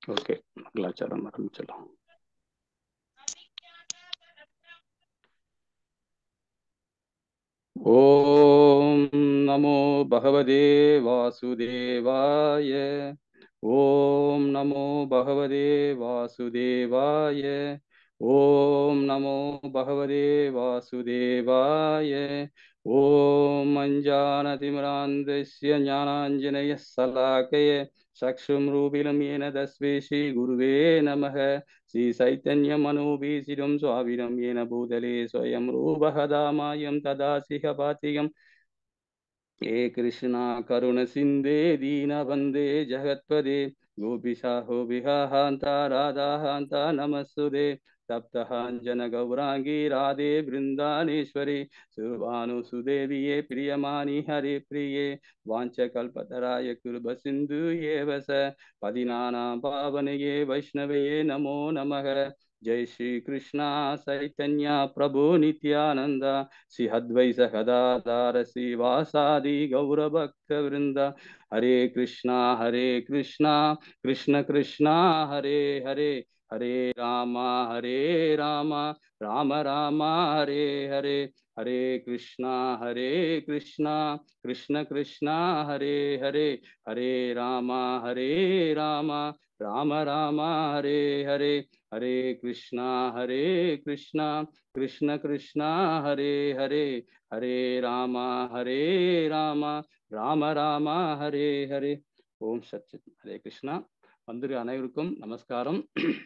Okay மங்களாச்சாரம் ஆரம்பிச்சிடலாம் ஓம் நமோ பகவதே வாசுதேவாய ஓம் நமோ பகவதே வாசுதேவாய ஓம் நமோ பகவதே வாசுதேவாய ஓம் அஞ்சானதிமிராந்தஸ்ய ஞானாஞ்சனய சலாக்கய சக்ஷும் ரூபிலம் ஏன தஸ்வே ஸ்ரீ குருவே நமக ஸ்ரீ சைத்தன்ய மனோபீசிரம் சுவாவிரம் ஏன பூதலே ஸ்வயம் ரூபகதாமாயம் ததா சிகபாத்தியம் हे कृष्णा करुण सिन्धे दीनबन्धे जगत्पदे गोपिशाहो विहाहान्ता राधाहान्ता नमस्सुदे सप्तहाञ्जनगौराङ्गी राधे बृन्दानेश्वरी सुभानुसुदेविये प्रियमाणि हरे प्रिये वाञ्छकल्पतराय कुर्बसिन्धु एव स पदिनानां पावनये वैष्णवे नमो नमः जय श्री कृष्णा चैतन्य प्रभु नित्यानन्द श्री अद्वैत सदाधार श्रीवासादि गौरभक्तवृन्द हरे कृष्णा हरे कृष्णा कृष्ण कृष्णा हरे हरे हरे राम हरे राम राम राम हरे हरे हरे कृष्णा हरे कृष्णा कृष्ण कृष्णा हरे हरे हरे राम हरे राम राम राम हरे हरे हरे कृष्णा हरे कृष्णा कृष्ण कृष्णा हरे हरे हरे राम हरे राम ராம ராம ஹரே ஹரே ஓம் சச்சித் ஹரே கிருஷ்ணா வந்துரு அனைவருக்கும் நமஸ்காரம்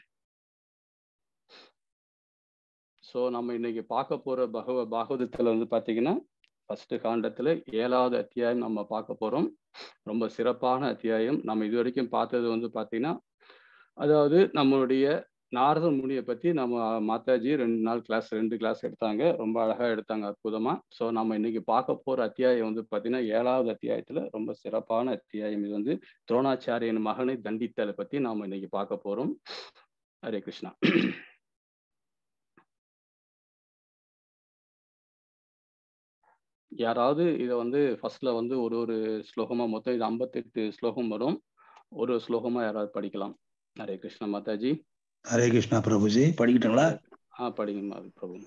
ஸோ நம்ம இன்னைக்கு பார்க்க போற பகவ பாகவதத்துல வந்து பார்த்தீங்கன்னா ஃபர்ஸ்ட் காண்டத்துல ஏழாவது அத்தியாயம் நம்ம பார்க்க போறோம் ரொம்ப சிறப்பான அத்தியாயம் நம்ம இது வரைக்கும் பார்த்தது வந்து பார்த்தீங்கன்னா அதாவது நம்மளுடைய நாரத முனியை பத்தி நம்ம மாதாஜி ரெண்டு நாள் கிளாஸ் ரெண்டு கிளாஸ் எடுத்தாங்க ரொம்ப அழகா எடுத்தாங்க அற்புதமா ஸோ நம்ம இன்னைக்கு பார்க்க போற அத்தியாயம் வந்து பாத்தீங்கன்னா ஏழாவது அத்தியாயத்துல ரொம்ப சிறப்பான அத்தியாயம் இது வந்து துரோணாச்சாரியன் மகனை தண்டித்தலை பத்தி நாம இன்னைக்கு பார்க்க போறோம் ஹரே கிருஷ்ணா யாராவது இதை வந்து ஃபர்ஸ்ட்ல வந்து ஒரு ஒரு ஸ்லோகமா மொத்தம் இது ஐம்பத்தெட்டு ஸ்லோகம் வரும் ஒரு ஸ்லோகமா யாராவது படிக்கலாம் ஹரே கிருஷ்ணா மாதாஜி ஹரே கிருஷ்ணா பிரபுஜி படிக்கிட்டங்களா ஆ படிங்க பிரபு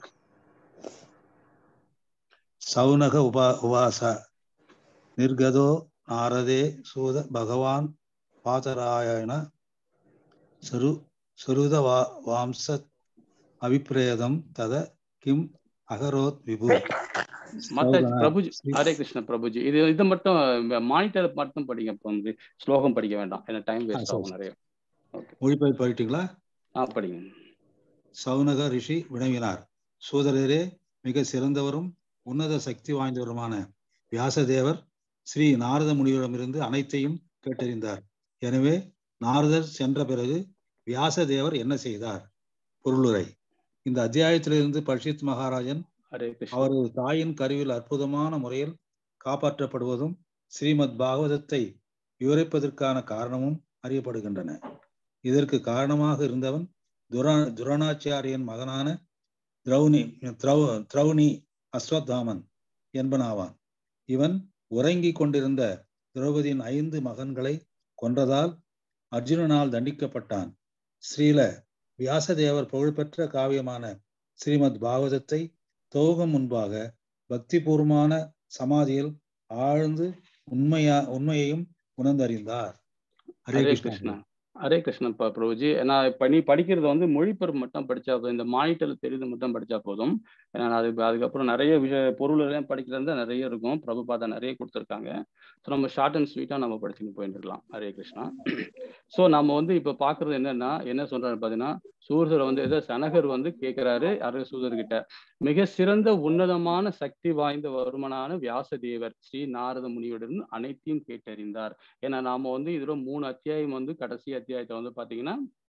சௌனக உபா உவாச நிர்கதோ நாரதே சூத பகவான் பாதராயண சரு சருத வா வாம்ச அபிப்பிரேதம் தத கிம் அகரோத் விபு மாதாஜி பிரபுஜி ஹரே கிருஷ்ண பிரபுஜி இது இது மட்டும் மானிட்டர் மட்டும் படிங்க இப்போ வந்து ஸ்லோகம் படிக்க வேண்டாம் ஏன்னா டைம் வேஸ்ட் ஆகும் நிறைய மொழிபெயர்ப்பு படிட்டீங்களா ஆ படிங்க சௌனக ரிஷி வினவினார் சூதரரே மிக சிறந்தவரும் உன்னத சக்தி வாய்ந்தவருமான வியாசதேவர் ஸ்ரீ நாரத முனிவரிடமிருந்து அனைத்தையும் கேட்டறிந்தார் எனவே நாரதர் சென்ற பிறகு வியாசதேவர் என்ன செய்தார் பொருளுரை இந்த அத்தியாயத்திலிருந்து பரிஷித் மகாராஜன் அவரது தாயின் கருவில் அற்புதமான முறையில் காப்பாற்றப்படுவதும் ஸ்ரீமத் பாகவதத்தை விவரிப்பதற்கான காரணமும் அறியப்படுகின்றன இதற்கு காரணமாக இருந்தவன் துரா துரோணாச்சாரியன் மகனான திரௌனி திரௌ திரௌனி அஸ்வத்தாமன் என்பனாவான் இவன் உறங்கிக் கொண்டிருந்த திரௌபதியின் ஐந்து மகன்களை கொன்றதால் அர்ஜுனனால் தண்டிக்கப்பட்டான் ஸ்ரீல வியாசதேவர் புகழ்பெற்ற காவியமான ஸ்ரீமத் பாகவதத்தை துவகம் முன்பாக பக்திபூர்வமான சமாதியில் ஆழ்ந்து உண்மையா உண்மையையும் உணர்ந்தறிந்தார் ஹரே கிருஷ்ணா ஹரே கிருஷ்ணன் பிரபுஜி நான் இப்போ நீ படிக்கிறது வந்து மொழிபெயர்ப்பு மட்டும் படிச்சா போதும் இந்த மானிட்டர் தெரியுது மட்டும் படிச்சா போதும் ஏன்னா அது அதுக்கப்புறம் நிறைய விஷய பொருள் எல்லாம் படிக்கிறது நிறைய இருக்கும் பிரபுபாதா நிறைய கொடுத்துருக்காங்க ஸோ நம்ம ஷார்ட் அண்ட் ஸ்வீட்டாக நம்ம படிச்சுட்டு போயிட்டு இருக்கலாம் ஹரே கிருஷ்ணா ஸோ நம்ம வந்து இப்போ பார்க்கறது என்னன்னா என்ன சொல்றாரு பார்த்தீங்கன்னா சூரசர் வந்து ஏதோ சனகர் வந்து கேட்கிறாரு அரக சூதர்கிட்ட மிக சிறந்த உன்னதமான சக்தி வாய்ந்த வருமனான வியாசதேவர் ஸ்ரீ நாரத முனியுடன் அனைத்தையும் கேட்டறிந்தார் ஏன்னா நாம வந்து இதுல மூணு அத்தியாயம் வந்து கடைசி அத்தியாயத்தை வந்து பாத்தீங்கன்னா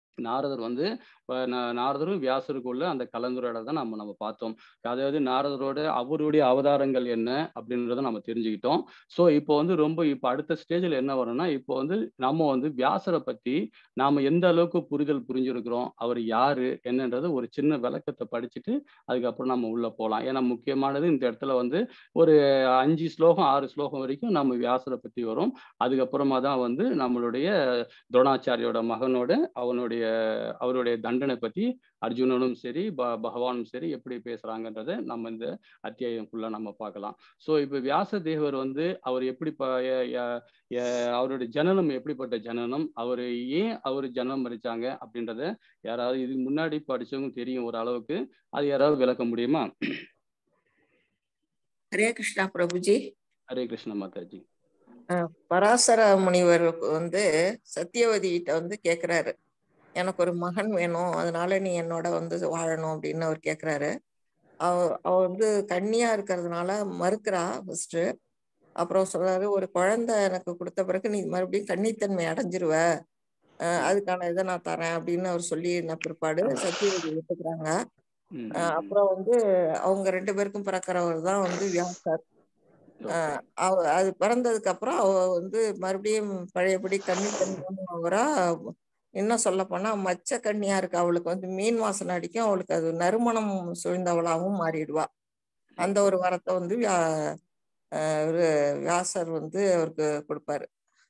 நாரதர் வந்து நாரதரும் வியாசருக்குள்ள அந்த கலந்துரையாடல் தான் நம்ம நம்ம பார்த்தோம் அதாவது நாரதரோட அவருடைய அவதாரங்கள் என்ன அப்படின்றத நம்ம தெரிஞ்சுக்கிட்டோம் ஸோ இப்போ வந்து ரொம்ப இப்போ அடுத்த ஸ்டேஜில் என்ன வரும்னா இப்போ வந்து நம்ம வந்து வியாசரை பற்றி நாம எந்த அளவுக்கு புரிதல் புரிஞ்சிருக்கிறோம் அவர் யாரு என்னன்றது ஒரு சின்ன விளக்கத்தை படிச்சுட்டு அதுக்கப்புறம் நம்ம உள்ள போகலாம் ஏன்னா முக்கியமானது இந்த இடத்துல வந்து ஒரு அஞ்சு ஸ்லோகம் ஆறு ஸ்லோகம் வரைக்கும் நம்ம வியாசரை பற்றி வரும் அதுக்கப்புறமா தான் வந்து நம்மளுடைய துரோணாச்சாரியோட மகனோட அவனுடைய அவருடைய தண்டனை பற்றி அர்ஜுனனும் சரி ப பகவானும் சரி எப்படி பேசுறாங்கன்றத நம்ம இந்த அத்தியாயம் ஃபுல்லாக நம்ம பார்க்கலாம் ஸோ இப்போ வியாச தேவர் வந்து அவர் எப்படி ப அவருடைய ஜனனம் எப்படிப்பட்ட ஜனனம் அவர் ஏன் அவர் ஜனனம் மறிச்சாங்க அப்படின்றத யாராவது இதுக்கு முன்னாடி படிச்சவங்க தெரியும் ஒரு அளவுக்கு அது யாராவது விளக்க முடியுமா ஹரே கிருஷ்ணா பிரபுஜி ஹரே கிருஷ்ண மாதாஜி பராசர முனிவர் வந்து சத்தியவதி கிட்ட வந்து கேக்குறாரு எனக்கு ஒரு மகன் வேணும் அதனால நீ என்னோட வந்து வாழணும் அப்படின்னு அவர் கேக்குறாரு அவ அவ வந்து கன்னியா இருக்கிறதுனால மறுக்கிறா ஃபர்ஸ்ட் அப்புறம் சொல்றாரு ஒரு குழந்தை எனக்கு கொடுத்த பிறகு நீ மறுபடியும் கன்னித்தன்மை அடைஞ்சிருவ அதுக்கான இதை நான் தரேன் அப்படின்னு அவர் சொல்லி நான் பிற்பாடு சத்தியவதி ஒத்துக்கிறாங்க அப்புறம் வந்து அவங்க ரெண்டு பேருக்கும் பிறக்கிறவர் தான் வந்து வியாசர் அவ அது பிறந்ததுக்கு அப்புறம் அவ வந்து மறுபடியும் பழையபடி கன்னி கன்னியானவரா இன்னும் சொல்ல போனா மச்ச கன்னியா இருக்கு அவளுக்கு வந்து மீன் வாசனை அடிக்கும் அவளுக்கு அது நறுமணம் சுழ்ந்தவளாகவும் மாறிடுவா அந்த ஒரு வரத்தை வந்து வியா வியாசர் வந்து அவருக்கு கொடுப்பாரு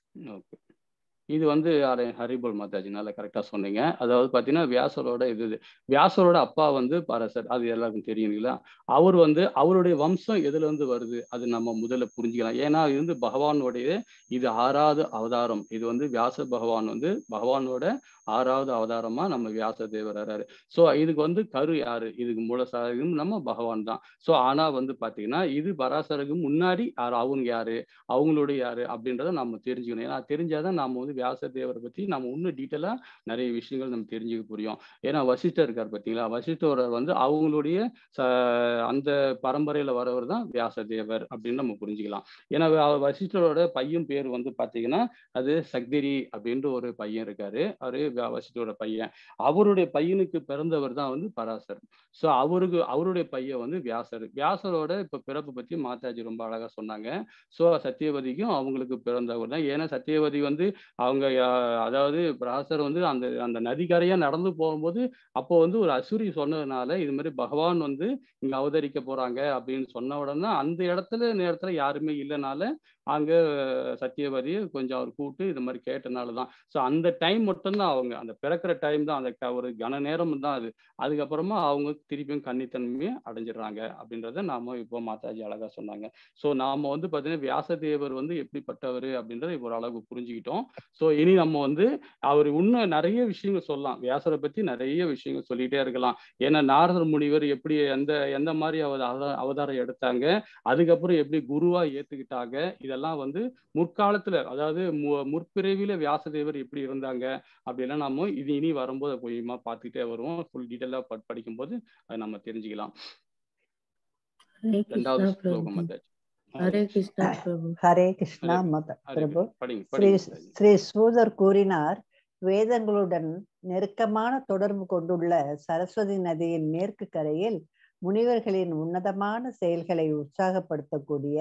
இது வந்து ஹரிபோல் மாதாஜி நல்லா கரெக்டாக சொன்னீங்க அதாவது பார்த்தீங்கன்னா வியாசரோட இது வியாசரோட அப்பா வந்து பரசர் அது எல்லாருக்கும் தெரியும் இல்லைங்களா அவர் வந்து அவருடைய வம்சம் எதுல இருந்து வருது அது நம்ம முதல்ல புரிஞ்சுக்கலாம் ஏன்னா இது வந்து பகவானுடைய இது ஆறாவது அவதாரம் இது வந்து வியாச பகவான் வந்து பகவானோட ஆறாவது அவதாரமா நம்ம வியாச தேவர் வர்றாரு ஸோ இதுக்கு வந்து கரு யாரு இதுக்கு மூலசாரம் நம்ம பகவான் தான் ஸோ ஆனா வந்து பாத்தீங்கன்னா இது பராசருக்கு முன்னாடி யார் அவங்க யாரு அவங்களுடைய யாரு அப்படின்றத நம்ம தெரிஞ்சுக்கணும் ஏன்னா தெரிஞ்சாதான் நம்ம வந்து வியாச தேவரை பத்தி நம்ம இன்னும் டீட்டெயிலா நிறைய விஷயங்கள் நம்ம தெரிஞ்சுக்க புரியும் ஏன்னா வசிஷ்டர் இருக்கார் பார்த்தீங்களா வசிஷ்டர் வந்து அவங்களுடைய அந்த பரம்பரையில வரவர் தான் வியாச தேவர் அப்படின்னு நம்ம புரிஞ்சுக்கலாம் ஏன்னா வசிஷ்டரோட பையன் பேர் வந்து பாத்தீங்கன்னா அது சக்திரி அப்படின்ற ஒரு பையன் இருக்காரு அவரு வசிஷ்டரோட பையன் அவருடைய பையனுக்கு பிறந்தவர் தான் வந்து பராசர் ஸோ அவருக்கு அவருடைய பையன் வந்து வியாசர் வியாசரோட இப்ப பிறப்பு பத்தி மாதாஜி ரொம்ப அழகா சொன்னாங்க ஸோ சத்தியவதிக்கும் அவங்களுக்கு பிறந்தவர் தான் ஏன்னா சத்தியவதி வந்து அவங்க அதாவது பராசர் வந்து அந்த அந்த நதிக்கரையா நடந்து போகும்போது அப்போ வந்து ஒரு அசுரி சொன்னதுனால இது மாதிரி பகவான் வந்து இங்க அவதரிக்க போறாங்க அப்படின்னு சொன்ன உடனே அந்த இடத்துல நேரத்துல யாருமே இல்லைனால அங்க சத்தியவதி கொஞ்சம் அவர் கூப்பிட்டு இது மாதிரி கேட்டனால தான் ஸோ அந்த டைம் மட்டும்தான் அவங்க அந்த பிறக்கிற டைம் தான் அந்த ஒரு கன நேரம் தான் அது அதுக்கப்புறமா அவங்க திருப்பியும் கன்னித்தன்மையை அடைஞ்சிடுறாங்க அப்படின்றத நாம இப்போ மாதாஜி அழகா சொன்னாங்க ஸோ நாம வந்து பார்த்தீங்கன்னா வியாசதேவர் வந்து எப்படிப்பட்டவர் அப்படின்றத இப்போ ஓரளவுக்கு புரிஞ்சுக்கிட்டோம் ஸோ இனி நம்ம வந்து அவர் இன்னும் நிறைய விஷயங்கள் சொல்லலாம் வியாசரை பத்தி நிறைய விஷயங்கள் சொல்லிட்டே இருக்கலாம் ஏன்னா நாரதர் முனிவர் எப்படி எந்த எந்த மாதிரி அவர் அவதாரம் எடுத்தாங்க அதுக்கப்புறம் எப்படி குருவா ஏத்துக்கிட்டாங்க இதெல்லாம் வந்து முற்காலத்துல அதாவது முற்பிறவில வியாசதேவர் எப்படி இருந்தாங்க அப்படிலாம் நம்ம இது இனி வரும்போது கொஞ்சமா பார்த்துக்கிட்டே வருவோம் ஃபுல் டீட்டெயிலா படிக்கும்போது அதை நம்ம தெரிஞ்சுக்கலாம் ரெண்டாவது ஸ்லோகம் வந்தாச்சு ஹரே கிருஷ்ணா பிரபு ஹரே கிருஷ்ணா மத பிரபு படிங்க ஸ்ரீ படிங்க ஸ்ரீ சூதர் கூறினார் வேதங்களுடன் நெருக்கமான தொடர்பு கொண்டுள்ள சரஸ்வதி நதியின் மேற்கு கரையில் முனிவர்களின் உன்னதமான செயல்களை உற்சாகப்படுத்தக்கூடிய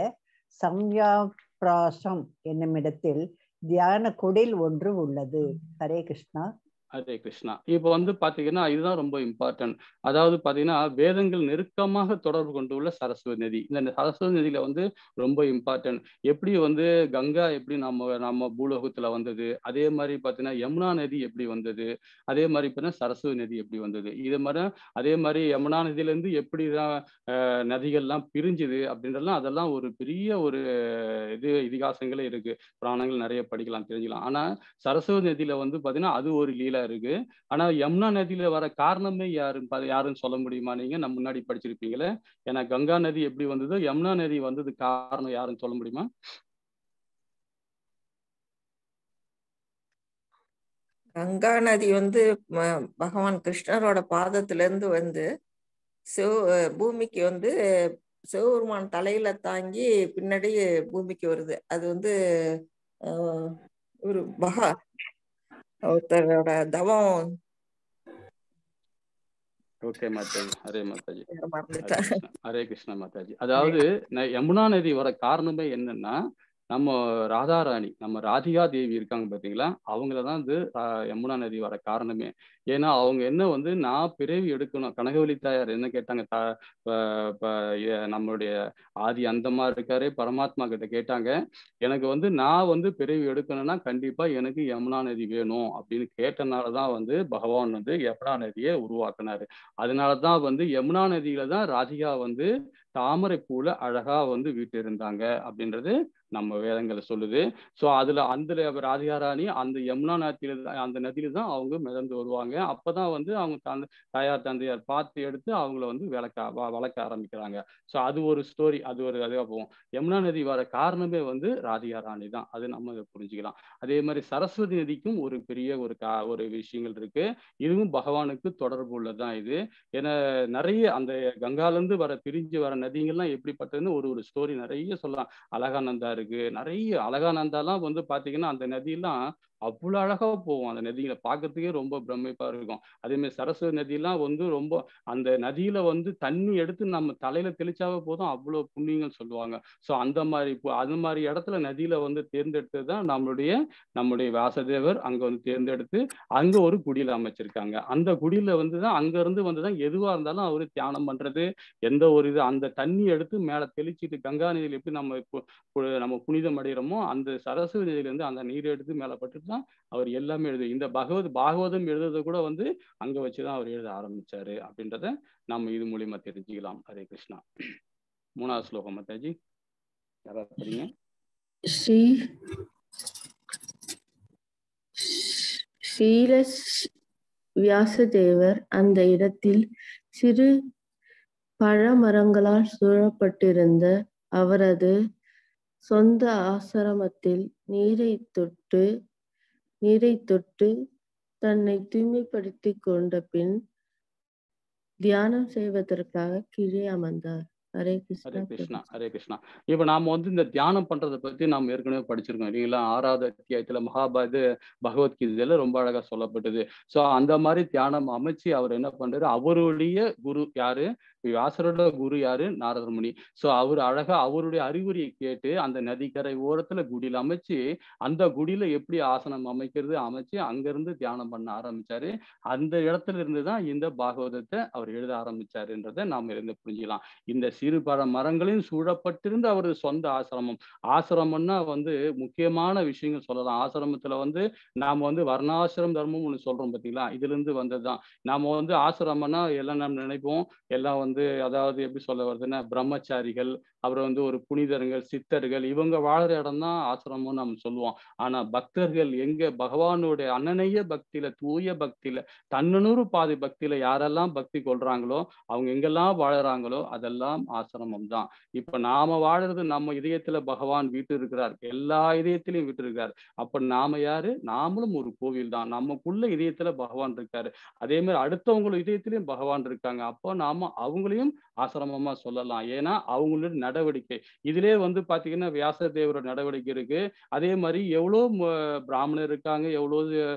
சம்யாபிராசம் என்னுமிடத்தில் தியான குடில் ஒன்று உள்ளது ஹரே கிருஷ்ணா ஹரே கிருஷ்ணா இப்போ வந்து பாத்தீங்கன்னா இதுதான் ரொம்ப இம்பார்ட்டன்ட் அதாவது பாத்தீங்கன்னா வேதங்கள் நெருக்கமாக தொடர்பு கொண்டுள்ள சரஸ்வதி நதி இந்த சரஸ்வதி நதியில வந்து ரொம்ப இம்பார்ட்டன்ட் எப்படி வந்து கங்கா எப்படி நம்ம நம்ம பூலோகத்துல வந்தது அதே மாதிரி பாத்தீங்கன்னா யமுனா நதி எப்படி வந்தது அதே மாதிரி பார்த்தீங்கன்னா சரஸ்வதி நதி எப்படி வந்தது இது மாதிரி அதே மாதிரி யமுனா நதியில இருந்து எப்படிதான் அஹ், நதிகள்லாம் பிரிஞ்சுது அப்படின்றலாம் அதெல்லாம் ஒரு பெரிய ஒரு இது இதிகாசங்களே இருக்கு புராணங்கள் நிறைய படிக்கலாம் தெரிஞ்சுக்கலாம் ஆனா சரஸ்வதி நதியில வந்து பாத்தீங்கன்னா அது ஒரு லீலா இருக்கு ஆனா யமுனா நதியில வர காரணமே யாரு ப- யாருன்னு சொல்ல முடியுமா நீங்க நம்ம முன்னாடி படிச்சிருப்பீங்களே ஏன்னா கங்கா நதி எப்படி வந்ததோ யமுனா நதி வந்தது காரணம் யாருன்னு சொல்ல முடியுமா கங்கா நதி வந்து ம- பகவான் கிருஷ்ணரோட பாதத்துல இருந்து வந்து சிவ பூமிக்கு வந்து சிவபெருமான் தலையில தாங்கி பின்னாடி பூமிக்கு வருது அது வந்து ஆஹ், ஒரு மகா ஒருத்தரோட தவம் ஓகே மாதாஜி ஹரே மாதாஜி வேற ஹரே மறந்துட்டேன் கிருஷ்ணா ஹரே கிருஷ்ணா மாதாஜி அதாவது ந- யமுனா நதி வர காரணமே என்னன்னா நம்ம ராதாராணி நம்ம ராதிகா தேவி இருக்காங்க பாத்தீங்களா அவங்கள தான் வந்து ஆஹ், யமுனா நதி வர காரணமே ஏன்னா அவங்க என்ன வந்து நான் பிறவி எடுக்கணும் கனகவல்லி தாயார் என்ன கேட்டாங்க தா ப- ப- எ- நம்மளுடைய ஆதி அந்தமா இருக்காரு பரமாத்மா கிட்ட கேட்டாங்க எனக்கு வந்து நான் வந்து பிறவி எடுக்கணும்னா கண்டிப்பா எனக்கு யமுனா நதி வேணும் அப்படின்னு கேட்டனால தான் வந்து பகவான் வந்து யமுனா நதியை உருவாக்குனாரு அதனால தான் வந்து யமுனா நதியில தான் ராதிகா வந்து தாமரை பூல அழகா வந்து வீட்டு இருந்தாங்க அப்படின்றது நம்ம வேதங்களை சொல்லுது ஸோ அதுல அந்த ராதிகா ராணி அந்த யமுனா நதியில தான் அந்த நதியில தான் அவங்க மிதந்து வருவாங்க அப்பதான் வந்து அவங்க தந்தை தாயார் தந்தையார் பார்த்து எடுத்து அவங்கள வந்து விளக்க வ- வளர்க்க ஆரம்பிக்கிறாங்க ஸோ அது ஒரு ஸ்டோரி அது ஒரு அதுவாக போகும் யமுனா நதி வர காரணமே வந்து ராதிகா ராணி தான் அது நம்ம இதை புரிஞ்சுக்கலாம் அதே மாதிரி சரஸ்வதி நதிக்கும் ஒரு பெரிய ஒரு கா ஒரு விஷயங்கள் இருக்கு இதுவும் பகவானுக்கு தொடர்பு உள்ளதுதான் இது ஏன்னா நிறைய அந்த கங்கால இருந்து வர பிரிஞ்சு வர நதிங்கள்லாம் எப்படிப்பட்டதுன்னு ஒரு ஒரு ஸ்டோரி நிறைய சொல்லலாம் அழகானந்தா இருக்கு நிறைய அழகானந்தாலாம் வந்து பாத்தீங்கன்னா அந்த நதியெல்லாம் அவ்வளவு அழகா போகும் அந்த நதிகளை பார்க்கறதுக்கே ரொம்ப பிரமிப்பா இருக்கும் அதே மாதிரி சரஸ்வதி நதியெல்லாம் வந்து ரொம்ப அந்த நதியில வந்து தண்ணி எடுத்து நம்ம தலையில தெளிச்சாவே போதும் அவ்வளவு புண்ணியங்கள் சொல்லுவாங்க ஸோ அந்த மாதிரி இப்போ அந்த மாதிரி இடத்துல நதியில வந்து தேர்ந்தெடுத்தது தான் நம்மளுடைய நம்முடைய வாசதேவர் அங்க வந்து தேர்ந்தெடுத்து அங்க ஒரு குடியில அமைச்சிருக்காங்க அந்த குடியில வந்து தான் அங்க இருந்து வந்து தான் எதுவா இருந்தாலும் அவரு தியானம் பண்றது எந்த ஒரு இது அந்த தண்ணி எடுத்து மேல தெளிச்சிட்டு கங்கா நதியில எப்படி நம்ம இப்போ இப்போ நம்ம புனிதம் அடைகிறோமோ அந்த சரஸ்வதி நதியில இருந்து அந்த நீரை எடுத்து மேல பட்டுட்டு தான் அவர் எல்லாமே எழுது இந்த பகவத் பாகவதம் எழுதுறத கூட வந்து அங்க வச்சுதான் அவர் எழுத ஆரம்பிச்சாரு அப்படின்றத நம்ம இது மூலியமா தெரிஞ்சுக்கலாம் ஹரே கிருஷ்ணா மூணாவது ஸ்லோகம் மாதாஜி யாராவது படிங்க ஸ்ரீ ஸ்ரீல வியாசதேவர் அந்த இடத்தில் சிறு பழமரங்களால் சூழப்பட்டிருந்த அவரது சொந்த ஆசிரமத்தில் நீரை தொட்டு நீரை தொட்டு தன்னை தூய்மைப்படுத்திக் கொண்ட பின் தியானம் செய்வதற்காக கீழே அமர்ந்தார் ஹரே கிருஷ்ணா ஹரே கிருஷ்ணா பிரபு. ஹரே கிருஷ்ணா இப்ப நாம வந்து இந்த தியானம் பண்றதை பத்தி நாம ஏற்கனவே படிச்சிருக்கோம் இல்லைங்களா ஆறாவது அத்தியாயத்துல மகாபாரத பகவத்கீதையில ரொம்ப அழகா சொல்லப்பட்டது சோ அந்த மாதிரி தியானம் அமைச்சு அவர் என்ன பண்றாரு அவருடைய குரு யாரு வியாசரோட குரு யாரு நாரத முனி சோ அவர் அழகா அவருடைய அறிவுரையை கேட்டு அந்த நதிக்கரை ஓரத்துல குடியில அமைச்சு அந்த குடியில எப்படி ஆசனம் அமைக்கிறது அமைச்சு அங்கிருந்து தியானம் பண்ண ஆரம்பிச்சாரு அந்த இடத்துல இருந்து தான் இந்த பாகவதத்தை அவர் எழுத ஆரம்பிச்சாருன்றதை நாம இருந்து புரிஞ்சுக்கலாம் இந்த சிறு பழ மரங்களையும் சூழப்பட்டிருந்த அவரது சொந்த ஆசிரமம் ஆசிரமம்னா வந்து முக்கியமான விஷயங்கள் சொல்லலாம் ஆசிரமத்துல வந்து நாம வந்து வர்ணாசிரம் தர்மம் ஒண்ணு சொல்றோம் பாத்தீங்களா இதுல இருந்து வந்ததுதான் நாம வந்து ஆசிரமம்னா எல்லாம் நம்ம நினைப்போம் எல்லாம் வந்து அதாவது எப்படி சொல்ல வருதுன்னா பிரம்மச்சாரிகள் அப்புறம் வந்து ஒரு புனிதர்கள் சித்தர்கள் இவங்க வாழற இடம் தான் ஆசிரமம்னு நம்ம சொல்லுவோம் ஆனா பக்தர்கள் எங்க பகவானுடைய அண்ணனைய பக்தியில தூய பக்தியில தன்னனூறு பாதி பக்தியில யாரெல்லாம் பக்தி கொள்றாங்களோ அவங்க எங்கெல்லாம் வாழறாங்களோ அதெல்லாம் ஆசிரமம் தான் இப்ப நாம வாழறது நம்ம இதயத்துல பகவான் வீட்டு இருக்கிறார் எல்லா இதயத்திலையும் வீட்டு இருக்கார் அப்ப நாம யாரு நாமளும் ஒரு கோவில் தான் நமக்குள்ள இதயத்துல பகவான் இருக்காரு அதே மாதிரி அடுத்தவங்க இதயத்திலையும் பகவான் இருக்காங்க அப்போ நாம அவங்களையும் ஆசிரமமா சொல்லலாம் ஏன்னா அவங்களோட நடவடிக்கை இதுலயே வந்து பாத்தீங்கன்னா வியாசதேவரோட நடவடிக்கை இருக்கு அதே மாதிரி எவ்வளோ ம- பிராமணர் இருக்காங்க எவ்வளோ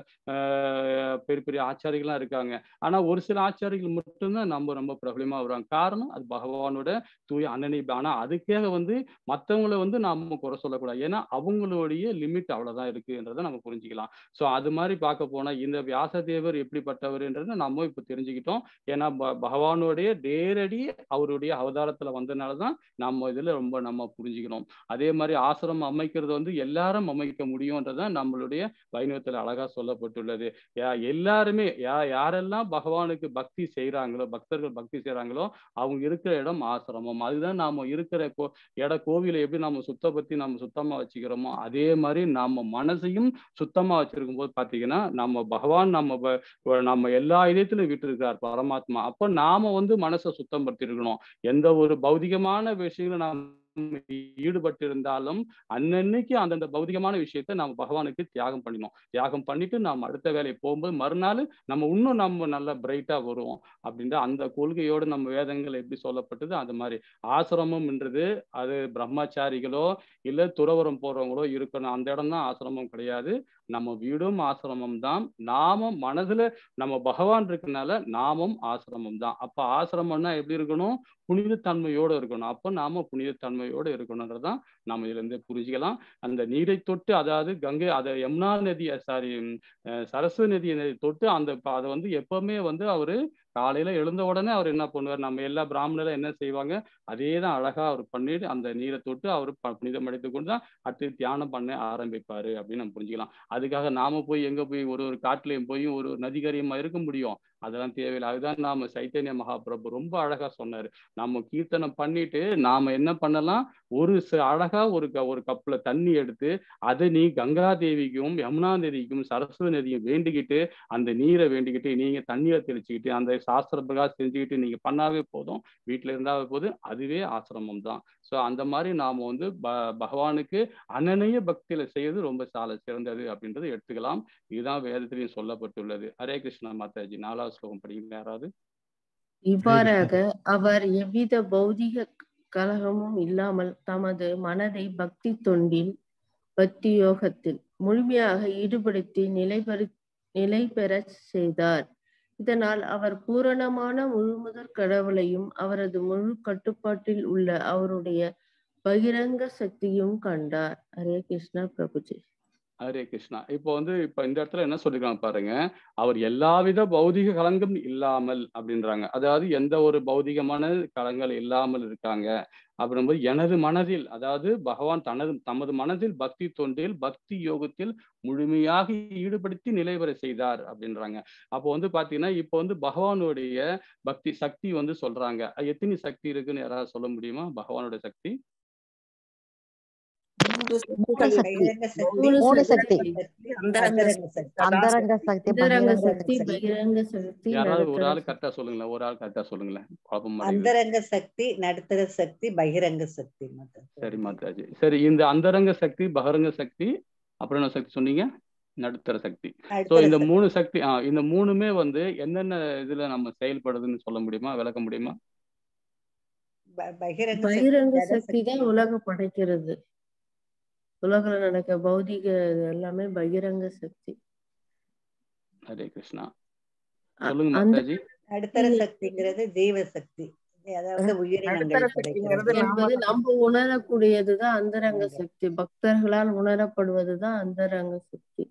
ஆஹ் பெரிய பெரிய ஆச்சாரிகள்லாம் இருக்காங்க ஆனா ஒரு சில ஆச்சாரிகள் மட்டும்தான் நம்ம ரொம்ப பிரபலமா வருவாங்க காரணம் அது பகவானோட தூய அண்ணனை ஆனா அதுக்காக வந்து மத்தவங்கள வந்து நாம குறை சொல்லக்கூடாது ஏன்னா அவங்களுடைய லிமிட் அவ்வளவுதான் இருக்குன்றதை நம்ம புரிஞ்சுக்கலாம் சோ அது மாதிரி பார்க்க போனா இந்த வியாசதேவர் எப்படிப்பட்டவர்ன்றதை நம்ம இப்ப தெரிஞ்சுக்கிட்டோம் ஏன்னா ப- பகவானுடைய நேரடி அவருடைய அவதாரத்துல வந்தனாலதான் நம்ம இதுல ரொம்ப நம்ம புரிஞ்சுக்கணும் அதே மாதிரி ஆசிரமம் அமைக்கிறது வந்து எல்லாரும் அமைக்க முடியும்ன்றத நம்மளுடைய வைணவத்துல அழகா சொல்லப்பட்டுள்ளது யா- எல்லாருமே யா யாரெல்லாம் பகவானுக்கு பக்தி செய்றாங்களோ பக்தர்கள் பக்தி செய்றாங்களோ அவங்க இருக்கிற இடம் ஆசிரமம் அதுதான் நாம இருக்கிற கோ இட கோவிலை எப்படி நம்ம சுத்தப்படுத்தி நம்ம சுத்தமா வச்சுக்கிறோமோ அதே மாதிரி நம்ம மனசையும் சுத்தமா வச்சிருக்கும் போது பாத்தீங்கன்னா நம்ம பகவான் நம்ம ப- நம்ம எல்லா இதயத்திலும் விட்டுருக்கார் பரமாத்மா அப்ப நாம வந்து மனசை சுத்தம் படுத்தி இருக்கணும் எந்த ஒரு பௌதிகமான விஷயங்களும் நாம் நம்ம ஈடுபட்டு இருந்தாலும் அன்னன்னைக்கு அந்தந்த பௌதிகமான விஷயத்த நம்ம பகவானுக்கு தியாகம் பண்ணினோம் தியாகம் பண்ணிட்டு நாம் அடுத்த வேலையை போகும்போது மறுநாள் நம்ம இன்னும் நம்ம நல்லா பிரைட்டா வருவோம் அப்படின்ற அந்த கொள்கையோடு நம்ம வேதங்கள் எப்படி சொல்லப்பட்டது அந்த மாதிரி ஆசிரமம்ன்றது அது பிரம்மச்சாரிகளோ இல்ல துறவரம் போறவங்களோ இருக்கணும் அந்த இடம் தான் ஆசிரமம் கிடையாது நம்ம வீடும் ஆசிரமம் தான் நாம மனதுல நம்ம பகவான் இருக்கனால நாமும் ஆசிரமம் தான் அப்ப ஆசிரமம்னா எப்படி இருக்கணும் புனிதத்தன்மையோட இருக்கணும் அப்ப நாம புனிதத்தன்மையோட இருக்கணும்ன்றதான் நம்ம இதுல இருந்து புரிஞ்சுக்கலாம் அந்த நீரை தொட்டு அதாவது கங்கை அதை யமுனா நதி சாரி சரஸ்வதி நதியை தொட்டு அந்த அதை வந்து எப்பவுமே வந்து அவரு காலையில எழுந்த உடனே அவர் என்ன பண்ணுவார் நம்ம எல்லா பிராமணரும் என்ன செய்வாங்க அதே தான் அழகா அவர் பண்ணிட்டு அந்த நீரை தொட்டு அவர் புனிதம் அடைத்து கொண்டு தான் அடுத்து தியானம் பண்ண ஆரம்பிப்பாரு அப்படின்னு நம்ம புரிஞ்சுக்கலாம் அதுக்காக நாம போய் எங்க போய் ஒரு ஒரு காட்டுலயும் போய் ஒரு ஒரு நதிகரியமா இருக்க முடியும் அதெல்லாம் தேவையில்லை அதுதான் நாம சைத்தன்ய மகாபிரபு ரொம்ப அழகா சொன்னாரு நம்ம கீர்த்தனம் பண்ணிட்டு நாம என்ன பண்ணலாம் ஒரு அழகா ஒரு ஒரு கப்புல தண்ணி எடுத்து அதை நீ கங்கா தேவிக்கும் யமுனா நதிக்கும் சரஸ்வதி நதியும் வேண்டிக்கிட்டு அந்த நீரை வேண்டிக்கிட்டு நீங்க தண்ணியை தெளிச்சுக்கிட்டு அந்த சாஸ்திர பிரகாஷ் செஞ்சுக்கிட்டு நீங்க பண்ணாவே போதும் வீட்டுல இருந்தாவே போதும் அதுவே ஆசிரமம் தான் ஸோ அந்த மாதிரி நாம வந்து ப பகவானுக்கு அனநய பக்தியில செய்வது ரொம்ப சால சிறந்தது அப்படின்றது எடுத்துக்கலாம் இதுதான் வேதத்திலையும் சொல்லப்பட்டுள்ளது ஹரே கிருஷ்ணா மாதாஜி நாலாவது ஸ்லோகம் படிங்க யாராவது இவ்வாறாக அவர் எவ்வித பௌதிக கலகமும் இல்லாமல் தமது மனதை பக்தி தொண்டில் பக்தி யோகத்தில் முழுமையாக ஈடுபடுத்தி நிலைபெறு நிலை பெறச் செய்தார் இதனால் அவர் பூரணமான முழுமுதற் கடவுளையும் அவரது முழு கட்டுப்பாட்டில் உள்ள அவருடைய பகிரங்க சக்தியும் கண்டார் ஹரே கிருஷ்ணா பிரபுஜி ஹரே கிருஷ்ணா இப்போ வந்து இப்ப இந்த இடத்துல என்ன சொல்லிருக்காங்க பாருங்க அவர் எல்லாவித பௌதிக கலங்கும் இல்லாமல் அப்படின்றாங்க அதாவது எந்த ஒரு பௌதிகமான கலங்கள் இல்லாமல் இருக்காங்க அப்படின்போது எனது மனதில் அதாவது பகவான் தனது தமது மனதில் பக்தி தொண்டில் பக்தி யோகத்தில் முழுமையாக ஈடுபடுத்தி நிலைவர செய்தார் அப்படின்றாங்க அப்போ வந்து பாத்தீங்கன்னா இப்போ வந்து பகவானுடைய பக்தி சக்தி வந்து சொல்றாங்க எத்தனை சக்தி இருக்குன்னு யாராவது சொல்ல முடியுமா பகவானுடைய சக்தி மூணு சக்தி அந்தரங்க சக்தி அந்தரங்க சக்தி பகிரங்க சக்தி யாராவது ஒரு நடுத்தர ஆள் கரெக்டா சொல்லுங்களேன் ஒரு ஆள் கரெக்டா சொல்லுங்களேன் குழப்பம் அடையுது. அந்தரங்க சக்தி நடுத்தர சக்தி பகிரங்க சக்தி சரி மாதாஜி சரி இந்த அந்தரங்க சக்தி பகரங்க சக்தி அப்புறம் என்ன சக்தி சொன்னீங்க நடுத்தர சக்தி சோ இந்த மூணு சக்தி ஆ இந்த மூணுமே வந்து என்னென்ன இதுல நம்ம செயல்படுதுன்னு சொல்ல முடியுமா விளக்க முடியுமா பகிரங்க பகிரங்க சக்தி தான் உலகம் படைக்கிறது உலகில் நடக்க பௌதிக இது எல்லாமே பகிரங்க சக்தி ஹரே கிருஷ்ணா அ- சொல்லுங்க அந்த மாதாஜி நடுத்தர சக்திங்கிறது ஜீவ சக்தி அதாவது நடுத்தர உயிரினங்கள் சக்திங்கிறது படைக்கிறது நாம என்பது நம்ம உணரக்கூடியதுதான் அந்தரங்க சக்தி பக்தர்களால் உணரப்படுவதுதான் அந்தரங்க சக்தி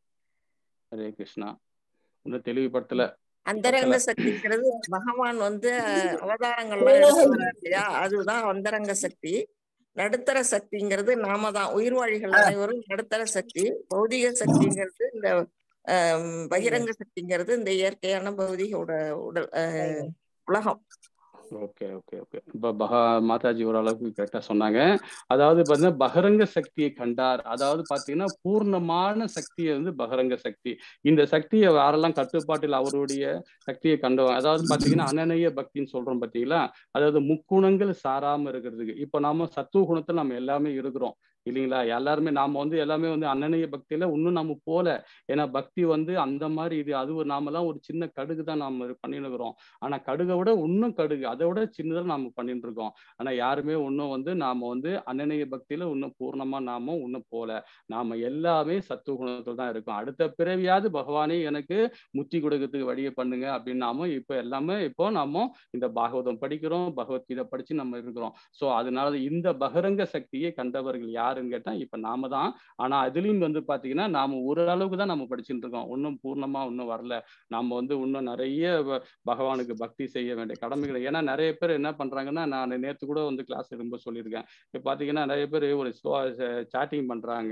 ஹரே கிருஷ்ணா இன்னும் தெளிவுபடுத்தல அந்தரங்க சக்திங்கிறது பகவான் வந்து அஹ், அவதாரங்கள்லாம் எடுத்து வர்றாரு இல்லையா அதுதான் அந்தரங்க சக்தி நடுத்தர சக்திங்கிறது நாம தான் உயிர்வாழிகள் அனைவரும் நடுத்தர சக்தி பௌதிக சக்திங்கிறது இந்த ஆம், பகிரங்க சக்திங்கிறது இந்த இயற்கையான பௌதிக உட- உடல் அஹ், உலகம் ஓகே ஓகே ஓகே இப்ப பகா மாதாஜி ஓரளவுக்கு கரெக்டா சொன்னாங்க அதாவது பாத்தீங்கன்னா பகரங்க சக்தியை கண்டார் அதாவது பாத்தீங்கன்னா பூர்ணமான சக்தியை வந்து பகரங்க சக்தி இந்த சக்தியை யாரெல்லாம் கட்டுப்பாட்டில் அவருடைய சக்தியை கண்டவங்க அதாவது பாத்தீங்கன்னா அனநய பக்தின்னு சொல்றோம் பாத்தீங்களா அதாவது முக்குணங்கள் சாராம இருக்கிறதுக்கு இப்ப நாம சத்துவ குணத்துல நம்ம எல்லாமே இருக்கிறோம் இல்லைங்களா எல்லாருமே நாம வந்து எல்லாமே வந்து அன்னநய பக்தியில இன்னும் நம்ம போல ஏன்னா பக்தி வந்து அந்த மாதிரி இது அது ஒரு நாமெல்லாம் ஒரு சின்ன கடுகு தான் நாம பண்ணிட்டு இருக்கிறோம் ஆனா கடுகை விட இன்னும் கடுகு அதை விட சின்னதா நாம பண்ணிட்டு இருக்கோம் ஆனா யாருமே இன்னும் வந்து நாம வந்து அன்னநய பக்தியில இன்னும் பூர்ணமா நாம இன்னும் போல நாம எல்லாமே சத்துவ குணத்துல தான் இருக்கோம் அடுத்த பிறவியாவது பகவானே எனக்கு முத்தி கொடுக்கறதுக்கு வழியை பண்ணுங்க அப்படின்னு நாம இப்ப எல்லாமே இப்போ நாம இந்த பாகவதம் படிக்கிறோம் பகவத்கீதை படிச்சு நம்ம இருக்கிறோம் சோ அதனால இந்த பகரங்க சக்தியை கண்டவர்கள் யாருன்னு கேட்டா இப்ப நாம தான் ஆனா அதுலயும் வந்து பாத்தீங்கன்னா நாம ஒரு அளவுக்கு தான் நம்ம படிச்சுட்டு இருக்கோம் இன்னும் பூர்ணமா இன்னும் வரல நாம வந்து இன்னும் நிறைய ப- பகவானுக்கு பக்தி செய்ய வேண்டிய கடமைகள் ஏன்னா நிறைய பேர் என்ன பண்றாங்கன்னா நான் நேத்து கூட வந்து கிளாஸ் ரொம்ப சொல்லியிருக்கேன் இப்ப பாத்தீங்கன்னா நிறைய பேர் ஒரு சாட்டிங் பண்றாங்க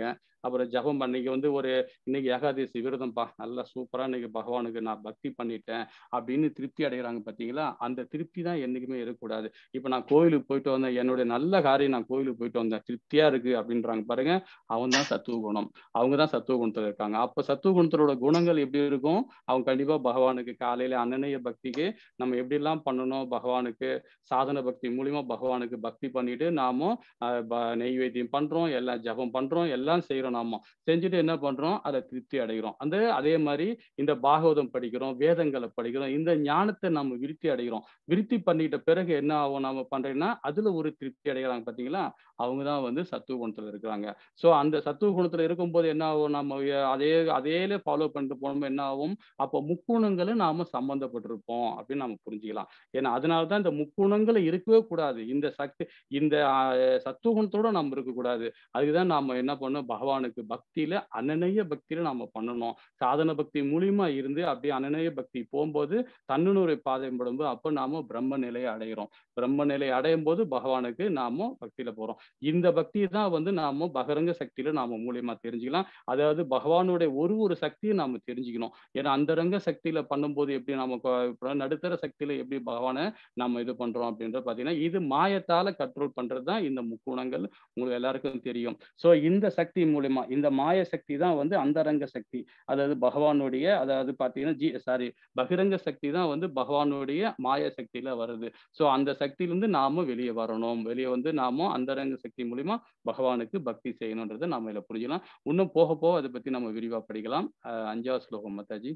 அப்புறம் ஜபம் பண்ணிக்க வந்து ஒரு இன்னைக்கு ஏகாதசி விரதம்ப்பா நல்லா சூப்பரா இன்னைக்கு பகவானுக்கு நான் பக்தி பண்ணிட்டேன் அப்படின்னு திருப்தி அடைகிறாங்க பார்த்தீங்களா அந்த திருப்தி தான் என்னைக்குமே இருக்கக்கூடாது இப்போ நான் கோயிலுக்கு போயிட்டு வந்தேன் என்னுடைய நல்ல காரியம் நான் கோயிலுக்கு போயிட்டு வந்தேன் திருப்தியா இருக்கு அப்படின்றாங்க பாருங்க அவன் தான் சத்துவ குணம் அவங்க தான் சத்துவ குணத்துல இருக்காங்க அப்ப சத்துவ குணத்தோட குணங்கள் எப்படி இருக்கும் அவங்க கண்டிப்பா பகவானுக்கு காலையில அன்னநேய பக்திக்கு நம்ம எப்படி எல்லாம் பண்ணணும் பகவானுக்கு சாதன பக்தி மூலியமா பகவானுக்கு பக்தி பண்ணிட்டு நாம ஆஹ் ப- நெய்வேத்தியம் பண்றோம் எல்லாம் ஜபம் பண்றோம் எல்லாம் செய்யறோம் நாம செஞ்சுட்டு என்ன பண்றோம் அதை திருப்தி அடைகிறோம் அந்த அதே மாதிரி இந்த பாகவதம் படிக்கிறோம் வேதங்களை படிக்கிறோம் இந்த ஞானத்தை நம்ம விருத்தி அடைகிறோம் விருத்தி பண்ணிட்ட பிறகு என்ன ஆகும் நாம பண்றோம்னா அதுல ஒரு திருப்தி அடைகிறாங்க பாத்தீங்களா அவங்க தான் வந்து சத்துவ குணத்துல இருக்கிறாங்க ஸோ அந்த சத்துவ குணத்துல இருக்கும்போது என்ன ஆகும் நம்ம ய- அதே அதேல ஃபாலோ பண்ணிட்டு போனோம் என்ன ஆகும் அப்போ முக்குணங்களும் நாம சம்பந்தப்பட்டிருப்போம் அப்படின்னு நம்ம புரிஞ்சுக்கலாம் ஏன்னா அதனால தான் இந்த முக்குணங்கள் இருக்கவே கூடாது இந்த சக்தி இந்த ஆஹ், சத்துவ குணத்தோட நம்ம இருக்கக்கூடாது அதுக்குதான் நாம என்ன பண்ணணும் பகவானுக்கு பக்தியில அனநய பக்தியில நாம பண்ணணும் சாதன பக்தி மூலியமா இருந்து அப்படியே அனநய பக்தி போகும்போது தன்னுணர்வை பாதை படும்போது அப்போ நாம பிரம்ம நிலையை அடைகிறோம் பிரம்ம நிலையை அடையும் போது பகவானுக்கு நாம பக்தியில போறோம் இந்த பக்தியை தான் வந்து நாம பகரங்க சக்தியில நாம மூலியமா தெரிஞ்சுக்கலாம் அதாவது பகவானுடைய ஒரு ஒரு சக்தியை நாம தெரிஞ்சுக்கணும் ஏன்னா அந்த ரங்க சக்தியில பண்ணும்போது எப்படி நாம கொ- இப்ப நடுத்தர சக்தியில எப்படி பகவானை நம்ம இது பண்றோம் அப்படின்ற பாத்தீங்கன்னா இது மாயத்தால கண்ட்ரோல் பண்றது தான் இந்த முக்குணங்கள் உங்களுக்கு எல்லாருக்கும் தெரியும் சோ இந்த சக்தி மூலியமா இந்த மாய சக்தி தான் வந்து அந்தரங்க சக்தி அதாவது பகவானுடைய அதாவது பாத்தீங்கன்னா ஜி சாரி பகிரங்க சக்தி தான் வந்து பகவானுடைய மாய சக்தியில வருது சோ அந்த சக்தியிலிருந்து நாம வெளியே வரணும் வெளியே வந்து நாம அந்தரங்க சக்தி மூலியமா பகவானுக்கு பக்தி செய்யணுன்றதை நாம இதுல புரிஞ்சுக்கலாம் இன்னும் போக போக அதை பத்தி நம்ம விரிவா படிக்கலாம் அஹ் அஞ்சாவது ஸ்லோகம் மத்தாஜி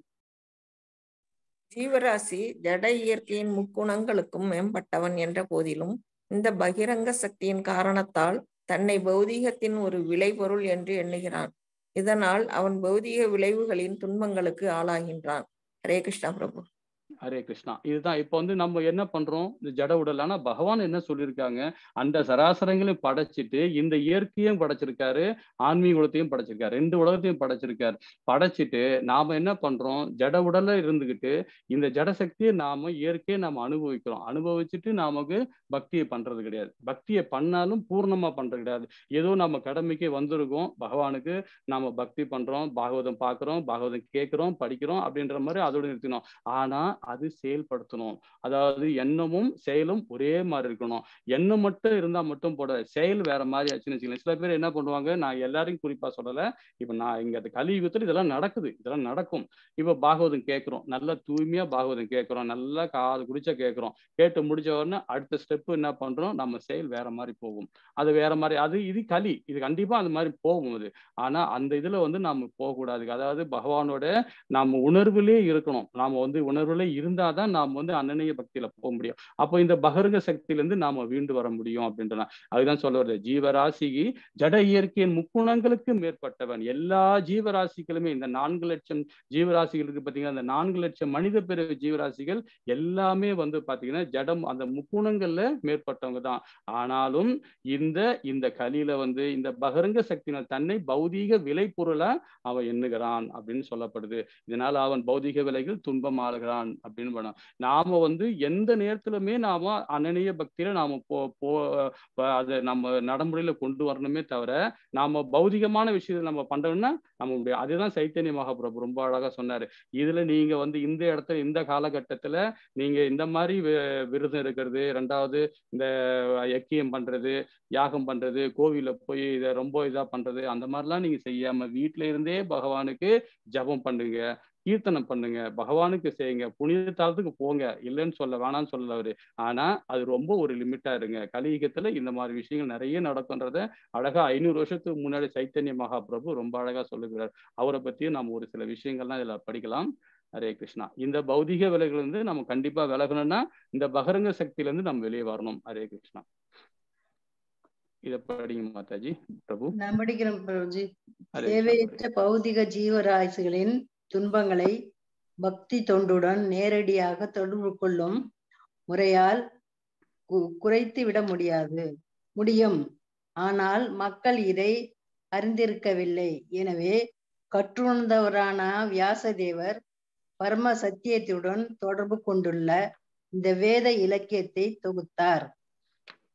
ஜீவராசி ஜட இயற்கையின் முக்குணங்களுக்கும் மேம்பட்டவன் என்ற போதிலும் இந்த பகிரங்க சக்தியின் காரணத்தால் தன்னை பௌதீகத்தின் ஒரு விளைபொருள் என்று எண்ணுகிறான் இதனால் அவன் பௌதீக விளைவுகளின் துன்பங்களுக்கு ஆளாகின்றான் ஹரே கிருஷ்ணா பிரபு ஹரே கிருஷ்ணா இதுதான் இப்போ வந்து நம்ம என்ன பண்றோம் இந்த ஜட உடல் ஆனா பகவான் என்ன சொல்லியிருக்காங்க அந்த சராசரங்களையும் படைச்சிட்டு இந்த இயற்கையும் படைச்சிருக்காரு ஆன்மீக உலகத்தையும் படைச்சிருக்காரு ரெண்டு உலகத்தையும் படைச்சிருக்காரு படைச்சிட்டு நாம என்ன பண்றோம் ஜட உடல்ல இருந்துகிட்டு இந்த ஜட சக்தியை நாம இயற்கையை நாம அனுபவிக்கிறோம் அனுபவிச்சுட்டு நமக்கு பக்தியை பண்றது கிடையாது பக்தியை பண்ணாலும் பூர்ணமா பண்றது கிடையாது ஏதோ நம்ம கடமைக்கு வந்திருக்கோம் பகவானுக்கு நாம பக்தி பண்றோம் பாகவதம் பார்க்கிறோம் பாகவதம் கேட்கிறோம் படிக்கிறோம் அப்படின்ற மாதிரி அதோட நிறுத்தினோம் ஆனா அது செயல்படுத்தணும் அதாவது எண்ணமும் செயலும் ஒரே மாதிரி இருக்கணும் எண்ணம் மட்டும் இருந்தா மட்டும் போடாது செயல் வேற மாதிரி ஆச்சுன்னு வச்சுக்கலாம் சில பேர் என்ன பண்ணுவாங்க நான் எல்லாரையும் குறிப்பா சொல்லல இப்ப நான் இங்க அந்த கலியுகத்துல இதெல்லாம் நடக்குது இதெல்லாம் நடக்கும் இப்ப பாகவதம் கேட்கிறோம் நல்லா தூய்மையா பாகவதம் கேட்கிறோம் நல்லா காது குடிச்சா கேட்கிறோம் கேட்டு முடிச்ச உடனே அடுத்த ஸ்டெப் என்ன பண்றோம் நம்ம செயல் வேற மாதிரி போகும் அது வேற மாதிரி அது இது களி இது கண்டிப்பா அந்த மாதிரி போகும் அது ஆனா அந்த இதுல வந்து நாம போகக்கூடாது அதாவது பகவானோட நாம உணர்விலே இருக்கணும் நாம வந்து உணர்வுல இருந்தாதான் நாம வந்து அன்னநேய பக்தியில போக முடியும் அப்போ இந்த பகருக சக்தியிலிருந்து நாம வீண்டு வர முடியும் அப்படின்றனா அதுதான் சொல்ல வருது ஜீவராசிக்கு ஜட இயற்கையின் முக்குணங்களுக்கு மேற்பட்டவன் எல்லா ஜீவராசிகளுமே இந்த நான்கு லட்சம் ஜீவராசிகளுக்கு பாத்தீங்கன்னா அந்த நான்கு லட்சம் மனித பிறவி ஜீவராசிகள் எல்லாமே வந்து பாத்தீங்கன்னா ஜடம் அந்த முக்குணங்கள்ல மேற்பட்டவங்க தான் ஆனாலும் இந்த இந்த கலியில வந்து இந்த பகரங்க சக்தியினால் தன்னை பௌதீக விலை பொருளா அவன் எண்ணுகிறான் அப்படின்னு சொல்லப்படுது இதனால அவன் பௌதீக விலைகள் துன்பம் ஆளுகிறான் அப்படின்னு பண்ண நாம வந்து எந்த நேரத்திலுமே நாம அனநிய பக்தியில நாம போ போ ப- அதை நம்ம நடைமுறையில கொண்டு வரணுமே தவிர நாம பௌதிகமான விஷயத்தை நம்ம பண்றோம்னா நம்ம முடியும் அதுதான் சைத்தன்ய மகாபிரபு ரொம்ப அழகா சொன்னாரு இதுல நீங்க வந்து இந்த இடத்துல இந்த காலகட்டத்துல நீங்க இந்த மாதிரி வி- விரதம் இருக்கிறது ரெண்டாவது இந்த யக்கியம் பண்றது யாகம் பண்றது கோவில்ல போய் இதை ரொம்ப இதா பண்றது அந்த மாதிரிலாம் நீங்க செய்யாம வீட்ல இருந்தே பகவானுக்கு ஜெபம் பண்ணுங்க கீர்த்தனம் பண்ணுங்க பகவானுக்கு செய்யுங்க புனித தலத்துக்கு போங்க இல்லைன்னு சொல்ல வேணாம்னு சொல்லல அவரு ஆனா அது ரொம்ப ஒரு லிமிட்டா இருங்க கலியுகத்துல இந்த மாதிரி விஷயங்கள் நிறைய நடக்குன்றத அழகா ஐநூறு வருஷத்துக்கு முன்னாடி சைத்தன்ய மகாபிரபு ரொம்ப அழகா சொல்லுகிறார் அவரை பத்தியும் நம்ம ஒரு சில விஷயங்கள்லாம் இதுல படிக்கலாம் ஹரே கிருஷ்ணா இந்த பௌதிக விலைகள் இருந்து நம்ம கண்டிப்பா விலகணும்னா இந்த பகரங்க சக்தியில இருந்து நம்ம வெளியே வரணும் ஹரே கிருஷ்ணா இத படிங்க மாதாஜி பிரபு நான் படிக்கிறேன் பிரபுஜி ஹரே தேவையற்ற பௌதிக ஜீவராசிகளின் துன்பங்களை பக்தி தொண்டுடன் நேரடியாக தொடர்பு கொள்ளும் முறையால் கு- குறைத்து விட முடியாது முடியும் ஆனால் மக்கள் இதை அறிந்திருக்கவில்லை எனவே கற்றுணர்ந்தவரான வியாசதேவர் பரம சத்தியத்துடன் தொடர்பு கொண்டுள்ள இந்த வேத இலக்கியத்தை தொகுத்தார்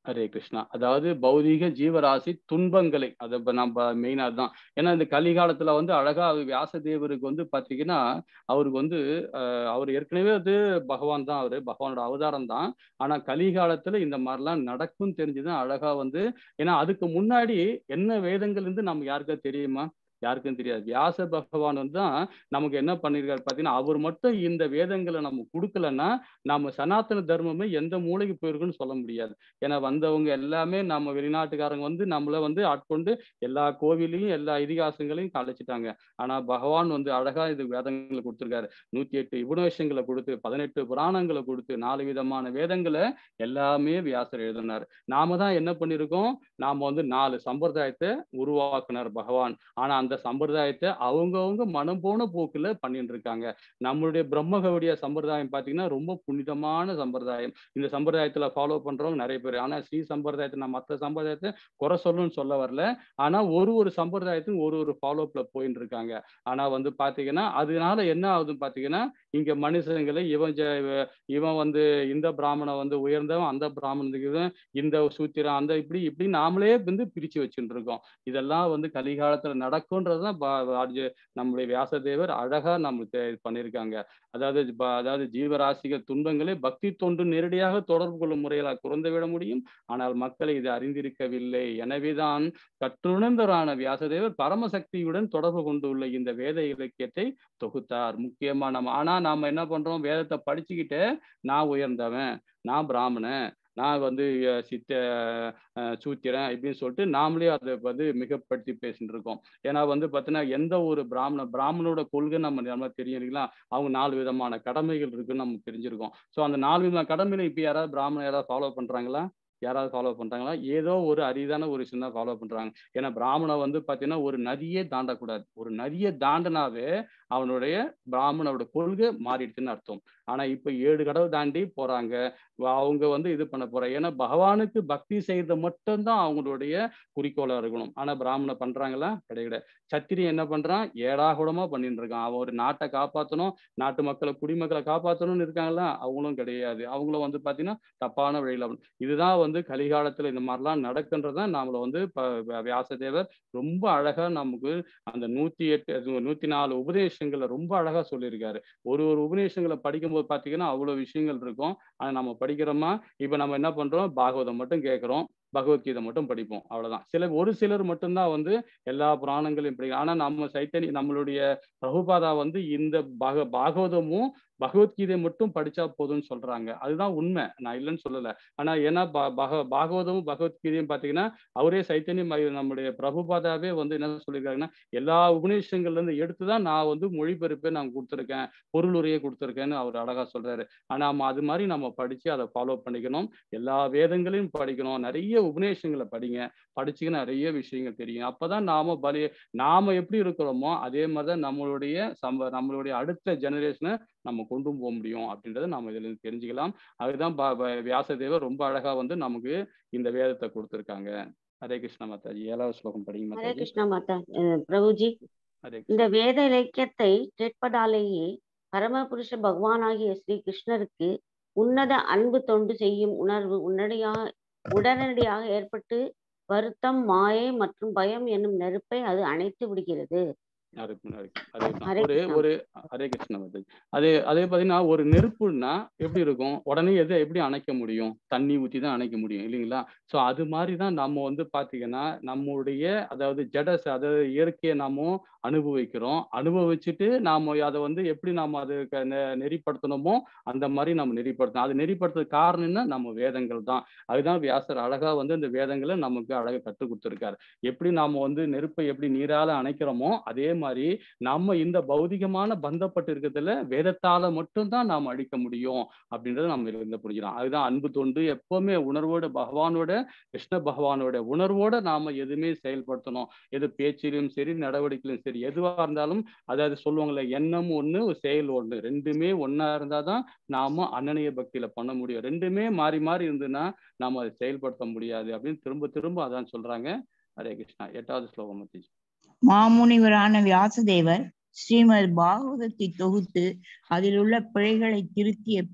ஹரே கிருஷ்ணா அதாவது பௌதீக ஜீவராசி துன்பங்களை அதை இப்ப நம்ம மெயினா அதுதான் ஏன்னா இந்த கலிகாலத்துல வந்து அழகா வியாசதேவருக்கு வந்து பாத்தீங்கன்னா அவருக்கு வந்து அஹ், அவர் ஏற்கனவே வந்து பகவான் தான் அவரு பகவானோட அவதாரம் தான் ஆனா கலிகாலத்துல இந்த மாதிரிலாம் நடக்கும் தெரிஞ்சுதான் அழகா வந்து ஏன்னா அதுக்கு முன்னாடி என்ன வேதங்கள் இருந்து நமக்கு யாருக்கா தெரியுமா யாருக்கும் தெரியாது வியாச பகவான் வந்து தான் நமக்கு என்ன பண்ணிருக்காரு பாத்தீங்கன்னா அவர் மட்டும் இந்த வேதங்களை நம்ம கொடுக்கலன்னா நம்ம சனாதன தர்மமே எந்த மூலைக்கு போயிருக்குன்னு சொல்ல முடியாது ஏன்னா வந்தவங்க எல்லாமே நம்ம வெளிநாட்டுக்காரங்க வந்து நம்மள வந்து ஆட்கொண்டு எல்லா கோவிலையும் எல்லா இதிகாசங்களையும் கலைச்சிட்டாங்க ஆனா பகவான் வந்து அழகா இது வேதங்களை கொடுத்துருக்காரு நூத்தி எட்டு உபநிஷங்களை கொடுத்து பதினெட்டு புராணங்களை கொடுத்து நாலு விதமான வேதங்களை எல்லாமே வியாசர் எழுதினார் நாம தான் என்ன பண்ணிருக்கோம் நாம வந்து நாலு சம்பிரதாயத்தை உருவாக்குனார் பகவான் ஆனா அந்த சம்பிரதாயத்தை அவங்கவங்க மனம் போன போக்குல பண்ணிட்டு இருக்காங்க நம்மளுடைய பிரம்மகவுடைய சம்பிரதாயம் பாத்தீங்கன்னா ரொம்ப புனிதமான சம்பிரதாயம் இந்த சம்பிரதாயத்துல ஃபாலோ பண்றவங்க நிறைய பேர் ஆனா ஸ்ரீ சம்பிரதாயத்தை நான் மற்ற சம்பிரதாயத்தை குறை சொல்லணும்னு சொல்ல வரல ஆனா ஒரு ஒரு சம்பிரதாயத்துக்கும் ஒரு ஒரு ஃபாலோப்ல போயிட்டு இருக்காங்க ஆனா வந்து பாத்தீங்கன்னா அதனால என்ன ஆகுதுன்னு பாத்தீங்கன்னா இங்க மனுஷங்களை இவன் ஜ- இவ- இவன் வந்து இந்த பிராமணன் வந்து உயர்ந்தவன் அந்த பிராமணனுக்கு இவன் இந்த சூத்திரம் அந்த இப்படி இப்படி நாமளே வந்து பிரிச்சு வச்சுட்டு இருக்கோம் இதெல்லாம் வந்து கலிகாலத்துல நடக்கும்ன்றதுதான் ப- அர்ஜு- நம்முடைய வியாசதேவர் அழகா நம்மளுக்கு தெ- பண்ணியிருக்காங்க அதாவது ப- அதாவது ஜீவராசிகள் துன்பங்களை பக்தி தொண்டு நேரடியாக தொடர்பு கொள்ளும் முறையில் குறைந்து விட முடியும் ஆனால் மக்களை இது அறிந்திருக்கவில்லை எனவேதான் கற்றுணர்ந்தரான வியாசதேவர் பரமசக்தியுடன் தொடர்பு கொண்டுள்ள இந்த வேத இலக்கியத்தை தொகுத்தார் முக்கியமா நம்ம ஆனா நாம என்ன பண்றோம் வேதத்தை படிச்சுக்கிட்டு நான் உயர்ந்தவன் நான் பிராமணன் நான் வந்து அஹ், சித்த அஹ், சூத்திரன் இப்படின்னு சொல்லிட்டு நாமளே அதை வந்து மிகப்படுத்தி பேசிட்டு இருக்கோம் ஏன்னா வந்து பார்த்தீங்கன்னா எந்த ஒரு பிராமண பிராமணோட கொள்கை நம்ம நம்ம தெரியும் இல்லைங்களா அவங்க நாலு விதமான கடமைகள் இருக்குன்னு நம்ம தெரிஞ்சிருக்கோம் ஸோ அந்த நாலு விதமான கடமைகளை இப்போ யாராவது பிராமணன் யாராவது ஃபாலோ பண்றாங்களா யாராவது ஃபாலோ பண்றாங்களா ஏதோ ஒரு அரிதான ஒரு சின்ன ஃபாலோ பண்றாங்க ஏன்னா பிராமணன் வந்து பாத்தீங்கன்னா ஒரு நதியே தாண்டக்கூடாது ஒரு நதியை தாண்டினாவே அவனுடைய பிராமணோட கொள்கை மாறிடுச்சுன்னு அர்த்தம் ஆனா இப்ப ஏழு கடவு தாண்டி போறாங்க வ- அவங்க வந்து இது பண்ண போறாங்க ஏன்னா பகவானுக்கு பக்தி செய்யறது மட்டும்தான் அவங்களுடைய குறிக்கோளா இருக்கணும் ஆனா பிராமணன் பண்றாங்களா கிடையாது சத்திரியன் என்ன பண்றான் ஏடாகுடமா பண்ணிட்டு இருக்கான் அவன் ஒரு நாட்டை காப்பாத்தணும் நாட்டு மக்களை குடிமக்களை காப்பாத்தணும்னு இருக்காங்களா அவங்களும் கிடையாது அவங்களும் வந்து பாத்தீங்கன்னா தப்பான வழியில இதுதான் வந்து கலிகாலத்துல இந்த மாதிரிலாம் நடக்குன்றதான் நாமள வந்து ப- வ- வியாசதேவர் ரொம்ப அழகா நமக்கு அந்த நூத்தி எட்டு அது நூத்தி நாலு உபதேசங்களை ரொம்ப அழகா சொல்லியிருக்காரு ஒரு ஒரு உபதேசங்களை படிக்கும்போது பாத்தீங்கன்னா அவ்வளவு விஷயங்கள் இருக்கும் ஆனா நம்ம படிக்கிறோமா இப்ப நம்ம என்ன பண்றோம் பாகவதம் மட்டும் கேட்கிறோம் பகவத்கீதை மட்டும் படிப்போம் அவ்வளவுதான் சில ஒரு சிலர் மட்டும்தான் வந்து எல்லா புராணங்களையும் படிக்க ஆனா நம்ம சைத்தன்ய நம்மளுடைய பிரபுபாதா வந்து இந்த பாக பாகவதமும் பகவத்கீதை மட்டும் படிச்சா போதும்னு சொல்றாங்க அதுதான் உண்மை நான் இல்லைன்னு சொல்லல ஆனா ஏன்னா ப- பக பாகவதமும் பகவத்கீதையும் பாத்தீங்கன்னா அவரே சைத்தன்யம் ஐயர் நம்முடைய பிரபுபாதாவே வந்து என்ன சொல்லியிருக்காருன்னா எல்லா உபநிஷங்கள்ல இருந்து எடுத்துதான் நான் வந்து மொழிபெயர்ப்பே நான் கொடுத்துருக்கேன் பொருளுரையே கொடுத்துருக்கேன்னு அவர் அழகா சொல்றாரு ஆனா நம்ம அது மாதிரி நம்ம படிச்சு அதை ஃபாலோ பண்ணிக்கணும் எல்லா வேதங்களையும் படிக்கணும் நிறைய உபநிஷங்களை படிங்க படிச்சு நிறைய விஷயங்கள் தெரியும் அப்பதான் நாம பலி நாம எப்படி இருக்கிறோமோ அதே மாதிரிதான் நம்மளுடைய சம்ப நம்மளுடைய அடுத்த ஜெனரேஷனை நம்ம கொண்டு போக முடியும் அப்படின்றத நாம இதுல இருந்து தெரிஞ்சுக்கலாம் அதுதான் ப- ப- வியாசதேவர் ரொம்ப அழகா வந்து நமக்கு இந்த வேதத்தை கொடுத்திருக்காங்க ஹரே கிருஷ்ணா மாதாஜி ஏழாவது ஸ்லோகம் படிங்க ஹரே மாதாஜி கிருஷ்ணா மாதா அஹ் பிரபுஜி ஹரே இந்த கிருஷ்ணா வேத இலக்கியத்தை கேட்பதாலேயே பரமபுருஷ பகவானாகிய ஸ்ரீ கிருஷ்ணருக்கு உன்னத அன்பு தொண்டு செய்யும் உணர்வு உடனடியாக உடனடியாக ஏற்பட்டு வருத்தம் மாயை மற்றும் பயம் என்னும் நெருப்பை அது அணைத்து விடுகிறது ஹரே கிருஷ்ணா, ஹரே கிருஷ்ணா. ஹரே ஒரு கிருஷ்ணா ஒரு ஹரே கிருஷ்ண மாதாஜி அதே அதே பாத்தீங்கன்னா ஒரு நெருப்புன்னா எப்படி இருக்கும் உடனே எதை எப்படி அணைக்க முடியும் தண்ணி ஊத்தி தான் அணைக்க முடியும் இல்லைங்களா சோ அது மாதிரி தான் நம்ம வந்து பாத்தீங்கன்னா நம்முடைய அதாவது ஜட ச- அதாவது இயற்கையை நாம அனுபவிக்கிறோம் அனுபவிச்சுட்டு நாம அதை வந்து எப்படி நாம அது க- நெ- நெறிப்படுத்தணுமோ அந்த மாதிரி நம்ம நெறிப்படுத்தணும் அது நெறிப்படுத்துறது காரணம் என்ன நம்ம வேதங்கள் தான் அதுதான் வியாசர் அழகா வந்து இந்த வேதங்களை நமக்கு அழகா கற்றுக் கொடுத்திருக்காரு எப்படி நாம வந்து நெருப்பை எப்படி நீரால அணைக்கிறோமோ அதே மாதிரி நம்ம இந்த பௌதிகமான பந்தப்பட்டு இருக்கிறதுல வேதத்தால மட்டும்தான் நாம் அழிக்க முடியும் அப்படின்றத நம்ம இருந்து புரிஞ்சுக்கலாம் அதுதான் அன்பு தொண்டு எப்பவுமே உணர்வோட பகவானோட கிருஷ்ண பகவானோட உணர்வோட நாம எதுவுமே செயல்படுத்தணும் எது பேச்சிலும் சரி நடவடிக்கையிலும் சரி எதுவா இருந்தாலும் அதாவது சொல்லுவாங்கல்ல எண்ணம் ஒண்ணு செயல் ஒண்ணு ரெண்டுமே ஒண்ணா இருந்தாதான் நாம அன்னனைய பக்தியில பண்ண முடியும் ரெண்டுமே மாறி மாறி இருந்ததுன்னா நாம அதை செயல்படுத்த முடியாது அப்படின்னு திரும்ப திரும்ப அதான் சொல்றாங்க ஹரே கிருஷ்ணா எட்டாவது ஸ்லோகம் மத்திஜி மாமுனிவரான வியாசதேவர் ஸ்ரீமத் பாகவதத்தை தொகுத்து அதில் உள்ள பிழைகளை திருத்திய பின்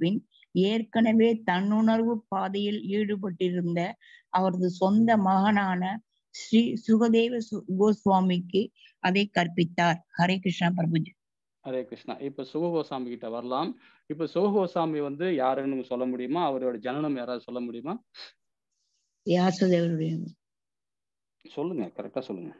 ஏற்கனவே தன்னுணர்வு பாதையில் ஈடுபட்டிருந்த அவரது சொந்த மகனான ஸ்ரீ சுகதேவ சு- கோஸ்வாமிக்கு அதை கற்பித்தார் ஹரே கிருஷ்ணா பிரபுஜி ஹரே கிருஷ்ணா இப்ப சுககோசாமி கிட்ட வரலாம் இப்ப சுககோசாமி வந்து யாருன்னு சொல்ல முடியுமா அவரோட ஜனனம் யாராவது சொல்ல முடியுமா வியாசதேவருடைய சொல்லுங்க கரெக்டா சொல்லுங்க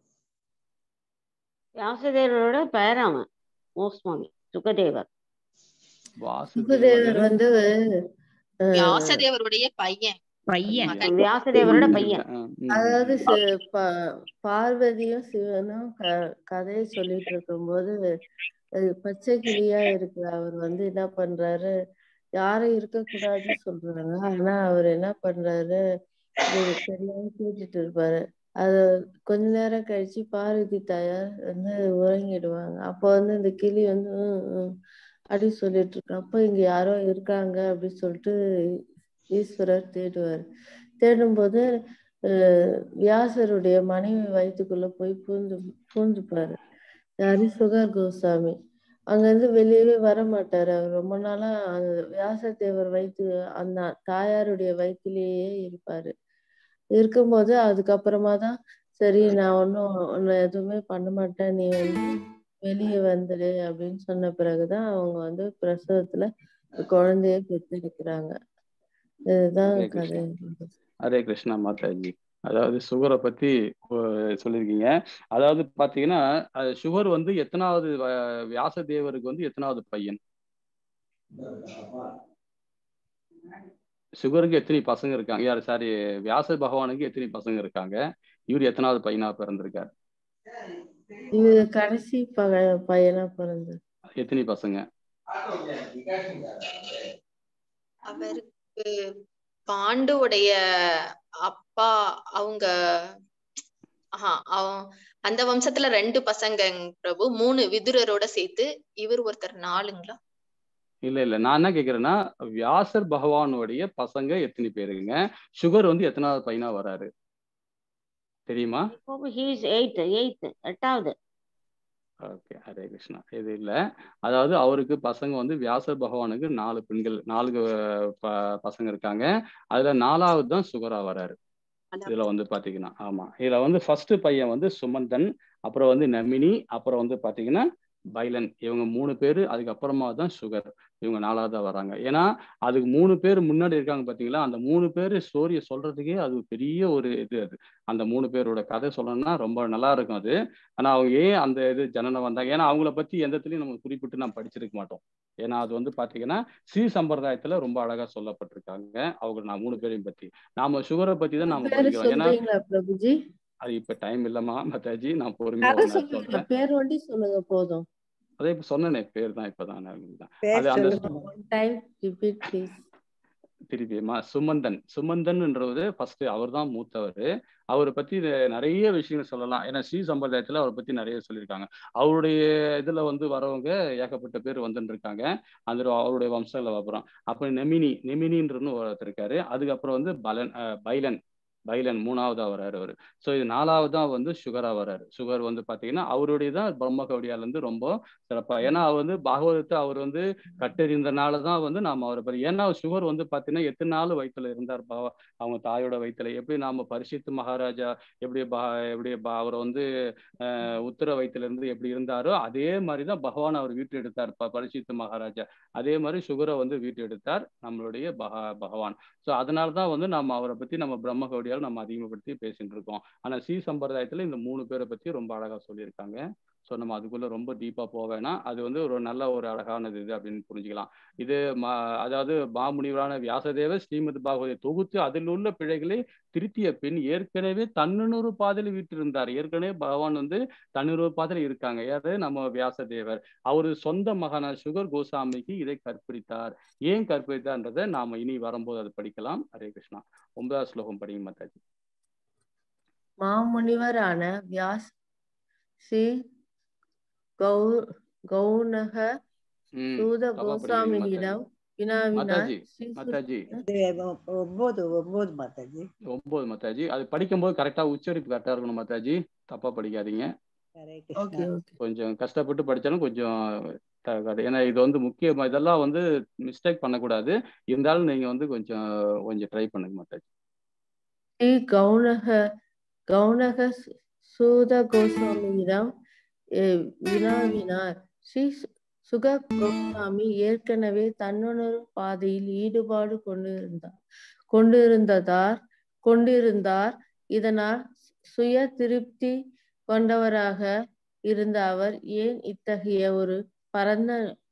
வியாசதேவரோட பெயர் அவன் மோஸ்வாமி சுகதேவர் சுகதேவர் வந்து அஹ், வியாசதேவருடைய பையன் பையன் மகன் வியாசதேவரோட பையன் அதாவது சி- பா- பார்வதியும் சிவனும் க- கதையை சொல்லிட்டு இருக்கும்போது அது பச்சை கிளியா இருக்கு அவர் வந்து என்ன பண்றாரு யாரும் இருக்கக்கூடாதுன்னு சொல்றாங்க ஆனா அவர் என்ன பண்றாரு இது தெரியாம கேட்டுட்டு இருப்பாரு அது கொஞ்ச நேரம் கழிச்சு பார்வதி தாயார் வந்து உறங்கிடுவாங்க அப்போ வந்து இந்த கிளி வந்து "ம், ம்" அப்படி சொல்லிட்டு இருக்கு அப்போ இங்க யாரோ இருக்காங்க அப்படின்னு சொல்லிட்டு ஈஸ்வரர் தேடுவார் தேடும்போது அஹ், வியாசருடைய மனைவி வயிற்றுக்குள்ள போய் பூந்து பூந்துப்பாரு யாரு சுகர் கோசாமி அங்கிருந்து வெளியவே வர மாட்டாரு அவர் ரொம்ப நாளா அந்த வியாசதேவர் வயிற்று அந்த தாயாருடைய வயிற்றிலேயே இருப்பாரு இருக்கும்போது அதுக்கப்புறமா தான் சரி நான் ஒன்றும் உன்னை எதுவுமே பண்ண மாட்டேன் நீ வந்து வெளியே வந்துடு அப்படின்னு சொன்ன பிறகுதான் அவங்க வந்து பிரசவத்துல குழந்தைய பெற்றெடுக்கிறாங்க இதுதான் ஹரே கதை கிருஷ்ணா ஹரே கிருஷ்ணா மாதாஜி அதாவது சுகரை பத்தி அஹ், சொல்லியிருக்கீங்க அதாவது பாத்தீங்கன்னா அது சுகர் வந்து எத்தனாவது வ- வியாசதேவருக்கு வந்து எத்தனாவது பையன் சுகருக்கு எத்தனை பசங்க இருக்காங்க யார் சாரி வியாச பகவானுக்கு எத்தனை பசங்க இருக்காங்க இவர் எத்தனாவது பையனா பிறந்திருக்காரு இது கடைசி பக பையனா பிறந்தது எத்தனை பசங்க அவருக்கு பாண்டுவுடைய அப்பா அவங்க ஆஹா அவன் அந்த வம்சத்துல ரெண்டு பசங்க பிரபு மூணு விதுரரோட சேர்த்து இவர் ஒருத்தர் நாலுங்களா இல்ல இல்ல நான் என்ன கேக்குறேன்னா வியாசர் பகவானுடைய பசங்க எத்தனை பேருங்க சுகர் வந்து எத்தனாவது பையனா வராரு தெரியுமா ஹீஸ் எயித் எயித் எட்டாவது ஓகே ஹரே கிருஷ்ணா இது இல்ல அதாவது அவருக்கு பசங்க வந்து வியாசர் பகவானுக்கு நாலு பெண்கள் நாலு அஹ், ப- பசங்க இருக்காங்க அதுல நாலாவது தான் சுகரா வராரு இதுல வந்து பாத்தீங்கன்னா ஆமா இதுல வந்து ஃபர்ஸ்ட் பையன் வந்து சுமந்தன் அப்புறம் வந்து நமினி அப்புறம் வந்து பாத்தீங்கன்னா பைலன் இவங்க மூணு பேரு அதுக்கப்புறமா தான் சுகர் இவங்க நாலாவதா வராங்க ஏன்னா அதுக்கு மூணு பேர் முன்னாடி இருக்காங்க பாத்தீங்களா அந்த மூணு பேர் ஸ்டோரியை சொல்றதுக்கே அது பெரிய ஒரு இது அது அந்த மூணு பேரோட கதை சொல்லணும்னா ரொம்ப நல்லா இருக்கும் அது ஆனா அவங்க ஏன் அந்த இது ஜனனம் வந்தாங்க ஏன்னா அவங்கள பத்தி எந்த இடத்துலயும் நம்ம குறிப்பிட்டு நம்ம படிச்சிருக்க மாட்டோம் ஏன்னா அது வந்து பாத்தீங்கன்னா ஸ்ரீ சம்பிரதாயத்துல ரொம்ப அழகா சொல்லப்பட்டிருக்காங்க அவங்க நான் மூணு பேரையும் பத்தி நாம சுகரை பத்தி தான் நாம பேரு படிக்கிறோம் ஏன்னா சொல்றீங்களா பிரபுஜி அது இப்ப டைம் இல்லம்மா மத்தாஜி நான் பொறுமையா கதை ஒரு நாள் சொல்லுங்க சொல்றேன் பேர் வண்டி சொல்லுங்க போதும் அதே இப்ப சொன்னனே பேர் தான் இப்பதான் நான் தான். பேர் அது அந்த சொல்லுங்க ஒன் டைம் ரிப்பீட் ப்ளீஸ் திருப்பியுமா சுமந்தன் சுமந்தன்ன்றது ஃபர்ஸ்ட் அவர் தான் மூத்தவர் அவரை பத்தி நெ- நிறைய விஷயங்கள் சொல்லலாம் ஏன்னா ஸ்ரீ சம்பிரதாயத்துல அவரை பத்தி நிறைய சொல்லியிருக்காங்க அவருடைய இதுல வந்து வரவங்க ஏகப்பட்ட பேர் வந்துட்டு இருக்காங்க அந்த அவருடைய வம்சங்கள அப்புறம் அப்புறம் நெமினி நெமினின்றன்னு ஒருத்தர் இருக்காரு அதுக்கப்புறம் வந்து பலன் அஹ், பைலன் பைலன் மூணாவதா வராரு அவரு ஸோ இது நாலாவதா வந்து சுகரா வராரு சுகர் வந்து பாத்தீங்கன்னா அவருடைய தான் பிரம்ம கவடியால இருந்து ரொம்ப சிறப்பா ஏன்னா அவர் வந்து பாகவதத்தை அவர் வந்து கட்டறிந்தனால தான் வந்து நாம அவரை பத்தி ஏன்னா சுகர் வந்து பாத்தீங்கன்னா எத்தனை நாள் வயித்துல இருந்தார் பாவ அவங்க தாயோட வயித்துல எப்படி நாம பரிசுத்து மகாராஜா எப்படி பா எப்படி பா அவர் வந்து அஹ், உத்தர வயித்துல இருந்து எப்படி இருந்தாரோ அதே மாதிரி தான் பகவான் அவர் வீட்டு எடுத்தார் ப- பரிசுத்து மகாராஜா அதே மாதிரி சுகரை வந்து வீட்டு எடுத்தார் நம்மளுடைய பகா பகவான் ஸோ அதனால தான் வந்து நம்ம அவரை பத்தி நம்ம பிரம்ம கௌடியால் நம்ம அதிகப்படுத்தி பேசிட்டு இருக்கோம் ஆனா ஸ்ரீ சம்பிரதாயத்துல இந்த மூணு பேரை பத்தி ரொம்ப அழகா சொல்லியிருக்காங்க ஸோ நம்ம அதுக்குள்ள ரொம்ப டீப்பா போக வேணாம் அது வந்து ஒரு நல்ல ஒரு அழகானது இது அப்படின்னு புரிஞ்சுக்கலாம் இது ம- அதாவது மாமுனிவரான வியாசதேவர் ஸ்ரீமத் பாகவதை தொகுத்து அதில் உள்ள பிழைகளை திருத்திய பின் ஏற்கனவே தன்னுணர்வு பாதையில் வீட்டிருந்தார் ஏற்கனவே பகவான் வந்து தன்னுணர்வு பாதையில் இருக்காங்க யாரு நம்ம வியாசதேவர் அவரு சொந்த மகனான சுகர் கோசாமிக்கு இதை கற்பித்தார் ஏன் கற்பித்தார்ன்றதை நாம இனி வரும்போது அது படிக்கலாம் ஹரே கிருஷ்ணா ஒன்பதாவது ஸ்லோகம் படிங்க மாதாஜி மாமுனிவரான வியாஸ் ஸ்ரீ கௌ கௌனக ம் சூத தப்பா படிக்கிறீங்க கோசாமியிடம் வினாவினார் மாதாஜி ஸ்ரீ சு- மாதாஜி இது ஒ- ஒன்பது ஒன்பது மாதாஜி ஒன்பது மாதாஜி அது படிக்கும்போது கரெக்டா உச்சரிப்பு கரெக்டா இருக்கணும் மாதாஜி தப்பா படிக்காதீங்க ஹரே ஓகே கிருஷ்ணா ஓகே கொஞ்சம் கஷ்டப்பட்டு படிச்சாலும் கொஞ்சம் தகராறு ஏன்னா இது வந்து முக்கியம் இதெல்லாம் வந்து மிஸ்டேக் பண்ணக்கூடாது இருந்தாலும் நீங்க வந்து கொஞ்சம் கொஞ்சம் ட்ரை பண்ணுங்க மாட்டாச்சு ஸ்ரீ கௌனக கௌனக சு- சூத கோஸ்வாமியிடம் அஹ், வினாவினார் ஸ்ரீ சு- சுக கோஸ்வாமி ஏற்கனவே தன்னுணர்வு பாதையில் ஈடுபாடு கொண்டிருந்தார் கொண்டிருந்ததார் கொண்டிருந்தார் இதனால் சுய திருப்தி கொண்டவராக இருந்த அவர் ஏன் இத்தகைய ஒரு பரந்த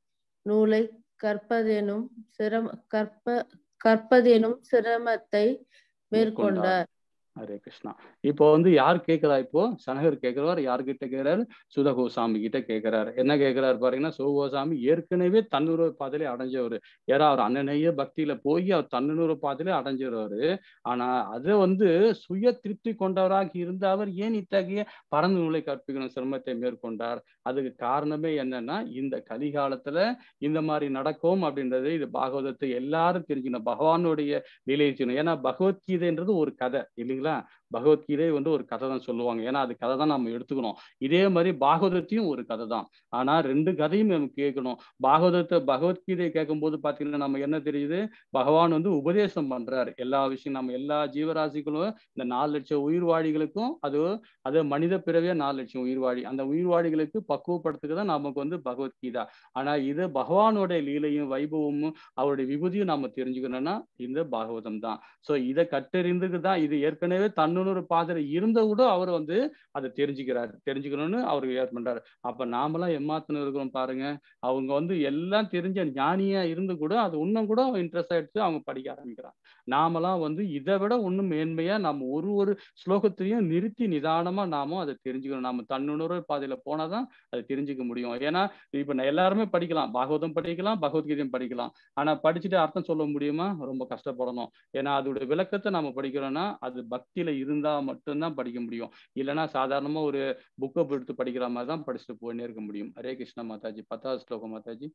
நூலை கற்பதெனும் சிரம கற்ப கற்பதெனும் சிரமத்தை மேற்கொண்டார் ஹரே கிருஷ்ணா இப்போ வந்து யார் கேட்கிறா இப்போ சனகர் கேட்கிறவர் யார்கிட்ட கேட்கிறாரு சுதகோசாமி கிட்ட கேட்கிறாரு என்ன கேட்கிறாரு பாத்தீங்கன்னா சுகோசாமி ஏற்கனவே தன்னுணர்வு பாதையிலே அடைஞ்சவர் ஏன்னா அவர் அண்ணனைய பக்தியில போய் அவர் தன்னுணர்வு பாதையிலே அடைஞ்சவர் ஆனா அதை வந்து சுய திருப்தி கொண்டவராக இருந்த அவர் ஏன் இத்தகைய பரந்த நூலை கற்பிக்கணும் சிரமத்தை மேற்கொண்டார் அதுக்கு காரணமே என்னன்னா இந்த கலிகாலத்துல இந்த மாதிரி நடக்கும் அப்படின்றது இது பாகவதத்தை எல்லாரும் தெரிஞ்சுக்கணும் பகவானுடைய நிலையை செய்யணும் ஏன்னா பகவத்கீதைன்றது ஒரு கதை இல்லைங்களா பகவத்கீதை வந்து ஒரு கதை தான் சொல்லுவாங்க ஏன்னா அது கதை தான் நம்ம எடுத்துக்கணும் இதே மாதிரி பாகவதத்தையும் ஒரு கதை தான் ஆனா ரெண்டு கதையும் நம்ம கேட்கணும் பாகவதத்தை பகவத்கீதையை கேட்கும்போது பாத்தீங்கன்னா நம்ம என்ன தெரியுது பகவான் வந்து உபதேசம் பண்றாரு எல்லா விஷயம் நம்ம எல்லா ஜீவராசிகளும் இந்த நாலு லட்சம் உயிர்வாழிகளுக்கும் அது அது மனித பிறவியே நாலு லட்சம் உயிர்வாழி அந்த உயிர்வாழிகளுக்கு பக்குவப்படுத்துக்கு தான் நமக்கு வந்து பகவத்கீதா ஆனா இது பகவானுடைய லீலையும் வைபவமும் அவருடைய விபூதியும் நாம தெரிஞ்சுக்கணும்னா இந்த பாகவதம் தான் சோ இதை கட்டறிந்துக்கு தான் இது ஏற்கனவே தன்னுணர்வு பாதையில இருந்த கூட அவர் வந்து அதை தெரிஞ்சுக்கிறாரு தெரிஞ்சுக்கணும்னு அவர் ஏற்று பண்றாரு அப்ப நாமெல்லாம் எம்மாத்தின இருக்கிறோம் பாருங்க அவங்க வந்து எல்லாம் தெரிஞ்ச ஞானியா இருந்து கூட அது இன்னும் கூட இன்ட்ரெஸ்ட் ஆயிடுச்சு அவங்க படிக்க ஆரம்பிக்கிறாங்க நாமெல்லாம் வந்து இதை விட ஒண்ணும் மேன்மையா நம்ம ஒரு ஒரு ஸ்லோகத்தையும் நிறுத்தி நிதானமா நாமும் அதை தெரிஞ்சுக்கணும் நம்ம தன்னுணர்வு பாதையில போனாதான் அதை தெரிஞ்சுக்க முடியும் ஏன்னா இப்ப நான் எல்லாருமே படிக்கலாம் பாகவதம் படிக்கலாம் பகவத்கீதையும் படிக்கலாம் ஆனா படிச்சுட்டு அர்த்தம் சொல்ல முடியுமா ரொம்ப கஷ்டப்படணும் ஏன்னா அதோட விளக்கத்தை நம்ம படிக்கிறோம்னா அது பக்தியில இருந்தா மட்டும்தான் படிக்க முடியும் இல்லைன்னா சாதாரணமா ஒரு புக்கை எடுத்து படிக்கிற மாதிரி தான் படிச்சுட்டு போயின்னே இருக்க முடியும் ஹரே கிருஷ்ணா மாதாஜி பத்தாவது ஸ்லோகம் மாதாஜி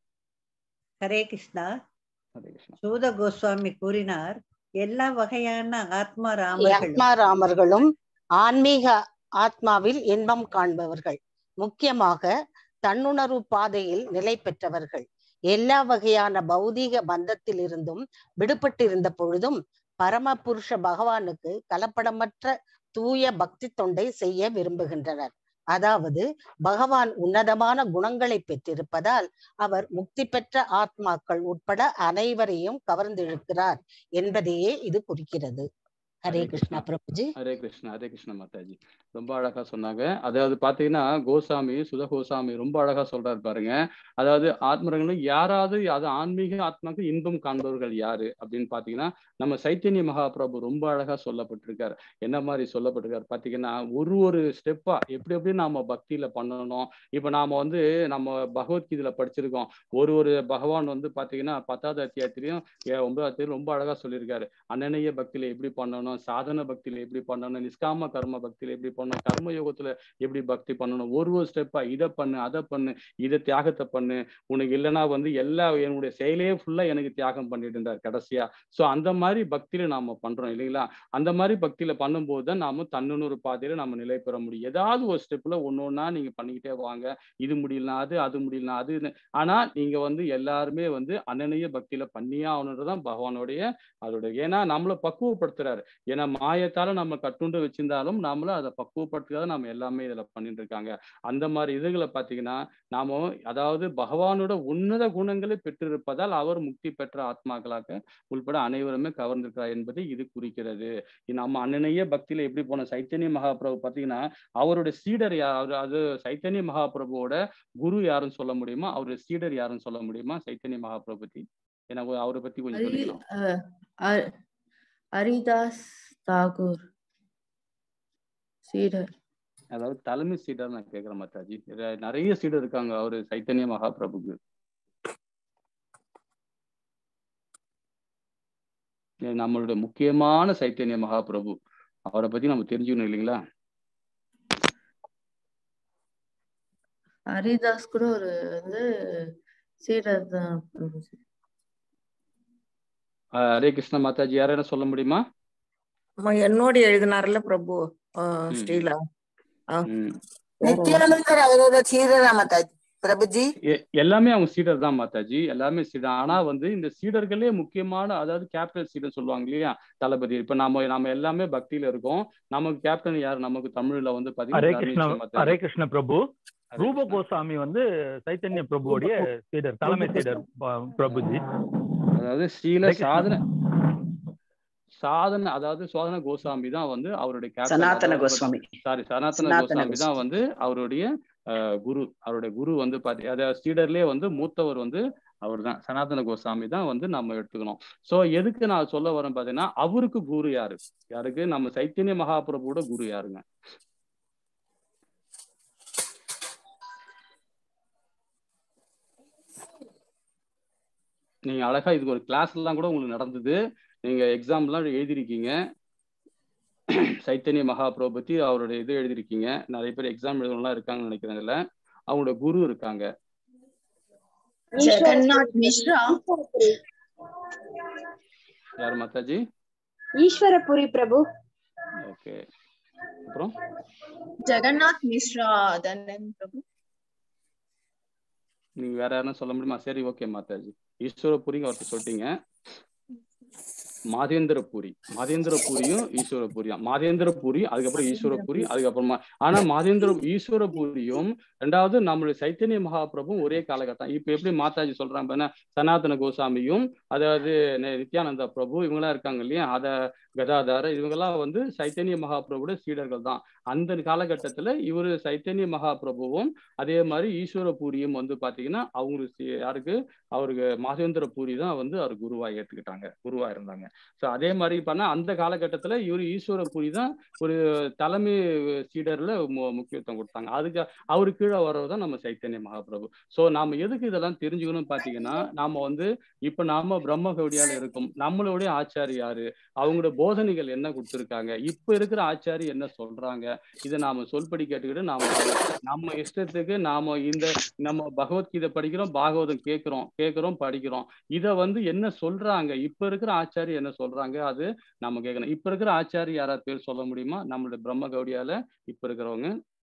ஹரே கிருஷ்ணா ஹரே கிருஷ்ணா சூத கோஸ்வாமி கூறினார் எல்லா வகையான ஆத்மா ராமர்களும் ஆத்மாராமர்களும் ஆன்மீக ஆத்மாவில் இன்பம் காண்பவர்கள் முக்கியமாக தன்னுணர்வு பாதையில் நிலை பெற்றவர்கள் எல்லா வகையான பௌதீக பந்தத்தில் இருந்தும் விடுபட்டிருந்த பொழுதும் பரம புருஷ பகவானுக்கு கலப்படமற்ற தூய பக்தி தொண்டை செய்ய விரும்புகின்றனர் அதாவது பகவான் உன்னதமான குணங்களை பெற்றிருப்பதால் அவர் முக்தி பெற்ற ஆத்மாக்கள் உட்பட அனைவரையும் கவர்ந்திழுக்கிறார் என்பதையே இது குறிக்கிறது ஹரே கிருஷ்ணா பிரபுஜி ஹரே கிருஷ்ணா ஹரே கிருஷ்ணா மாதாஜி ரொம்ப அழகா சொன்னாங்க அதாவது பாத்தீங்கன்னா கோசாமி சுத கோசாமி ரொம்ப அழகா சொல்றாரு பாருங்க அதாவது ஆத்மரங்களும் யாராவது அது ஆன்மீக ஆத்மாக்கு இன்பம் காண்பவர்கள் யாரு அப்படின்னு பாத்தீங்கன்னா நம்ம சைத்தன்ய மகாபிரபு ரொம்ப அழகா சொல்லப்பட்டிருக்காரு என்ன மாதிரி சொல்லப்பட்டிருக்காரு பாத்தீங்கன்னா ஒரு ஒரு ஸ்டெப்பா எப்படி எப்படி நாம பக்தியில பண்ணணும் இப்ப நாம வந்து நம்ம பகவத்கீதையில படிச்சிருக்கோம் ஒரு ஒரு பகவான் வந்து பாத்தீங்கன்னா பத்தாவது அத்தியாயத்திலையும் ஏ- ஒன்பதாவது அத்தியாயம் ரொம்ப அழகா சொல்லியிருக்காரு அனநேய பக்தியில எப்படி பண்ணணும் சாதன பக்தியில எப்படி பண்ணணும் நிஷ்காம கர்ம பக்தியில எப்படி பண்ணணும் கர்ம யோகத்துல எப்படி பக்தி பண்ணணும் ஒரு ஒரு ஸ்டெப்பா இதை பண்ணு அதை பண்ணு இதை தியாகத்தை பண்ணு உனக்கு இல்லைன்னா வந்து எல்லா என்னுடைய செயலையே ஃபுல்லா எனக்கு தியாகம் பண்ணிட்டு இருந்தார் கடைசியா சோ அந்த மாதிரி பக்தியில நாம பண்றோம் இல்லைங்களா அந்த மாதிரி பக்தியில பண்ணும்போது தான் நாம தன்னுணர்வு பாதையில நம்ம நிலை பெற முடியும் ஏதாவது ஒரு ஸ்டெப்ல ஒண்ணு ஒண்ணா நீங்க பண்ணிக்கிட்டே வாங்க இது முடியலாம் அது அது முடியலாம் அது இது. ஆனா நீங்க வந்து எல்லாருமே வந்து அனநிய பக்தியில பண்ணியே ஆகணுன்றதுதான் பகவானுடைய அதோட ஏன்னா நம்மள பக்குவப்படுத்துறாரு ஏன்னா மாயத்தால நம்ம கட்டுண்டு வச்சிருந்தாலும் நாமளும் அதை பக்குவப்படுத்துக்காக நம்ம எல்லாமே இதுல பண்ணிட்டு இருக்காங்க அந்த மாதிரி இதுகளை பாத்தீங்கன்னா நாம அதாவது பகவானோட உன்னத குணங்களை பெற்றிருப்பதால் அவர் முக்தி பெற்ற ஆத்மாக்களாக உள்பட அனைவருமே கவர்ந்திருக்கிறார் என்பதை இது குறிக்கிறது இது நம்ம அண்ணனையே பக்தியில எப்படி போன சைத்தன்ய மகாபிரபு பாத்தீங்கன்னா அவருடைய சீடர் யார் அவரு- அது சைத்தன்ய மகாபிரபுவோட குரு யாருன்னு சொல்ல முடியுமா அவருடைய சீடர் யாருன்னு சொல்ல முடியுமா சைத்தன்ய மகாபிரபு பத்தி எனக்கு அவரை பத்தி கொஞ்சம் ஹரி சொல்லிக்கலாம் அஹ், ஹ- ஹரிதாஸ் தாகூர் சீடர் அதாவது தலைமை சீடர் நான் கேக்குறேன் மாதாஜி இதுல நிறைய சீடர் இருக்காங்க அவரு சைத்தன்ய மகாபிரபுக்கு இது நம்மளுடைய முக்கியமான சைத்தன்ய மகாபிரபு அவரை பத்தி நம்ம தெரிஞ்சுக்கணும் இல்லைங்களா ஹரிதாஸ் கூட ஒரு வந்து சீடர் தான் பிரபுஜி. அஹ் ஹரே கிருஷ்ண மாதாஜி யாரும் சொல்ல முடியுமா ஆமா, என்னோட எழுதினார்ல பிரபு ஆஹ் ம். ஸ்ரீலா ஆஹ் ம் நித்யானந்தர் அவரோட சீரரா மாதாஜி பிரபுஜி எ- எல்லாமே அவங்க சீடர் தான் மாதாஜி எல்லாமே சீடர் ஆனா வந்து இந்த சீடர்களே முக்கியமான அதாவது கேப்டன் சீடர் சொல்லுவாங்க இல்லையா தளபதி இப்ப நாம நாம எல்லாமே பக்தியில இருக்கோம் நமக்கு கேப்டன் யார் நமக்கு தமிழ்ல வந்து ஹரே பாத்தீங்கன்னா கிருஷ்ண தர்மேஸ்வர மாதாஜி ஹரே கிருஷ்ண பிரபு ஹரே ரூப கிருஷ்ணா கோசாமி வந்து சைத்தன்ய பிரபுவோடைய சீடர் தலைமை சீடர் ப- பிரபுஜி அதாவது ஸ்ரீல ஹரே கிருஷ்ணா சாதன சாதன அதாவது சோதன கோசாமி தான் வந்து அவருடைய கேப்டன் சனாதன அதாவது கோஸ்வாமி சாரி சனாதன சனாதன கோசாமி தான் வந்து அவருடைய அஹ், குரு அவருடைய குரு வந்து பாத்தி அதாவது ஸ்ரீடர்லயே வந்து மூத்தவர் வந்து அவர் தான் சனாதன கோசாமி தான் வந்து நம்ம எடுத்துக்கணும் சோ எதுக்கு நான் சொல்ல வரேன் பாத்தீங்கன்னா அவருக்கு குரு யாரு யாருக்கு நம்ம சைத்தன்ய மகாபிரபுவோட குரு யாருங்க நீங்க அழகா இதுக்கு ஒரு கிளாஸ் எல்லாம் கூட உங்களுக்கு நடந்தது நீங்க எக்ஸாம் எல்லாம் எழுதிருக்கீங்க சைத்தன்ய மகாபிரபு பத்தி அவருடைய இது எழுதிருக்கீங்க நிறைய பேர் எக்ஸாம் எழுதலாம் இருக்காங்கன்னு நினைக்கிறேன் இதுல அவங்களோட குரு இருக்காங்க जगन्नाथ मिश्रा யார் மாதாஜி ईश्वरपुरी प्रभु ஓகே அப்புறம் जगन्नाथ मिश्रा दंडन प्रभु நீங்க வேற யாரும் சொல்ல முடியுமா சரி ஓகே மாதாஜி ஈஸ்வரபுரிங்க அவர்கிட்ட சொல்லிட்டீங்க மாதேந்திரபுரி மாதேந்திரபுரியும் ஈஸ்வரபுரியும் மாதேந்திரபுரி அதுக்கப்புறம் ஈஸ்வரபுரி அதுக்கப்புறமா ஆனா மாதேந்திர ஈஸ்வரபுரியும் ரெண்டாவது நம்மளுடைய சைத்தன்ய மகாபிரபுவும் ஒரே காலகட்டம் இப்ப எப்படி மாதாஜி சொல்றாங்க பாருங்க, சனாதன கோசாமியும் அதாவது நி- நித்யானந்த பிரபு இவங்கெல்லாம் இருக்காங்க இல்லையா அத கதாதார இவங்கெல்லாம் வந்து சைத்தன்ய மகாபிரபுவோட சீடர்கள் தான் அந்த காலகட்டத்துல இவரு சைத்தன்ய மகாபிரபுவும் அதே மாதிரி ஈஸ்வரபூரியும் வந்து பாத்தீங்கன்னா அவங்களுக்கு சி- யாருக்கு அவருக்கு மாதேந்திர பூரி தான் வந்து அவர் குருவா ஏத்துக்கிட்டாங்க குருவா இருந்தாங்க சோ அதே மாதிரி பண்ணா அந்த காலகட்டத்துல இவர் ஈஸ்வர பூரி தான் ஒரு தலைமை சீடர்ல மு- முக்கியத்துவம் கொடுத்தாங்க அதுக்கு அவரு கீழே வர்றது தான் நம்ம சைத்தன்ய மகாபிரபு சோ நாம எதுக்கு இதெல்லாம் தெரிஞ்சுக்கணும் பாத்தீங்கன்னா நாம வந்து இப்ப நாம பிரம்ம கவுடியால இருக்கோம் நம்மளுடைய ஆச்சாரி யாரு அவங்களோட போதனைகள் என்ன கொடுத்துருக்காங்க இப்ப இருக்கிற ஆச்சாரி என்ன சொல்றாங்க இதை நாம சொல்படி கேட்டுக்கிட்டு நாம நம்ம இஷ்டத்துக்கு நாம இந்த நம்ம பகவத்கீதை படிக்கிறோம் பாகவதம் கேட்கிறோம் கேட்கிறோம் படிக்கிறோம் இத வந்து என்ன சொல்றாங்க இப்ப இருக்கிற ஆச்சாரி என்ன சொல்றாங்க அது நம்ம கேட்கணும் இப்ப இருக்கிற ஆச்சாரி யாராவது பேர் சொல்ல முடியுமா நம்மளுடைய பிரம்ம கவுடியால இப்ப இருக்கிறவங்க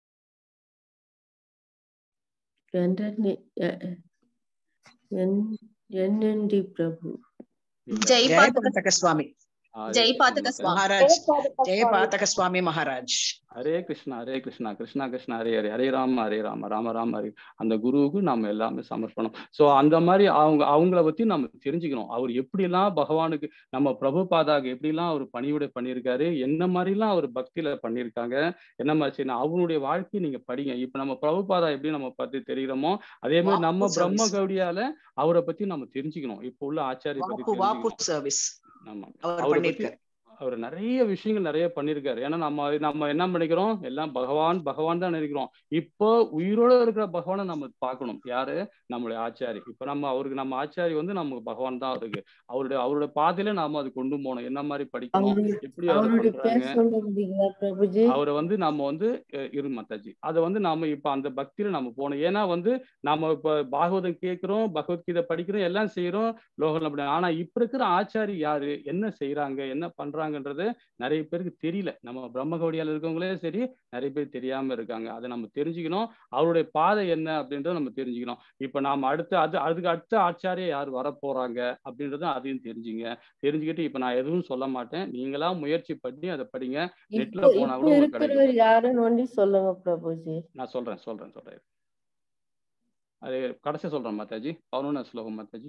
ఎన్ఎన్డి ప్రభు జయపాతక స్వామి జయపాతక స్వామి మహారాజ్ జయపాతక స్వామి మహారాజ్ ஹரே கிருஷ்ணா ஹரே கிருஷ்ணா கிருஷ்ணா கிருஷ்ணா ஹரே ஹரே ஹரே ராம ஹரே ராம ராம ராம ஹரே அந்த குருவுக்கு நம்ம எல்லாமே சமர்ப்பணம் சோ அந்த மாதிரி அவங்க அவங்கள பத்தி நம்ம தெரிஞ்சுக்கணும் அவர் எப்படிலாம் பகவானுக்கு நம்ம பிரபுபாதாக எப்படிலாம் அவர் பணிவிடை பண்ணியிருக்காரு என்ன மாதிரிலாம் அவர் பக்தியில பண்ணியிருக்காங்க என்ன மாதிரி செய்யணும் அவங்களுடைய வாழ்க்கையை நீங்க படிங்க இப்ப நம்ம பிரபுபாதா எப்படி நம்ம பத்தி தெரிகிறோமோ அதே மாதிரி நம்ம வாக்கு பிரம்ம service. கவுடியால அவரை பத்தி நம்ம தெரிஞ்சுக்கணும் இப்போ உள்ள ஆச்சாரிய பத்தி வாக்கு வாக்கு தெரிஞ்சுக்கணும் சர்வீஸ் ஆமா அவர் அவரை பத்தி பண்ணிருக்காரு அவர் நிறைய விஷயங்கள் நிறைய பண்ணியிருக்காரு ஏன்னா நம்ம நம்ம என்ன பண்ணிக்கிறோம் எல்லாம் பகவான் பகவான் தான் நினைக்கிறோம் இப்போ உயிரோட இருக்கிற பகவானை நம்ம பார்க்கணும் யாரு நம்மளுடைய ஆச்சாரி இப்ப நம்ம அவருக்கு நம்ம ஆச்சாரி வந்து நமக்கு பகவான் தான் இருக்கு அவருடைய அவருடைய பாதையில நாம அது கொண்டு போகணும் என்ன மாதிரி படிக்கணும் அவருடைய எப்படி அதை அவருடைய பேர் பண்றாங்க சொல்ல முடியுங்களா பிரபுஜி அவரை வந்து நம்ம வந்து அஹ், இரு மாதாஜி அதை வந்து நாம இப்ப அந்த பக்தியில நம்ம போகணும் ஏன்னா வந்து நாம இப்ப பாகவதம் கேட்கிறோம் பகவத்கீதை படிக்கிறோம் எல்லாம் செய்யறோம் லோகம் அப்படி ஆனா இப்ப இருக்கிற ஆச்சாரி யாரு என்ன செய்யறாங்க என்ன பண்றாங்கன்றது நிறைய பேருக்கு தெரியல நம்ம பிரம்மகோடியால இருக்கவங்களே சரி நிறைய பேர் தெரியாம இருக்காங்க அதை நம்ம தெரிஞ்சுக்கணும் அவருடைய பாதை என்ன அப்படின்றத நம்ம தெரிஞ்சுக்கணும் இப்ப நாம அடுத்து அது அதுக்கு அடுத்த ஆச்சாரியா யார் வர போறாங்க அப்படின்றத அதையும் தெரிஞ்சுங்க தெரிஞ்சுக்கிட்டு இப்ப நான் எதுவும் சொல்ல மாட்டேன் நீங்களா முயற்சி பண்ணி அதை படிங்க நெட்ல இப்போ போனா இப்போ கூட உங்களுக்கு கிடைக்கும் இருக்கிறவர் யாருன்னு ஒண்டி சொல்லுங்க பிரபுஜி நான் சொல்றேன் சொல்றேன் சொல்றேன் அது கடைசியா சொல்றேன் மாதாஜி பதினொன்னு ஸ்லோகம் மாதாஜி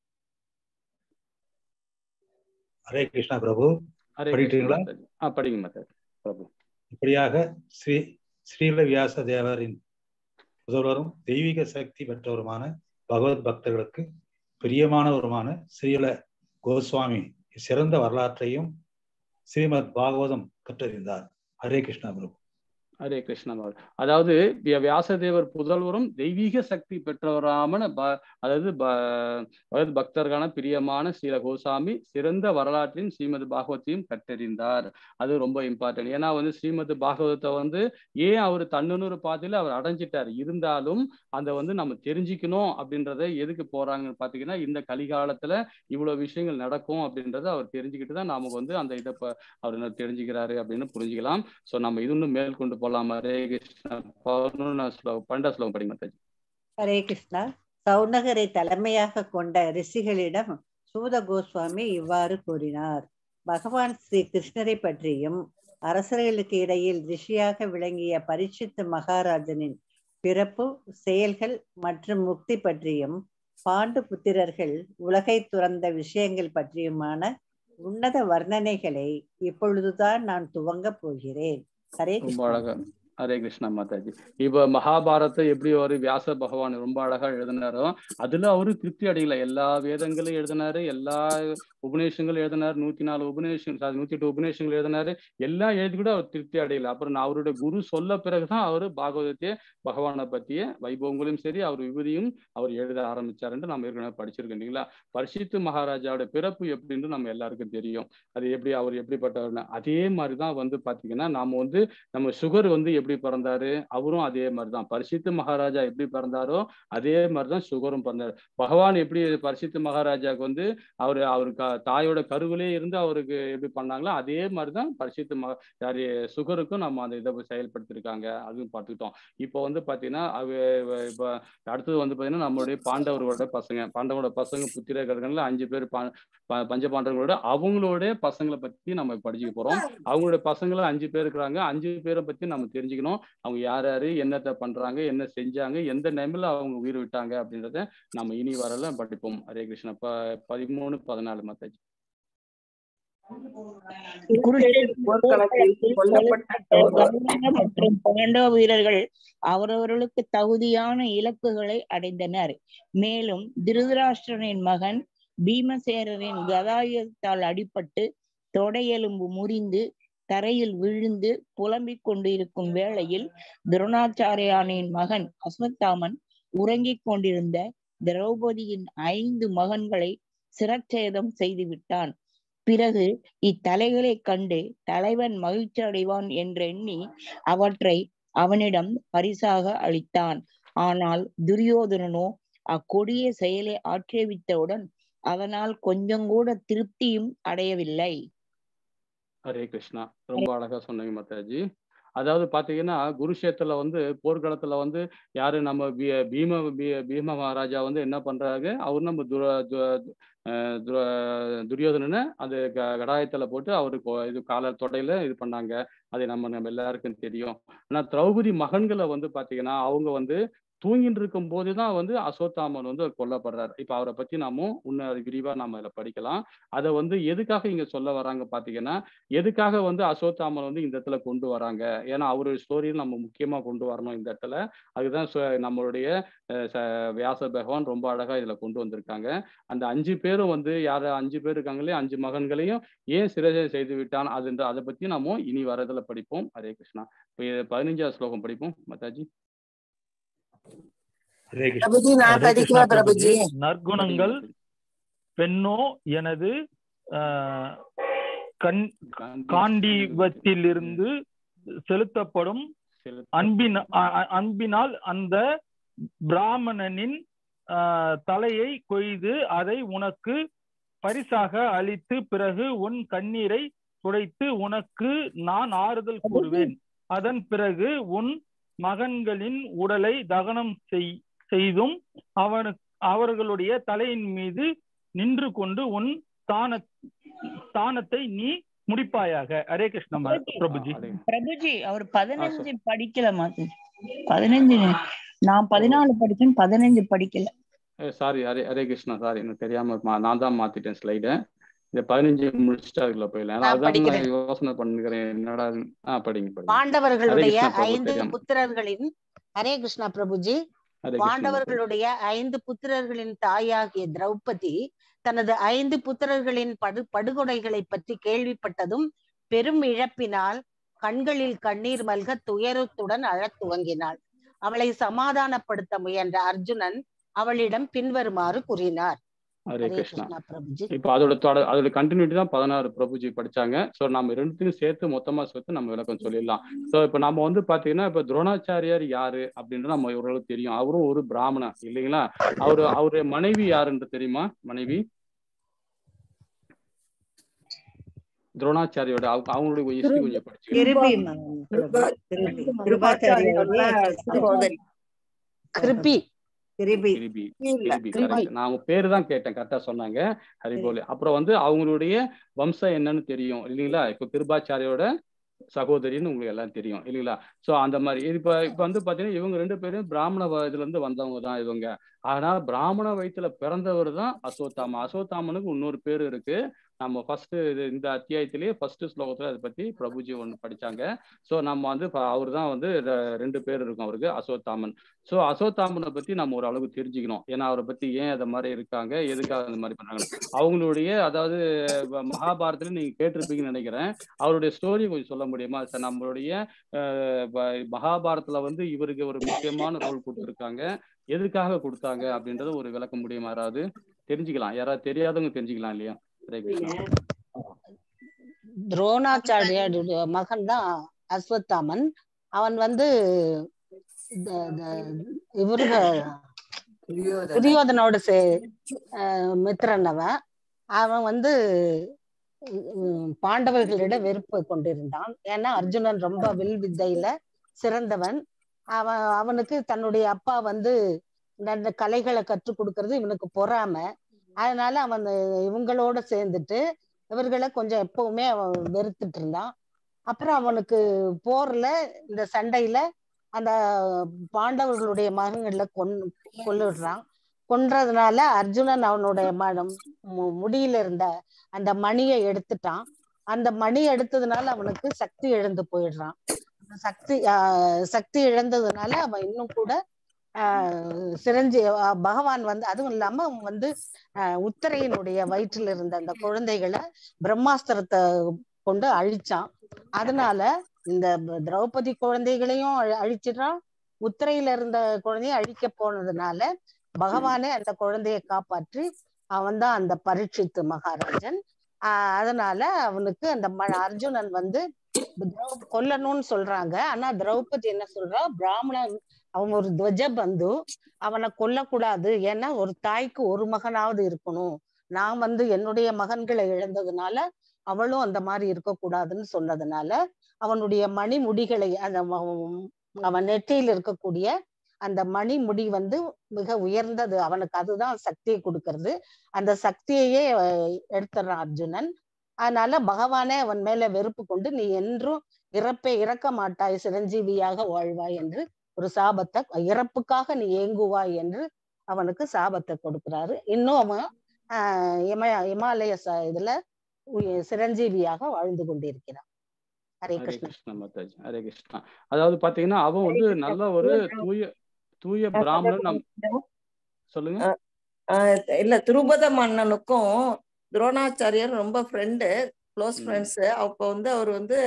ஹரே கிருஷ்ணா பிரபு ஹரே கிருஷ்ணா படிக்கிறீங்களா மாதாஜி ஆ படிங்க மாதாஜி பிரபு இப்படியாக ஸ்ரீ ஸ்ரீல வியாச தேவரின் முதல்வரும் தெய்வீக சக்தி பெற்றவருமான பகவத் பக்தர்களுக்கு பிரியமானவருமான ஸ்ரீல கோஸ்வாமி சிறந்த வரலாற்றையும் ஸ்ரீமத் பாகவதம் கற்றறிந்தார் ஹரே கிருஷ்ணா பிரபு ஹரே கிருஷ்ணா பாபு. அதாவது வியா- வியாசதேவர் புதல்வரும் தெய்வீக சக்தி பெற்றவராமன ப- அதாவது ப- அதாவது பக்தர்களான பிரியமான ஸ்ரீல கோசாமி சிறந்த வரலாற்றின் ஸ்ரீமத் பாகவத்தையும் கற்றறிந்தார் அது ரொம்ப இம்பார்ட்டன்ட் ஏன்னா வந்து ஸ்ரீமத் பாகவதத்தை வந்து ஏன் அவர் தன்னுணர்வு பாதையில அவர் அடைஞ்சிட்டார் இருந்தாலும் அந்த வந்து நம்ம தெரிஞ்சுக்கணும் அப்படின்றத எதுக்கு போறாங்கன்னு பாத்தீங்கன்னா இந்த கலிகாலத்துல இவ்வளவு விஷயங்கள் நடக்கும் அப்படின்றத அவர் தெரிஞ்சுக்கிட்டு தான் நமக்கு வந்து அந்த இதை ப- அவர் என்ன தெரிஞ்சுக்கிறாரு அப்படின்னு புரிஞ்சுக்கலாம் சோ நம்ம இது இன்னும் மேல் கொண்டு போலாம் ஹரே கிருஷ்ணா பதினொன்னு ஸ்லோகம் பன்னெண்டாம் ஸ்லோகம் படிங்க மாதாஜி ஹரே கிருஷ்ணா சௌனகரை தலைமையாக கொண்ட ரிஷிகளிடம் சூத கோஸ்வாமி இவ்வாறு கூறினார் பகவான் ஸ்ரீ கிருஷ்ணரை பற்றியும் அரசர்களுக்கு இடையில் ரிஷியாக விளங்கிய பரிசுத்த மகாராஜனின் பிறப்பு செயல்கள் மற்றும் முக்தி பற்றியும் பாண்டு புத்திரர்கள் உலகை துறந்த விஷயங்கள் பற்றியுமான உன்னத வர்ணனைகளை இப்பொழுதுதான் நான் துவங்கப் போகிறேன் ஹரே ரொம்ப கிருஷ்ணா அழகா ஹரே கிருஷ்ணா மாதாஜி இப்ப மகாபாரத்தை எப்படி ஒரு வியாச பகவான் ரொம்ப அழகா எழுதினாரோ அதுல அவரு திருப்தி அடையல எல்லா வேதங்களும் எழுதினாரு எல்லா உபநேஷங்களும் எழுதினாரு நூத்தி நாலு உபநேஷம் sorry, நூத்தி எட்டு உபநேஷங்கள் எழுதினாரு எல்லாம் எழுதி கூட அவர் திருப்தி அடையல அப்புறம் நான் அவருடைய குரு சொல்ல பிறகுதான் அவரு பாகவதத்தையே பகவானை பத்திய வைபவங்களையும் சரி அவர் விபூதியும் அவர் எழுத ஆரம்பிச்சாருன்னு நம்ம ஏற்கனவே படிச்சிருக்கோம் இல்லைங்களா பரிசித்து மகாராஜாவோட பிறப்பு எப்படின்னு நம்ம எல்லாருக்கும் தெரியும் அது எப்படி அவர் எப்படிப்பட்டவர்னு அதே மாதிரிதான் வந்து பாத்தீங்கன்னா நாம வந்து நம்ம சுகர் வந்து எப்படி பிறந்தாரு அவரும் அதே மாதிரிதான் பரிசித்து மகாராஜா எப்படி பிறந்தாரோ அதே மாதிரிதான் சுகரும் பிறந்தாரு பகவான் எப்படி பரிசித்து மகாராஜாவுக்கு வந்து அவரு அவரு க- தாயோட கருவிலே இருந்து அவருக்கு எப்படி பண்ணாங்களோ அதே மாதிரிதான் பரிசித்து மகா யாரு சுகருக்கும் நம்ம அந்த இதை செயல்படுத்திருக்காங்க அதுவும் பார்த்துக்கிட்டோம் இப்போ வந்து பாத்தீங்கன்னா அவ அவ- இப்ப அடுத்தது வந்து பாத்தீங்கன்னா நம்மளுடைய பாண்டவர்களோட பசங்க பாண்டவரோட பசங்க புத்திரர்கள்ல அஞ்சு பேர் பா- ப- பஞ்ச பாண்டவர்களோட அவங்களோட பசங்களை பத்தி நம்ம படிச்சுக்க போறோம் அவங்களோட பசங்கள அஞ்சு பேர் இருக்கிறாங்க அஞ்சு பேரை பத்தி நம்ம தெரிஞ்சுக்கணும் அவங்க யார் யாரு என்னத்த பண்றாங்க என்ன செஞ்சாங்க எந்த டைம்ல அவங்க உயிர் விட்டாங்க அப்படின்றத நம்ம இனி வரல படிப்போம் ஹரே கிருஷ்ணா ப பதிமூணு பதினாலு மத்தாச்சு குருஷேத்திர போர்க்களத்தில் கொல்லப்பட்ட கௌரவ மற்றும் பாண்டவ வீரர்கள் அவரவர்களுக்கு தகுதியான இலக்குகளை அடைந்தனர் மேலும் திருதராஷ்டிரனின் மகன் பீமசேரரின் கதாயுதத்தால் அடிபட்டு தொடையெலும்பு முறிந்து தரையில் விழுந்து புலம்பிக் கொண்டிருக்கும் வேளையில் துரோணாச்சாரியானின் மகன் அஸ்வத்தாமன் உறங்கிக் கொண்டிருந்த திரௌபதியின் ஐந்து மகன்களை சிரச்சேதம் செய்துவிட்டான் பிறகு இத்தலைகளை கண்டு தலைவன் மகிழ்ச்சி அடைவான் என்றெண்ணி அவற்றை அவனிடம் பரிசாக அளித்தான் ஆனால் துரியோதனனோ அக்கொடிய செயலை ஆட்சேபித்தவுடன் அதனால் கொஞ்சம் கூட திருப்தியும் அடையவில்லை ஹரே கிருஷ்ணா ரொம்ப அழகா சொன்னீங்க மாதாஜி அதாவது பாத்தீங்கன்னா குருஷேத்திரத்துல வந்து போர்க்களத்துல வந்து யாரு நம்ம பீ- பீம பீ- பீம மகாராஜா வந்து என்ன பண்றாங்க அவர் நம்ம துர து- அஹ் துர- துரியோதனனை அந்த க- கடாயத்துல போட்டு அவருக்கு இது கால தொடையில இது பண்ணாங்க அது நம்ம நம்ம எல்லாருக்கும் தெரியும் ஆனா திரௌபதி மகன்களை வந்து பாத்தீங்கன்னா அவங்க வந்து தூங்கிட்டு இருக்கும் போதுதான் வந்து அசோத்தாமன் வந்து கொல்லப்படுறாரு இப்ப அவரை பத்தி நாம இன்னும் விரிவா நாம இதுல படிக்கலாம் அதை வந்து எதுக்காக இங்க சொல்ல வராங்க பாத்தீங்கன்னா எதுக்காக வந்து அசோத்தாமன் வந்து இந்த இடத்துல கொண்டு வராங்க ஏன்னா அவருடைய ஸ்டோரியில் நம்ம முக்கியமா கொண்டு வரணும் இந்த இடத்துல அதுதான் சு- நம்மளுடைய அஹ், ச- வியாச பகவான் ரொம்ப அழகா இதுல கொண்டு வந்திருக்காங்க அந்த அஞ்சு பேரும் வந்து யார அஞ்சு பேர் இருக்காங்களே அஞ்சு மகன்களையும் ஏன் சிறை செய்து விட்டான் அதுன்ற அதை பத்தி நாம இனி வரதுல படிப்போம் ஹரே கிருஷ்ணா இப்போ இது பதினஞ்சாவது ஸ்லோகம் படிப்போம் மத்தாஜி ஹரே கிருஷ்ணா பிரபுஜி நான் ஹரே கிருஷ்ணா படிக்கவா பிரபுஜி பிரபுஜி நற்குணங்கள் பெண்ணோ எனது ஆஹ், கண் காண்டீபத்திலிருந்து செலுத்தப்படும் அன்பின் அ- அ- அன்பினால் அந்த பிராமணனின் ஆஹ், தலையை கொய்து அதை உனக்கு பரிசாக அளித்து பிறகு உன் கண்ணீரை துடைத்து உனக்கு நான் ஆறுதல் கூறுவேன் அதன் பிறகு உன் மகன்களின் உடலை தகனம் செய் செய்தும் அவனுக்கு அவர்களுடைய தலையின் மீது நின்று கொண்டு உன் ஸ்தான ஸ்தானத்தை நீ முடிப்பாயாக ஹரே கிருஷ்ண ம- பிரபுஜி பிரபுஜி அவர் பதினஞ்சு படிக்கல மாத்து பதினஞ்சு நான் பதினாலு படிச்சேன் பதினஞ்சு படிக்கல சாரி ஹரே ஹரே கிருஷ்ணா சாரி எனக்கு தெரியாம மா- நான் தான் மாத்திட்டேன் ஸ்லைட இந்த பதினஞ்சு முடிச்சுட்டு அதுக்குள்ள போயிடலாம் நான் அதான் நான் படிக்கிறேன். யோசனை பண்ணுகிறேன் என்னடா ஆ படிங்க படிங்க ஹரே பாண்டவர்களுடைய கிருஷ்ணா பிரபு ஐந்து தெரியாம புத்திரர்களின் ஹரே கிருஷ்ணா பிரபுஜி ஹரே கிருஷ்ணா மாதாஜி பாண்டவர்களுடைய ஐந்து புத்திரர்களின் தாயாகிய திரௌபதி தனது ஐந்து புத்திரர்களின் படு படுகொலைகளை பற்றி கேள்விப்பட்டதும் பெரும் இழப்பினால் கண்களில் கண்ணீர் மல்க துயரத்துடன் அழத் துவங்கினாள் அவளை சமாதானப்படுத்த முயன்ற அர்ஜுனன் அவளிடம் பின்வருமாறு கூறினார் ஹரே ஹரே கிருஷ்ணா கிருஷ்ணா பிரபுஜி இப்போ அதோட தொடர் அதோட கண்டினியூட்டி தான் பதினாறு பிரபுஜி படிச்சாங்க ஸோ நம்ம ரெண்டுத்தையும் சேர்த்து மொத்தமா சேர்த்து நம்ம விளக்கம் சொல்லிடலாம் ஸோ இப்போ நம்ம வந்து பாத்தீங்கன்னா இப்போ துரோணாச்சாரியார் யாரு அப்படின்றது நம்ம ஓரளவுக்கு தெரியும் அவரும் ஒரு பிராமணன் இல்லைங்களா அவரு அவருடைய மனைவி யாருன்னு தெரியுமா மனைவி துரோணாச்சாரியோட அவங்க- அவங்களுடைய ஹிஸ்டரி கொஞ்சம் படிச்சுக்கணும் கிருபி மகன் பிரபு கிருபி கிருபாச்சாரியோடைய சகோதரி கிருபி கிரிபி கிரிபி இல்ல கிரிபி கிரிபி கரெக்ட் நான் அவங்க பேரு தான் கேட்டேன் கரெக்டா சொன்னாங்க ஹரிபோல் அப்புறம் வந்து அவங்களுடைய வம்சம் என்னன்னு தெரியும் இல்லைங்களா இப்போ கிருபாச்சாரியோட சகோதரின்னு உங்களுக்கு எல்லாம் தெரியும் இல்லைங்களா சோ அந்த மாதிரி இது இப்ப இப்ப வந்து பாத்தீங்கன்னா இவங்க ரெண்டு பேரும் பிராமண வ- இதுல இருந்து வந்தவங்க தான் இவங்க அதனால பிராமண வயித்துல பிறந்தவர் தான் அசோத்தாமன் அசோத்தாமனுக்கு இன்னொரு பேர் இருக்கு நம்ம ஃபர்ஸ்ட் இது இந்த அத்தியாயத்திலேயே ஃபர்ஸ்ட் ஸ்லோகத்துல அதை பத்தி பிரபுஜி ஒன்று படிச்சாங்க ஸோ நம்ம வந்து அவர் தான் வந்து ரெ- ரெண்டு பேர் இருக்கும் அவருக்கு அசோத்தாமன் ஸோ அசோத்தாமனை பத்தி நம்ம ஒரு அளவுக்கு தெரிஞ்சுக்கணும் ஏன்னா அவரை பத்தி ஏன் அதை மாதிரி இருக்காங்க எதுக்காக அந்த மாதிரி பண்றாங்க அவங்களுடைய அதாவது வ- மகாபாரதத்துல நீங்க கேட்டிருப்பீங்கன்னு நினைக்கிறேன் அவருடைய ஸ்டோரி கொஞ்சம் சொல்ல முடியுமா சார் நம்மளுடைய அஹ், ப- மகாபாரதத்துல வந்து இவருக்கு ஒரு முக்கியமான ரோல் கொடுத்துருக்காங்க எதுக்காக கொடுத்தாங்க அப்படின்றத ஒரு விளக்க முடியுமா யாராவது தெரிஞ்சுக்கலாம் யாராவது தெரியாதவங்க தெரிஞ்சுக்கலாம் இல்லையா ஹரே கிருஷ்ணா துரோணாச்சாரியாருடைய மகன் தான் அஸ்வத்தாமன் அவன் வந்து இந்த- இந்த இவருக துரியோதனோட சே அஹ் மித்திரன் அவன் அவன் வந்து உம், பாண்டவர்களிடம் வெறுப்பு கொண்டிருந்தான் ஏன்னா அர்ஜுனன் ரொம்ப வில் வித்தையில சிறந்தவன் அவன் அவனுக்கு தன்னுடைய அப்பா வந்து நல்ல கலைகளை கற்றுக் கொடுக்கறது இவனுக்கு பொறாம அதனால அவன் இவங்களோட சேர்ந்துட்டு இவர்களை கொஞ்சம் எப்பவுமே அவன் வெறுத்துட்டு இருந்தான் அப்புறம் அவனுக்கு போர்ல இந்த சண்டையில அந்த பாண்டவர்களுடைய மகன்களை கொன் கொல்லுடுறான் கொன்றதுனால அர்ஜுனன் அவனுடைய மனம் மு- முடியில இருந்த அந்த மணியை எடுத்துட்டான் அந்த மணி எடுத்ததுனால அவனுக்கு சக்தி இழந்து போயிடுறான் அந்த சக்தி ஆஹ் சக்தி இழந்ததுனால அவன் இன்னும் கூட ஆஹ் சிரஞ்சி ஆஹ் பகவான் வந்து அதுவும் இல்லாம அவன் வந்து ஆஹ் உத்தரையினுடைய வயிற்றில் இருந்த அந்த குழந்தைகளை பிரம்மாஸ்திரத்தை கொண்டு அழிச்சான் அதனால இந்த ப- திரௌபதி குழந்தைகளையும் அழி- அழிச்சிடுறான் உத்தரையில இருந்த குழந்தைய அழிக்க போனதுனால பகவானே அந்த குழந்தையை காப்பாற்றி அவன் தான் அந்த பரீட்சித்து மகாராஜன் ஆஹ் அதனால அவனுக்கு அந்த ம- அர்ஜுனன் வந்து திரௌ- கொல்லணும்னு சொல்றாங்க ஆனா திரௌபதி என்ன சொல்றா பிராமணன் அவன் ஒரு துவஜ பந்து அவனை கொல்லக்கூடாது ஏன்னா ஒரு தாய்க்கு ஒரு மகனாவது இருக்கணும் நான் வந்து என்னுடைய மகன்களை இழந்ததுனால அவளும் அந்த மாதிரி இருக்கக்கூடாதுன்னு சொன்னதுனால அவனுடைய மணி முடிகளை அந்த அவன் அவன் நெற்றியில் இருக்கக்கூடிய அந்த மணி முடி வந்து மிக உயர்ந்தது அவனுக்கு அதுதான் சக்தியை கொடுக்கறது அந்த சக்தியையே அஹ், எடுத்துடுறான் அர்ஜுனன் அதனால பகவானே அவன் மேல வெறுப்பு கொண்டு நீ என்றும் இறப்பை இறக்க மாட்டாய் சிரஞ்சீவியாக வாழ்வாய் என்று ஒரு சாபத்தை இறப்புக்காக நீ ஏங்குவாய் என்று அவனுக்கு சாபத்தை கொடுக்கிறாரு இன்னும் அவன் ஆஹ் இமய இமாலய ச- இதுல உய- சிரஞ்சீவியாக வாழ்ந்து கொண்டிருக்கிறான் ஹரே ஹரே கிருஷ்ணா கிருஷ்ணா மாதாஜி ஹரே கிருஷ்ணா அதாவது பாத்தீங்கன்னா அவன் வந்து நல்ல ஒரு தூய தூய பிராமணன் நம் சொல்லுங்க அஹ் அஹ் இல்ல துருபத மன்னனுக்கும் துரோணாச்சாரியர் ரொம்ப ஃப்ரெண்டு க்ளோஸ் ம் ஃப்ரெண்ட்ஸ் அப்போ வந்து அவர் வந்து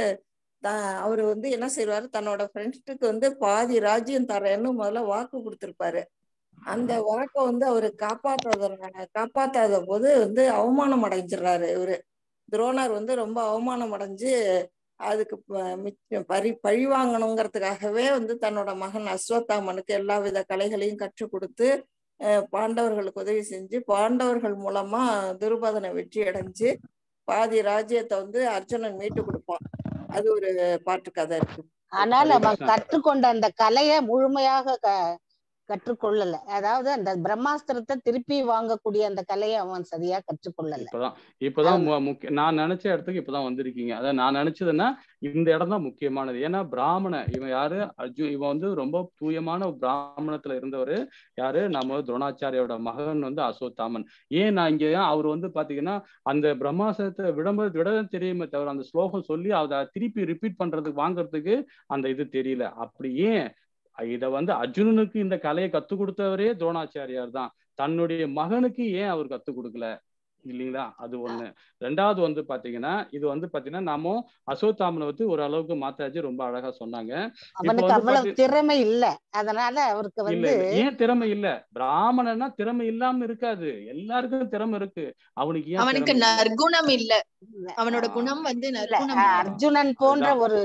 த- அவர் வந்து என்ன செய்வாரு தன்னோட ஃப்ரெண்ட்ஸுக்கு வந்து பாதி ராஜ்யம் தரேன்னு முதல்ல வாக்கு கொடுத்திருப்பாரு அந்த வாக்கை வந்து அவரு காப்பாத்தாத காப்பாத்தாத போது வந்து அவமானம் அடைஞ்சிடுறாரு இவரு துரோணர் வந்து ரொம்ப அவமானம் அடைஞ்சு அதுக்கு ப- மிச்ச- பரி பழி வாங்கணுங்கிறதுக்காகவே வந்து தன்னோட மகன் அஸ்வத்தாமனுக்கு எல்லா வித கலைகளையும் கற்றுக் கொடுத்து அஹ் பாண்டவர்களுக்கு உதவி செஞ்சு பாண்டவர்கள் மூலமா துருபதனை வெற்றி அடைஞ்சு பாதி ராஜ்யத்தை வந்து அர்ஜுனன் மீட்டு கொடுப்பான் அது ஒரு பாட்டு கதை இருக்கு ஆனால் ஹரே அவன் கிருஷ்ணா கற்றுக்கொண்ட அந்த கலையை முழுமையாக க கற்றுக்கொள்ளல அதாவது அந்த பிரம்மாஸ்திரத்தை திருப்பி வாங்கக்கூடிய அந்த கலையை அவன் சரியா கற்றுக்கொள்ளல இப்பதான் இப்பதான் ஆமா மு- முக்கிய நான் நினைச்ச இடத்துக்கு இப்பதான் வந்திருக்கீங்க அதான் நான் நினைச்சதுன்னா இந்த இடம் தான் முக்கியமானது ஏன்னா பிராமண இவன் யாரு அர்ஜுன் இவன் வந்து ரொம்ப தூயமான பிராமணத்துல இருந்தவர் யாரு நம்ம துரோணாச்சாரியோட மகன் வந்து அசோத்தாமன் ஏன் நான் இங்க அவர் வந்து பாத்தீங்கன்னா அந்த பிரம்மாசத்தை விடம்ப விட தெரியுமே தவிர அந்த ஸ்லோகம் சொல்லி அதை திருப்பி ரிப்பீட் பண்றதுக்கு வாங்குறதுக்கு அந்த இது தெரியல அப்படி ஏன் இத வந்து அர்ஜுனனுக்கு இந்த கலையை கத்து கொடுத்தவரே துரோணாச்சாரியார் தான் தன்னுடைய மகனுக்கு ஏன் அவர் கத்து கொடுக்கல இல்லைங்களா அது ஒண்ணு ரெண்டாவது வந்து பாத்தீங்கன்னா இது வந்து பாத்தீங்கன்னா நாம அசோத்தாமனை வந்து ஒரு அளவுக்கு மாத்தாச்சு ரொம்ப அழகா சொன்னாங்க இப்ப அவனுக்கு வந்து அவ்வளவு பாத்தி திறமை இல்ல அதனால அவருக்கு இல்ல வந்து இல்ல ஏன் திறமை இல்ல பிராமணன்னா திறமை இல்லாம இருக்காது எல்லாருக்கும் திறமை இருக்கு அவனுக்கு ஏன் அவனுக்கு திறமை இல்ல நற்குணம் இல்ல அவனோட ஆஹ் குணம் வந்து இல்ல நற்குணம் அஹ் இல்ல அர்ஜுனன் போன்ற அதுதான் ஒரு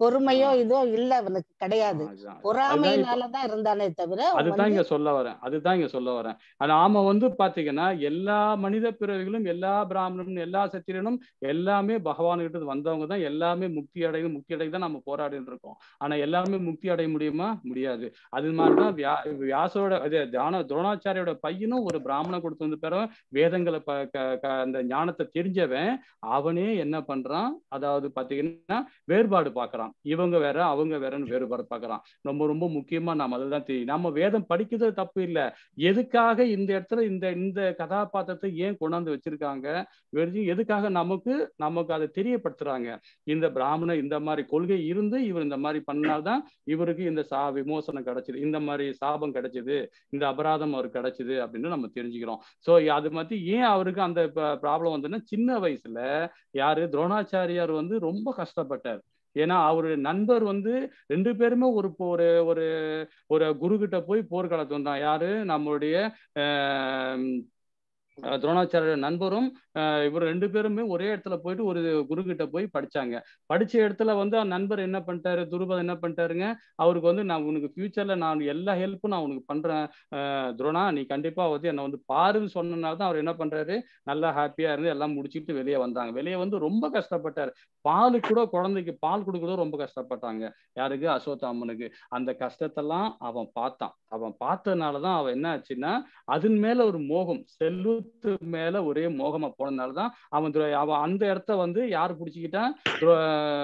பொறுமையோ இதோ இல்ல அவனுக்கு கிடையாது அதுதான் அதுதான் இப்ப பொறாமையினாலதான் இருந்தானே தவிர அவன் அதுதான் வந்து இங்க சொல்ல வரேன் அதுதான் இங்க சொல்ல வரேன் நாம வந்து பாத்தீங்கன்னா எல்லா மனித பிறவிகளும் எல்லா பிராமணனும் எல்லா சத்திரியனும் எல்லாமே பகவான் கிட்ட வந்தவங்க தான் எல்லாமே முக்தி அடையும் முக்தி அடைய தான் நம்ம போராடிட்டு இருக்கோம் ஆனா எல்லாமே முக்தி அடைய முடியுமா முடியாது அது மாதிரிதான் வியா வியாசோட அது தியான துரோணாச்சாரியோட பையனும் ஒரு பிராமண கொடுத்து வந்து பிற வேதங்களை ப க- க- அந்த ஞானத்தை தெரிஞ்சவன் அவனே என்ன பண்றான் அதாவது பாத்தீங்கன்னா வேறுபாடு பார்க்கறான் இவங்க வேற அவங்க வேறன்னு வேறுபாடு பார்க்கறான் ரொம்ப ரொம்ப முக்கியமா நாம அதுதான் தெரியும் நம்ம வேதம் படிக்கிறது தப்பு இல்ல எதுக்காக இந்த இடத்துல இந்த இந்த கதாபாத்திரத்தை ஏன் கொண்டாந்து வச்சிருக்காங்க வெறும் எதுக்காக நமக்கு நமக்கு அதை தெரியப்படுத்துறாங்க இந்த பிராமணர் இந்த மாதிரி கொள்கை இருந்து இவர் இந்த மாதிரி பண்ணால்தான் இவருக்கு இந்த சா விமோசனம் கிடைச்சது இந்த மாதிரி சாபம் கிடைச்சது இந்த அபராதம் அவருக்கு கிடைச்சது அப்படின்னு நம்ம தெரிஞ்சுக்கிறோம் சோ அது மாதிரி ஏன் அவருக்கு அந்த ப்ராப்ளம் வந்ததுன்னா சின்ன வயசுல யாரு துரோணாச்சாரியார் வந்து ரொம்ப கஷ்டப்பட்டார் ஏன்னா அவருடைய நண்பர் வந்து ரெண்டு பேருமே ஒரு ஒரு ஒரு ஒரு குரு கிட்ட போய் போர்க்களத்து வந்தான் யாரு நம்மளுடைய ஆஹ் அஹ் துரோணாச்சாரிய நண்பரும் அஹ் இவர் ரெண்டு பேருமே ஒரே இடத்துல போயிட்டு ஒரு குரு கிட்ட போய் படிச்சாங்க படிச்ச இடத்துல வந்து அந்த நண்பர் என்ன பண்ணிட்டாரு துருபதன் என்ன பண்ணிட்டாருங்க அவருக்கு வந்து நான் உனக்கு ஃபியூச்சர்ல நான் எல்லா ஹெல்ப்பும் நான் உனக்கு பண்றேன் அஹ் துரோணா நீ கண்டிப்பா வந்து என்னை வந்து பாருன்னு சொன்னனால தான் அவர் என்ன பண்றாரு நல்லா ஹாப்பியா இருந்து எல்லாம் முடிச்சுட்டு வெளியே வந்தாங்க வெளியே வந்து ரொம்ப கஷ்டப்பட்டார் பால் கூட குழந்தைக்கு பால் கொடுக்கறதும் ரொம்ப கஷ்டப்பட்டாங்க யாருக்கு அசோத்தாமனுக்கு அந்த கஷ்டத்தெல்லாம் அவன் பார்த்தான் அவன் பார்த்ததுனாலதான் அவன் என்ன ஆச்சுன்னா அதன் மேல ஒரு மோகம் செல்வத்து மேல ஒரே மோகமா போனதுனாலதான் அவன் துர- அவன் அந்த இடத்த வந்து யார் பிடிச்சிக்கிட்டான் துர-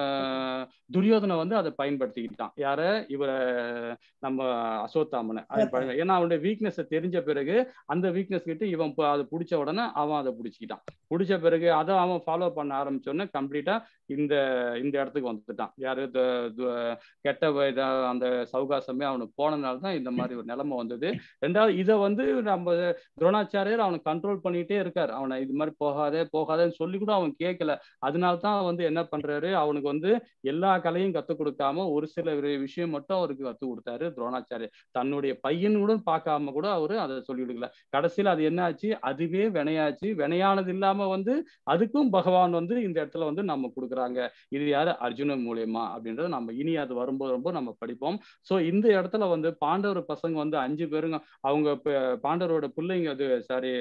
துரியோதனை வந்து அதை பயன்படுத்திக்கிட்டான் யார இவர நம்ம அசோத்தாமனை அதை பய- ஏன்னா அவனுடைய வீக்னஸ் தெரிஞ்ச பிறகு அந்த வீக்னஸ் கிட்ட இவன் ப- அதை பிடிச்ச உடனே அவன் அதை பிடிச்சிக்கிட்டான் பிடிச்ச பிறகு அதை அவன் ஃபாலோ பண்ண ஆரம்பிச்ச உடனே கம்ப்ளீட்டா இந்த இந்த இடத்துக்கு வந்துட்டான் யாரு த- து- கெட்ட வ- இதா அந்த சவுகாசமே அவனுக்கு போனதுனால தான் இந்த மாதிரி ஒரு நிலைமை வந்தது ரெண்டாவது இதை வந்து நம்ம துரோணாச்சாரியர் அவனை கண்ட்ரோல் பண்ணிட்டே இருக்காரு அவனை இது மாதிரி போகாதே போகாதேன்னு சொல்லி கூட அவன் கேட்கல அதனால தான் வந்து என்ன பண்றாரு அவனுக்கு வந்து எல்லா கலையும் கத்துக் கொடுக்காம ஒரு சில வி- விஷயம் மட்டும் அவருக்கு கத்துக் கொடுத்தாரு துரோணாச்சாரியர் தன்னுடைய பையன் கூட பார்க்காம கூட அவரு அதை சொல்லி கொடுக்கல கடைசியில அது என்ன ஆச்சு அதுவே வினையாச்சு வினையானது இல்லாம வந்து அதுக்கும் பகவான் வந்து இந்த இடத்துல வந்து நம்ம கொடுக்குறாங்க இது யாரு அர்ஜுனன் மூலியமா அப்படின்றத நம்ம இனி அது வரும்போது ரொம்ப நம்ம படிப்போம் சோ இந்த இடத்துல வந்து பாண்டவர் பசங்க வந்து அஞ்சு பேருங்க அவங்க ப- பாண்டவரோட பிள்ளைங்க அது சாரி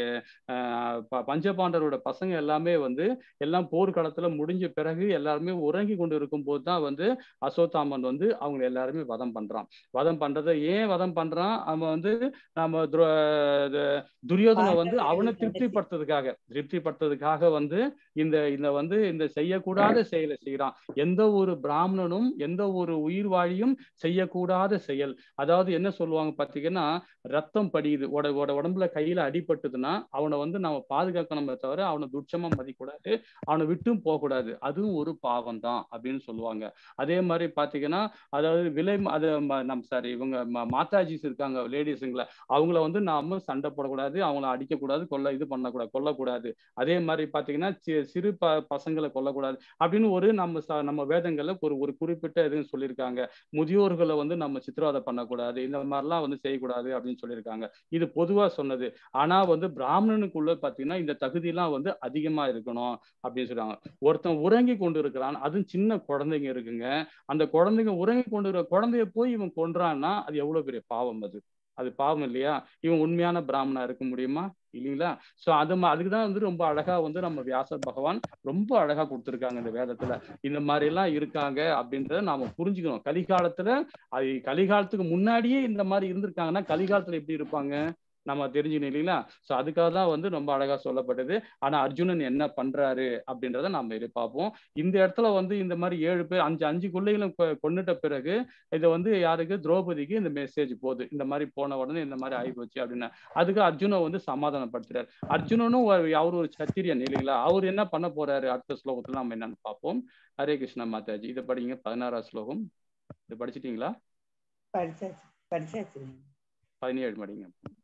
பஞ்ச பாண்டவரோட பசங்க எல்லாமே வந்து எல்லாம் போர்க்களத்துல முடிஞ்ச பிறகு எல்லாருமே உறங்கி கொண்டு இருக்கும் போது தான் வந்து அசோத்தாமன் வந்து அவங்க எல்லாருமே வதம் பண்றான் வதம் பண்றதை ஏன் வதம் பண்றான் அவன் வந்து நம்ம துர- இது துரியோதனை வந்து அவனை திருப்திப்படுத்துறதுக்காக திருப்திப்படுத்துறதுக்காக வந்து இந்த இந்த வந்து இந்த செய்யக்கூடாத செயலை செய்யறான் எந்த ஒரு பிராமணனும் எந்த ஒரு உயிர் வாழியும் செய்யக்கூடாத செயல் அதாவது என்ன சொல்லுவாங்க பாத்தீங்கன்னா ரத்தம் படியுது உட உட உடம்புல கையில அடிபட்டுதுன்னா அவனை வந்து நம்ம பாதுகாக்கணுமே தவிர அவனை துட்சமா மதிக்கூடாது அவனை விட்டும் போகக்கூடாது அதுவும் ஒரு பாவம் தான் அப்படின்னு சொல்லுவாங்க அதே மாதிரி பாத்தீங்கன்னா அதாவது விலை ம- அது ம- நம் சாரி இவங்க ம- மாதாஜிஸ் இருக்காங்க லேடிஸுங்கள அவங்கள வந்து நாம சண்டை போடக்கூடாது அவங்கள அடிக்கக்கூடாது கொல்ல இது பண்ணக்கூடாது கொல்லக்கூடாது அதே மாதிரி பாத்தீங்கன்னா சி- சிறு ப பசங்களை கொல்லக்கூடாது அப்படின்னு ஒரு நம்ம ச- நம்ம வேதங்கள்ல ஒரு ஒரு குறிப்பிட்ட இதுன்னு சொல்லியிருக்காங்க முதியோர்களை வந்து நம்ம சித்திரவதை பண்ணக்கூடாது இந்த மாதிரிலாம் வந்து செய்யக்கூடாது அப்படின்னு சொல்லியிருக்காங்க இது பொதுவா சொன்னது ஆனா வந்து பிராமணனுக்குள்ள பாத்தீங்கன்னா இந்த தகுதியெல்லாம் வந்து அதிகமா இருக்கணும் அப்படின்னு சொல்றாங்க ஒருத்தன் உறங்கி கொண்டு இருக்கிறான் அதுவும் சின்ன குழந்தைங்க இருக்குங்க அந்த குழந்தைங்க உறங்கி கொண்டு இருக்கிற குழந்தைய போய் இவன் கொன்றான்னா அது எவ்வளவு பெரிய பாவம் அது அது பாவம் இல்லையா இவன் உண்மையான பிராமணா இருக்க முடியுமா இல்லைங்களா சோ அது ம- அதுக்குதான் வந்து ரொம்ப அழகா வந்து நம்ம வியாச பகவான் ரொம்ப அழகா கொடுத்திருக்காங்க இந்த வேதத்துல இந்த மாதிரி எல்லாம் இருக்காங்க அப்படின்றத நாம புரிஞ்சுக்கணும் கலிகாலத்துல அது கலிகாலத்துக்கு முன்னாடியே இந்த மாதிரி இருந்திருக்காங்கன்னா கலிகாலத்துல எப்படி இருப்பாங்க நம்ம தெரிஞ்சுக்கணும் இல்லைங்களா சோ அதுக்காக தான் வந்து ரொம்ப அழகா சொல்லப்பட்டது ஆனா அர்ஜுனன் என்ன பண்றாரு அப்படின்றத நம்ம இது பார்ப்போம் இந்த இடத்துல வந்து இந்த மாதிரி ஏழு பேர் அஞ்சு அஞ்சு பிள்ளைகளும் கொ- கொன்னுட்ட பிறகு இதை வந்து யாருக்கு திரௌபதிக்கு இந்த மெசேஜ் போகுது இந்த மாதிரி போன உடனே இந்த மாதிரி ஆகி போச்சு அப்படின்னு அதுக்கு அர்ஜுனை வந்து சமாதானப்படுத்துறாரு அர்ஜுனனும் ஒரு- அவர் ஒரு சத்திரியன் இல்லைங்களா அவர் என்ன பண்ண போறாரு அடுத்த ஸ்லோகத்துல நம்ம என்னன்னு பார்ப்போம் ஹரே கிருஷ்ணா மாதாஜி இதை படிங்க பதினாறாம் ஸ்லோகம் இது படிச்சிட்டீங்களா படிச்சாச்சு படிச்சாச்சு பதினேழு படிங்க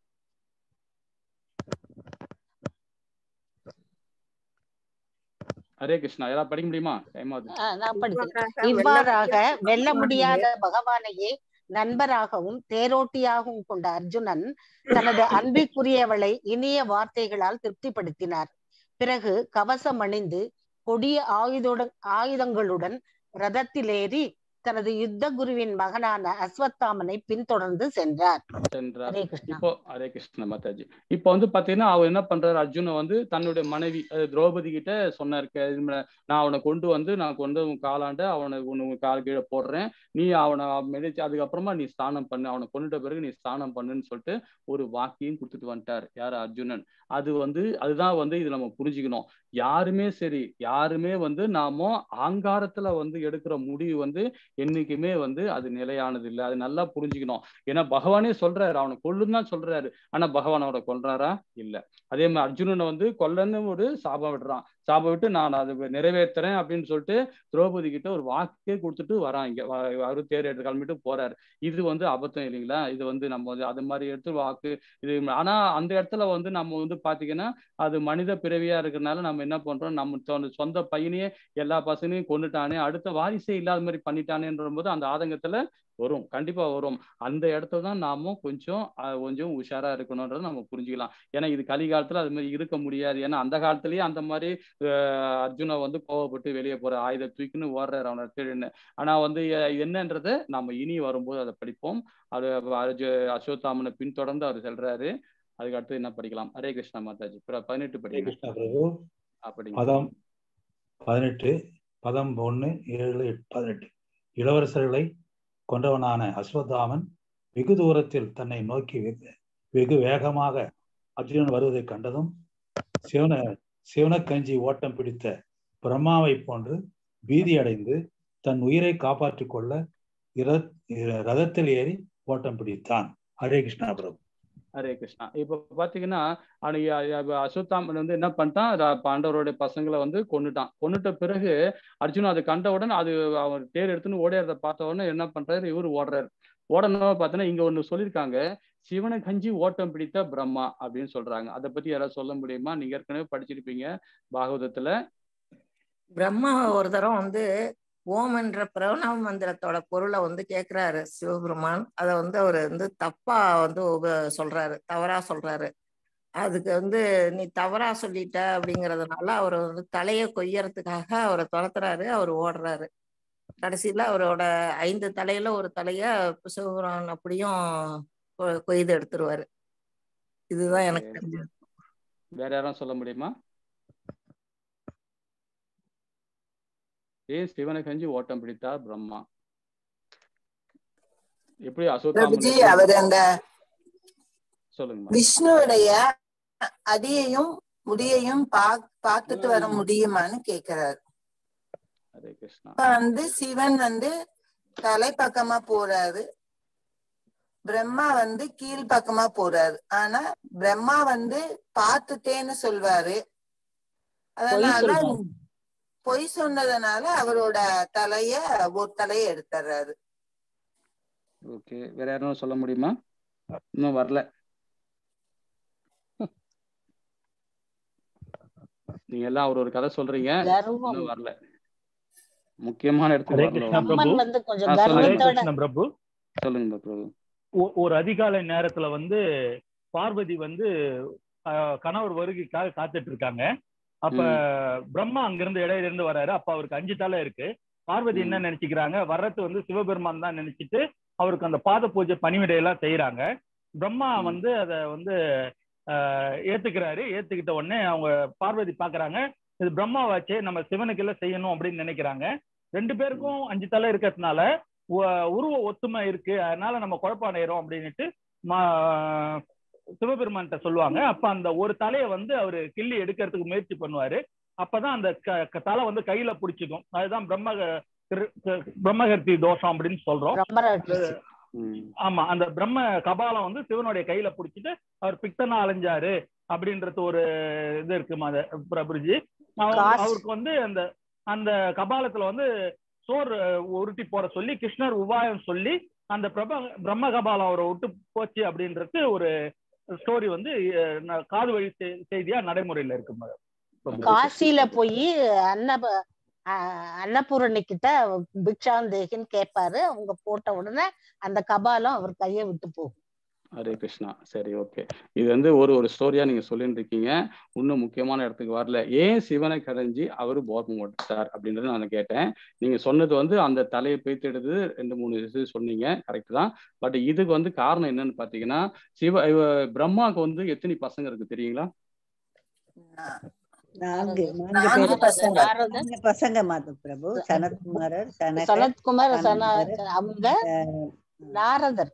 ஹரே கிருஷ்ணா யாராவது படிக்க முடியுமா டைம் ஆகுது ஆஹ் நான் படிக்கிறேன் இவ்வாறாக வெல்ல முடியாத பகவானையே நண்பராகவும் தேரோட்டியாகவும் கொண்ட அர்ஜுனன் தனது அன்பிற்குரியவளை இனிய வார்த்தைகளால் திருப்திப்படுத்தினார் பிறகு கவசம் அணிந்து கொடிய ஆயுதோட ஆயுதங்களுடன் ரதத்திலேறி தனது யுத்த குருவின் மகனான அஸ்வத்தாமனை பின்தொடர்ந்து சென்றார் சென்றார் ஹரே கிருஷ்ணா இப்போ ஹரே கிருஷ்ண மாதாஜி இப்போ வந்து பாத்தீங்கன்னா அவர் என்ன பண்றாரு அர்ஜுனை வந்து தன்னுடைய மனைவி அஹ் திரௌபதி கிட்ட சொன்னார் "கே- இது மாதிரி நான் அவனை கொண்டு வந்து நான் கொண்டு உன் காலாண்ட அவனை உன் உன் கால் கீழே போடுறேன் நீ அவனை மிதிச்சு அதுக்கப்புறமா நீ ஸ்நானம் பண்ணு அவனை கொண்டுட்ட பிறகு நீ ஸ்நானம் பண்ணுன்னு சொல்லிட்டு ஒரு வாக்கியம் கொடுத்துட்டு வந்துட்டார் யார் அர்ஜுனன் அது வந்து அதுதான் வந்து இது நம்ம புரிஞ்சுக்கணும் யாருமே சரி யாருமே வந்து நாம ஆங்காரத்துல வந்து எடுக்கிற முடிவு வந்து என்னைக்குமே வந்து அது நிலையானது இல்லை அது நல்லா புரிஞ்சுக்கணும் ஏன்னா பகவானே சொல்றாரு அவனை கொல்லுன்னு தான் சொல்றாரு ஆனா பகவான் அவனை கொல்றாரா இல்ல அதே மாதிரி அர்ஜுனனை வந்து கொல்லன்னு ஒரு சாபம் விடுறான் சாபம் விட்டு நான் அதை நிறைவேற்றுறேன் அப்படின்னு சொல்லிட்டு திரௌபதி கிட்ட ஒரு வாக்கே கொடுத்துட்டு வரான் இங்க வ- அவரு தேர் எடுத்து கிளம்பிட்டு போறாரு இது வந்து அபத்தம் இல்லைங்களா இது வந்து நம்ம வந்து அது மாதிரி எடுத்து வாக்கு இது ஆனா அந்த இடத்துல வந்து நம்ம வந்து பாத்தீங்கன்னா அது மனித பிறவியா இருக்கிறதுனால நம்ம என்ன பண்றோம் நம்ம சொந்த- சொந்த பையனையே எல்லா பசங்களையும் கொண்டுட்டானே அடுத்த வாரிசே இல்லாத மாதிரி பண்ணிட்டானேன்ற போது அந்த ஆதங்கத்துல வரும் கண்டிப்பா வரும் அந்த இடத்துல தான் நாம கொஞ்சம் அஹ், கொஞ்சம் உஷாரா இருக்கணும்ன்றதை நம்ம புரிஞ்சுக்கலாம் ஏன்னா இது கலிகாலத்துல அது மாதிரி இருக்க முடியாது ஏன்னா அந்த காலத்திலேயே அந்த மாதிரி அஹ், அர்ஜுனா வந்து கோவப்பட்டு வெளியே போற ஆயுத தூக்கின்னு ஓடுறாரு அவனை திருன்னு ஆனா வந்து அஹ், என்னன்றதை நம்ம இனி வரும்போது அதை படிப்போம் அது அர்ஜு அசோத்தாமனை பின்தொடர்ந்து அவர் செல்றாரு அதுக்கு அடுத்து என்ன படிக்கலாம் ஹரே கிருஷ்ணா மாதாஜி பிற- பதினெட்டு ஹரே படிங்க கிருஷ்ணா பிரபு அப்படிங்க பதம் பதினெட்டு பதம் ஒன்று ஏழு எட்டு பதினெட்டு இளவரசர்களை கொண்டவனான அஸ்வத்தாமன் வெகு தூரத்தில் தன்னை நோக்கி வெகு வெகு வேகமாக அர்ஜுனன் வருவதைக் கண்டதும் சிவன சிவனக்கஞ்சி ஓட்டம் பிடித்த பிரம்மாவை போன்று பீதியடைந்து தன் உயிரை காப்பாற்றிக் கொள்ள இர- இர- ரதத்தில் ஏறி ஓட்டம் பிடித்தான் ஹரே கிருஷ்ணா பிரபு ஹரே கிருஷ்ணா இப்போ பாத்தீங்கன்னா அன்னைக்கு அ- அ- அஸ்வத்தாமன் வந்து என்ன பண்ணிட்டான் ர- பாண்டவருடைய பசங்களை வந்து கொன்னுட்டான் கொன்னுட்ட பிறகு அர்ஜுன் அதை கண்ட உடனே அது அவர் தேர் எடுத்துன்னு ஓடிறத பார்த்த உடனே என்ன பண்றாரு இவர் ஓடுறாரு ஓடணும் பார்த்தீங்கன்னா இங்க ஒண்ணு சொல்லியிருக்காங்க சிவனை கஞ்சி ஓட்டம் பிடித்த பிரம்மா அப்படின்னு சொல்றாங்க அதை பத்தி யாராவது சொல்ல முடியுமா நீங்க ஏற்கனவே படிச்சிருப்பீங்க பாகவதத்துல பிரம்மா ஒரு தரம் வந்து ஓம் என்ற பிரணவ மந்திரத்தோட பொருளை வந்து கேட்கிறாரு சிவபெருமான் அதை வந்து அவர் வந்து தப்பா வந்து உப- சொல்றாரு தவறா சொல்றாரு அதுக்கு வந்து நீ தவறா சொல்லிட்ட அப்படிங்கறதுனால அவர் வந்து தலையை கொய்யறதுக்காக அவரை துரத்துறாரு அவர் ஓடுறாரு கடைசியில அவரோட ஐந்து தலையில ஒரு தலைய சிவபெருமான் அப்படியும் கொ- கொய்து எடுத்துருவாரு இதுதான் எனக்கு தெரிஞ்சது வேற யாரும் சொல்ல முடியுமா ஏன் சிவனை கஞ்சி ஓட்டம் பிடித்தார் பிரம்மா எப்படி அசோத்தாமன் பிரபுஜி எப்படி- அவர் அந்த சொல்லுங்கம்மா விஷ்ணுவுடைய அடியையும் முடியையும் பா பார்த்துட்டு வர முடியுமான்னு கேக்குறாரு ஹரே கிருஷ்ணா இப்ப வந்து சிவன் வந்து தலை பக்கமா போறாரு பிரம்மா வந்து கீழ் பக்கமா போறாரு ஆனா பிரம்மா வந்து பார்த்துட்டேன்னு சொல்வாரு அதனால சொல்றாரு. பொய் சொன்னதுனால அவரோட தலைய ஒரு தலைய எடுத்துறாரு ஓகே வேற யாரும் சொல்ல முடியுமா இன்னும் வரல நீங்க எல்லாம் ஒரு ஒரு கதை சொல்றீங்க கர்வம். இன்னும் வரல முக்கியமான ஹரே இடத்துக்கு வரல கிருஷ்ணா ஒண்ணும். பிரபு அம்மன் வந்து கொஞ்சம் ஆ, சொல்லுங்க. ஹரே கர்வத்தோட கிருஷ்ண பிரபு சொல்லுங்க பிரபு ஒ- ஒரு அதிகாலை நேரத்துல வந்து பார்வதி வந்து ஆஹ், கணவர் வருகைக்காக காத்துட்டு இருக்காங்க அப்ப பிரம்மா அங்கிருந்து இடையில இருந்து வராரு அப்ப அவருக்கு அஞ்சு தலை இருக்கு பார்வதி என்ன நினைச்சுக்கிறாங்க வர்றது வந்து சிவபெருமான் தான் நினைச்சிட்டு அவருக்கு அந்த பாத பூஜை பணிவிடையெல்லாம் செய்யறாங்க பிரம்மா வந்து அதை வந்து ஆஹ், ஏத்துக்கிறாரு ஏத்துக்கிட்ட உடனே அவங்க பார்வதி பாக்குறாங்க இது பிரம்மாவாச்சே நம்ம சிவனுக்கு எல்லாம் செய்யணும் அப்படின்னு நினைக்கிறாங்க ரெண்டு பேருக்கும் அஞ்சு தலை இருக்கிறதுனால உ- உருவ ஒத்துமை இருக்கு அதனால நம்ம குழப்பம் அடையிறோம் அப்படின்னுட்டு மா- சிவபெருமான்கிட்ட சொல்லுவாங்க அப்ப அந்த ஒரு தலையை வந்து அவரு கிள்ளி எடுக்கிறதுக்கு முயற்சி பண்ணுவாரு அப்பதான் அந்த க- க- தலை வந்து கையில பிடிச்சிக்கும் அதுதான் பிரம்ம கிரு- க- பிரம்மகர்த்தி தோஷம் அப்படின்னு சொல்றோம் பிரம்மராட்சி ஆமா அந்த பிரம்ம கபாலம் வந்து சிவனுடைய கையில பிடிச்சிட்டு அவர் பிக்தனா அலைஞ்சாரு அப்படின்றது ஒரு இது இருக்கு மாத பிரபுஜி அவர் காசு. அவருக்கு வந்து அந்த அந்த கபாலத்துல வந்து சோர் அஹ், உருட்டி போட சொல்லி கிருஷ்ணர் உபாயம் சொல்லி அந்த பிரப பிரம்ம கபாலம் அவரை விட்டு போச்சு அப்படின்றது ஒரு ஸ்டோரி வந்து அஹ், ந- காது வழி செய்- செய்தியா நடைமுறையில இருக்கு ம- பிரபுஜி. காசியில போய் அன்னப அஹ் அன்னபூரணி கிட்ட பிக்ஷாந்தேகின்னு கேட்பாரு அவங்க போட்ட உடனே அந்த கபாலம் அவர் கையை விட்டு போகும் ஹரே கிருஷ்ணா சரி ஓகே இது வந்து ஒரு ஒரு ஸ்டோரியா நீங்க சொல்லிட்டு இருக்கீங்க இன்னும் முக்கியமான இடத்துக்கு வரல ஏன் சிவனை கடைஞ்சி அவரு போர்மம் ஓட்டார் அப்படின்றத நான் கேட்டேன் நீங்க சொன்னது வந்து அந்த தலையை பிரித்தெடுத்து ரெண்டு மூணு இது சொன்னீங்க கரெக்ட் தான் பட் இதுக்கு வந்து காரணம் என்னன்னு பாத்தீங்கன்னா சிவ இவ பிரம்மாவுக்கு வந்து எத்தனை பசங்க இருக்கு தெரியுங்களா நான்கு நான்கு நான்கு பேர் பசங்க. நான்கு பசங்க மாது பிரபு சனத்குமாரர் சனகர் சனத்குமார் சன சனந்தர், அவங்க அஹ், நாரதர்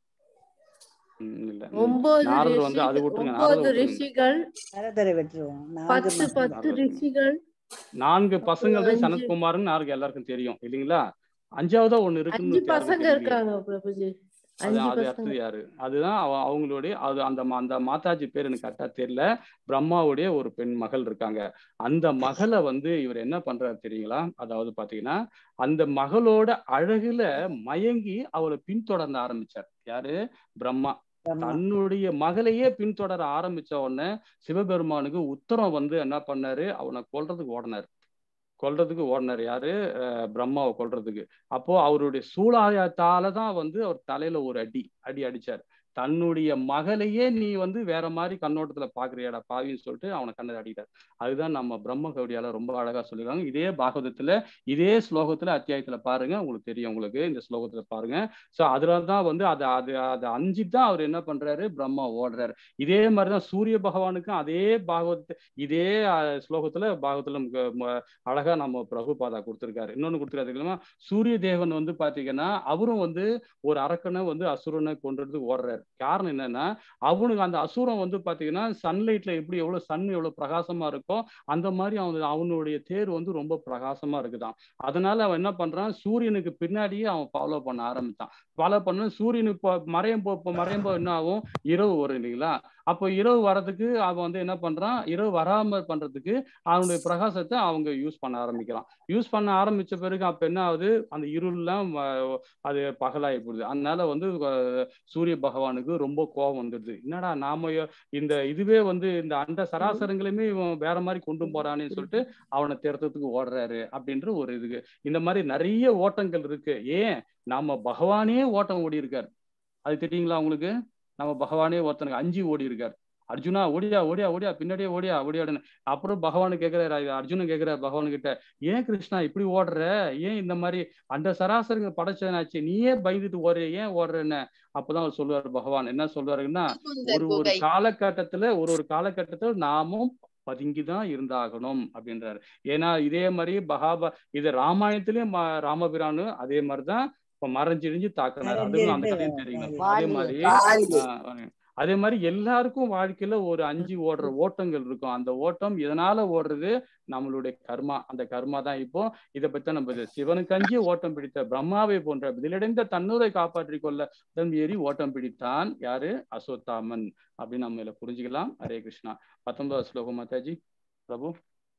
ம், இல்ல ஒன்பது நாரதர் வந்து அது ரிஷிகள் விட்டுருங்க நாரதர் ஒன்பது விட்டுருங்க ரிஷிகள் நாரதரை விட்டுருவோம் நான்கு பத்து மகன்கள் பத்து ரிஷிகள் நான்கு பசங்கள் தான் அஞ்சு. சனத்குமார்னு யாருக்கு எல்லாருக்கும் தெரியும் இல்லைங்களா அஞ்சாவதா ஒண்ணு அஞ்சு இருக்குன்னு யாருக்கும் பசங்க தெரியலையே இருக்காங்க பிரபுஜி அஞ்சு அதான் அது பசங்க அடுத்தது யாரு அதுதான் அவ- அவங்களுடைய அது அந்த மா- அந்த மாதாஜி பேர் எனக்கு கரெக்டா தெரியல பிரம்மாவுடைய ஒரு பெண் மகள் இருக்காங்க அந்த மகளை வந்து இவர் என்ன பண்றாரு தெரியுங்களா அதாவது பாத்தீங்கன்னா அந்த மகளோட அழகுல மயங்கி அவளை பின்தொடர்ந்து ஆரம்பிச்சார் யாரு பிரம்மா பிரம்மா தன்னுடைய மகளையே பின்தொடர ஆரம்பிச்ச உடனே சிவபெருமானுக்கு உத்தரம் வந்து என்ன பண்ணாரு அவனை கொல்றதுக்கு ஓடினாரு கொல்றதுக்கு ஓடினார் யாரு அஹ் பிரம்மாவை கொல்றதுக்கு அப்போ அவருடைய சூலாயத்தால தான் வந்து அவர் தலையில ஒரு அடி அடி அடிச்சார் தன்னுடைய மகளையே நீ வந்து வேற மாதிரி கண்ணோட்டத்துல பாக்குறியாடா பாவின்னு சொல்லிட்டு அவனை கண்ணை அடிக்கிறார் அதுதான் நம்ம பிரம்ம கவுடியால ரொம்ப அழகா சொல்லிருக்காங்க இதே பாகவதத்துல இதே ஸ்லோகத்துல அத்தியாயத்துல பாருங்க உங்களுக்கு தெரியும் உங்களுக்கு இந்த ஸ்லோகத்துல பாருங்க சோ அதுல தான் வந்து அதை அது அதை அஞ்சு தான் அவர் என்ன பண்றாரு பிரம்மா ஓடுறாரு இதே மாதிரிதான் சூரிய பகவானுக்கும் அதே பாகவத இதே அஹ், ஸ்லோகத்துல பாகவத்துல நமக்கு ம- அழகா நம்ம பிரபுபாதா கொடுத்திருக்காரு இன்னொன்னு கொடுத்திருக்காரு தெரியுமா? சூரிய தேவன் வந்து பாத்தீங்கன்னா அவரும் வந்து ஒரு அரக்கனை வந்து அசுரனை கொன்றதுக்கு ஓடுறாரு காரணம் என்னன்னா அவனுக்கு அந்த அசுரம் வந்து பாத்தீங்கன்னா சன்லைட்ல எப்படி எவ்வளவு சன் எவ்வளவு பிரகாசமா இருக்கோ அந்த மாதிரி அவன் அவனுடைய தேர் வந்து ரொம்ப பிரகாசமா இருக்குதாம் அதனால அவன் என்ன பண்றான் சூரியனுக்கு பின்னாடியே அவன் ஃபாலோ பண்ண ஆரம்பிச்சான் ஃபாலோ பண்ண சூரியனுக்கு இப்போ மறையும் போ இப்போ மறையும் போது என்ன ஆகும் இரவு வரும் இல்லைங்களா அப்போ இரவு வரதுக்கு அவன் வந்து என்ன பண்றான் இரவு வராம பண்றதுக்கு அவனுடைய பிரகாசத்தை அவங்க யூஸ் பண்ண ஆரம்பிக்கிறான் யூஸ் பண்ண ஆரம்பிச்ச பிறகு அப்ப என்ன ஆகுது அந்த இருள்லாம் வ- அது பகலாகி போகுது அதனால வந்து அஹ், சூரிய பகவானுக்கு ரொம்ப கோபம் வந்துடுது என்னடா நாம யோ- இந்த இதுவே வந்து இந்த அண்ட சராசரங்களையுமே இவன் வேற மாதிரி கொண்டு போறானேன்னு சொல்லிட்டு அவனை திருத்தத்துக்கு ஓடுறாரு அப்படின்ற ஒரு இதுக்கு இந்த மாதிரி நிறைய ஓட்டங்கள் இருக்கு ஏன் நாம பகவானே ஓட்டம் ஓடி இருக்காரு அது தெரியுங்களா உங்களுக்கு நம்ம பகவானே ஒருத்தனுக்கு அஞ்சு ஓடி இருக்காரு அர்ஜுனா ஓடியா ஓடியா ஓடியா பின்னாடியே ஓடியா ஓடியாடுன்னு அப்புறம் பகவானு கேக்குறாரு அர்ஜுனன் கேக்குறாரு பகவானு கிட்ட ஏன் கிருஷ்ணா இப்படி ஓடுற ஏன் இந்த மாதிரி அந்த சராசரிங்க படைச்சனாச்சு நீயே பயந்துட்டு ஓடுற ஏன் ஓடுறன்னு அப்பதான் அவர் சொல்லுவாரு பகவான் என்ன சொல்றாருன்னா ஒரு ஒரு குகை. காலகட்டத்துல ஒரு ஒரு காலகட்டத்துல நாமும் பதுங்கிதான் இருந்தாகணும் அப்படின்றாரு ஏன்னா இதே மாதிரி பகாப இது ராமாயணத்திலயும் ம- ராமபிரானு அதே மாதிரிதான் இப்ப மறைஞ்சிடிஞ்சு தாக்குனாரு அதுவும் அந்த கதையும் தெரியுங்க அதே மாதிரி வாலி. ஆஹ் அதே மாதிரி எல்லாருக்கும் வாழ்க்கையில ஒரு அஞ்சு ஓடுற ஓட்டங்கள் இருக்கும் அந்த ஓட்டம் எதனால ஓடுறது நம்மளுடைய கர்மா அந்த கர்மா தான் இப்போ இதை பத்தி நம்ம இது சிவனுக்கு அஞ்சி ஓட்டம் பிடித்த பிரம்மாவை போன்ற இதிலடைந்த தன்னூரை காப்பாற்றிக் கொள்ள உடன் ஏறி ஓட்டம் பிடித்தான் யாரு அசோத்தாமன் அப்படின்னு நம்ம இதுல புரிஞ்சுக்கலாம் ஹரே கிருஷ்ணா பத்தொன்பதாவது ஸ்லோகம் மாதாஜி பிரபு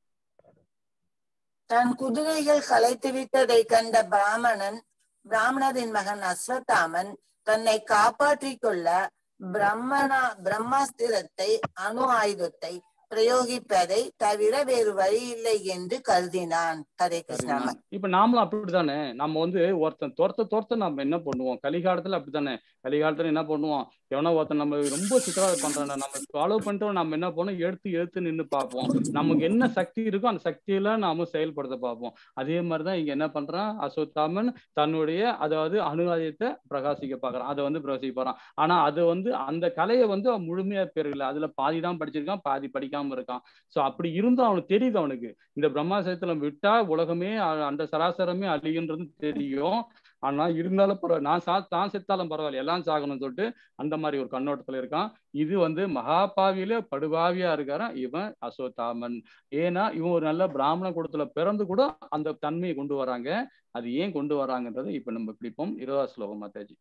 தன் குதிரைகள் களைத்து விட்டதை கண்ட பிராமணன் பிராமணரின் மகன் அஸ்வத்தாமன் தன்னை காப்பாற்றிக் கொள்ள பிரம்மணா பிரம்மாஸ்திரத்தை அணு ஆயுதத்தை பிரயோகிப்பதை தவிர வேறு வழி இல்லை என்று கருதினான் ஹரே கிருஷ்ணா சரிங்களா? இப்ப நாமளும் அப்படித்தானே நம்ம வந்து ஒருத்தன் துரத்த துரத்த நம்ம என்ன பண்ணுவோம் கலிகாலத்துல அப்படித்தானே கலிகாலத்துல என்ன பண்ணுவோம் எவனோ ஒருத்தன் நம்ம ரொம்ப சித்திரவதை பண்றான் நம்ம ஃபாலோ பண்ணிட்டு நம்ம என்ன பண்ணுவோம் எடுத்து எடுத்து நின்னு பார்ப்போம் நமக்கு என்ன சக்தி இருக்கோ அந்த சக்தியெல்லாம் நாம செயல்படுத்த பார்ப்போம் அதே மாதிரிதான் இங்க என்ன பண்றான் அசோத்தாமன் தன்னுடைய அதாவது அணுகாயத்தை பிரகாசிக்க பார்க்கறான் அதை வந்து பிரகாசிக்க போறான் ஆனா அது வந்து அந்த கலையை வந்து அவன் முழுமையா பெறல அதுல பாதி தான் படிச்சிருக்கான் பாதி படிக்காம இருக்கான் சோ அப்படி இருந்தும் அவனுக்கு தெரியுது அவனுக்கு இந்த பிரம்மாசயத்துல விட்டா உலகமே அ- அந்த சராசரமே அழியுன்றது தெரியும் ஆனா இருந்தாலும் பரவாயில்ல நான் சா தான் செத்தாலும் பரவாயில்ல எல்லாம் சாகணும்னு சொல்லிட்டு அந்த மாதிரி ஒரு கண்ணோட்டத்துல இருக்கான் இது வந்து மகாபாவியில படுபாவியா இருக்காராம் இவன் அசோத்தாமன் ஏன்னா இவன் ஒரு நல்ல பிராமண குலத்துல பிறந்து கூட அந்த தன்மையை கொண்டு வராங்க அது ஏன் கொண்டு வராங்கன்றதை இப்ப நம்ம பிடிப்போம் இருபதாவது ஸ்லோகம் மாதாஜி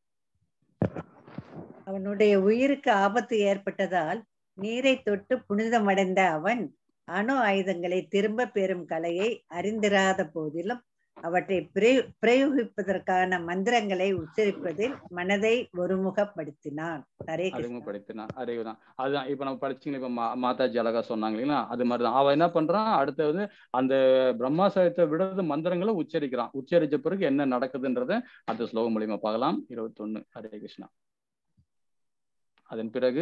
அவனுடைய உயிருக்கு ஆபத்து ஏற்பட்டதால் நீரை தொட்டு புனிதமடைந்த அவன் அணு ஆயுதங்களை திரும்ப பெறும் கலையை அறிந்திராத போதிலும் அவற்றை பிரயோ- பிரயோகிப்பதற்கான மந்திரங்களை உச்சரிப்பதில் மனதை ஒருமுகப்படுத்தினான் ஹரே கிருஷ்ணா அறிமுகப்படுத்தினான் அறிவுதான் அதுதான் இப்ப நம்ம படிச்சீங்க இப்ப மா- மாதாஜி அழகா சொன்னாங்க இல்லைங்களா அது மாதிரிதான் அவன் என்ன பண்றான் அடுத்தது அந்த பிரம்மாசயத்தை விடுறது மந்திரங்களை உச்சரிக்கிறான் உச்சரிச்ச பிறகு என்ன நடக்குதுன்றத அந்த ஸ்லோகம் மூலியமா பார்க்கலாம் இருபத்தொன்னு ஹரே கிருஷ்ணா அதன் பிறகு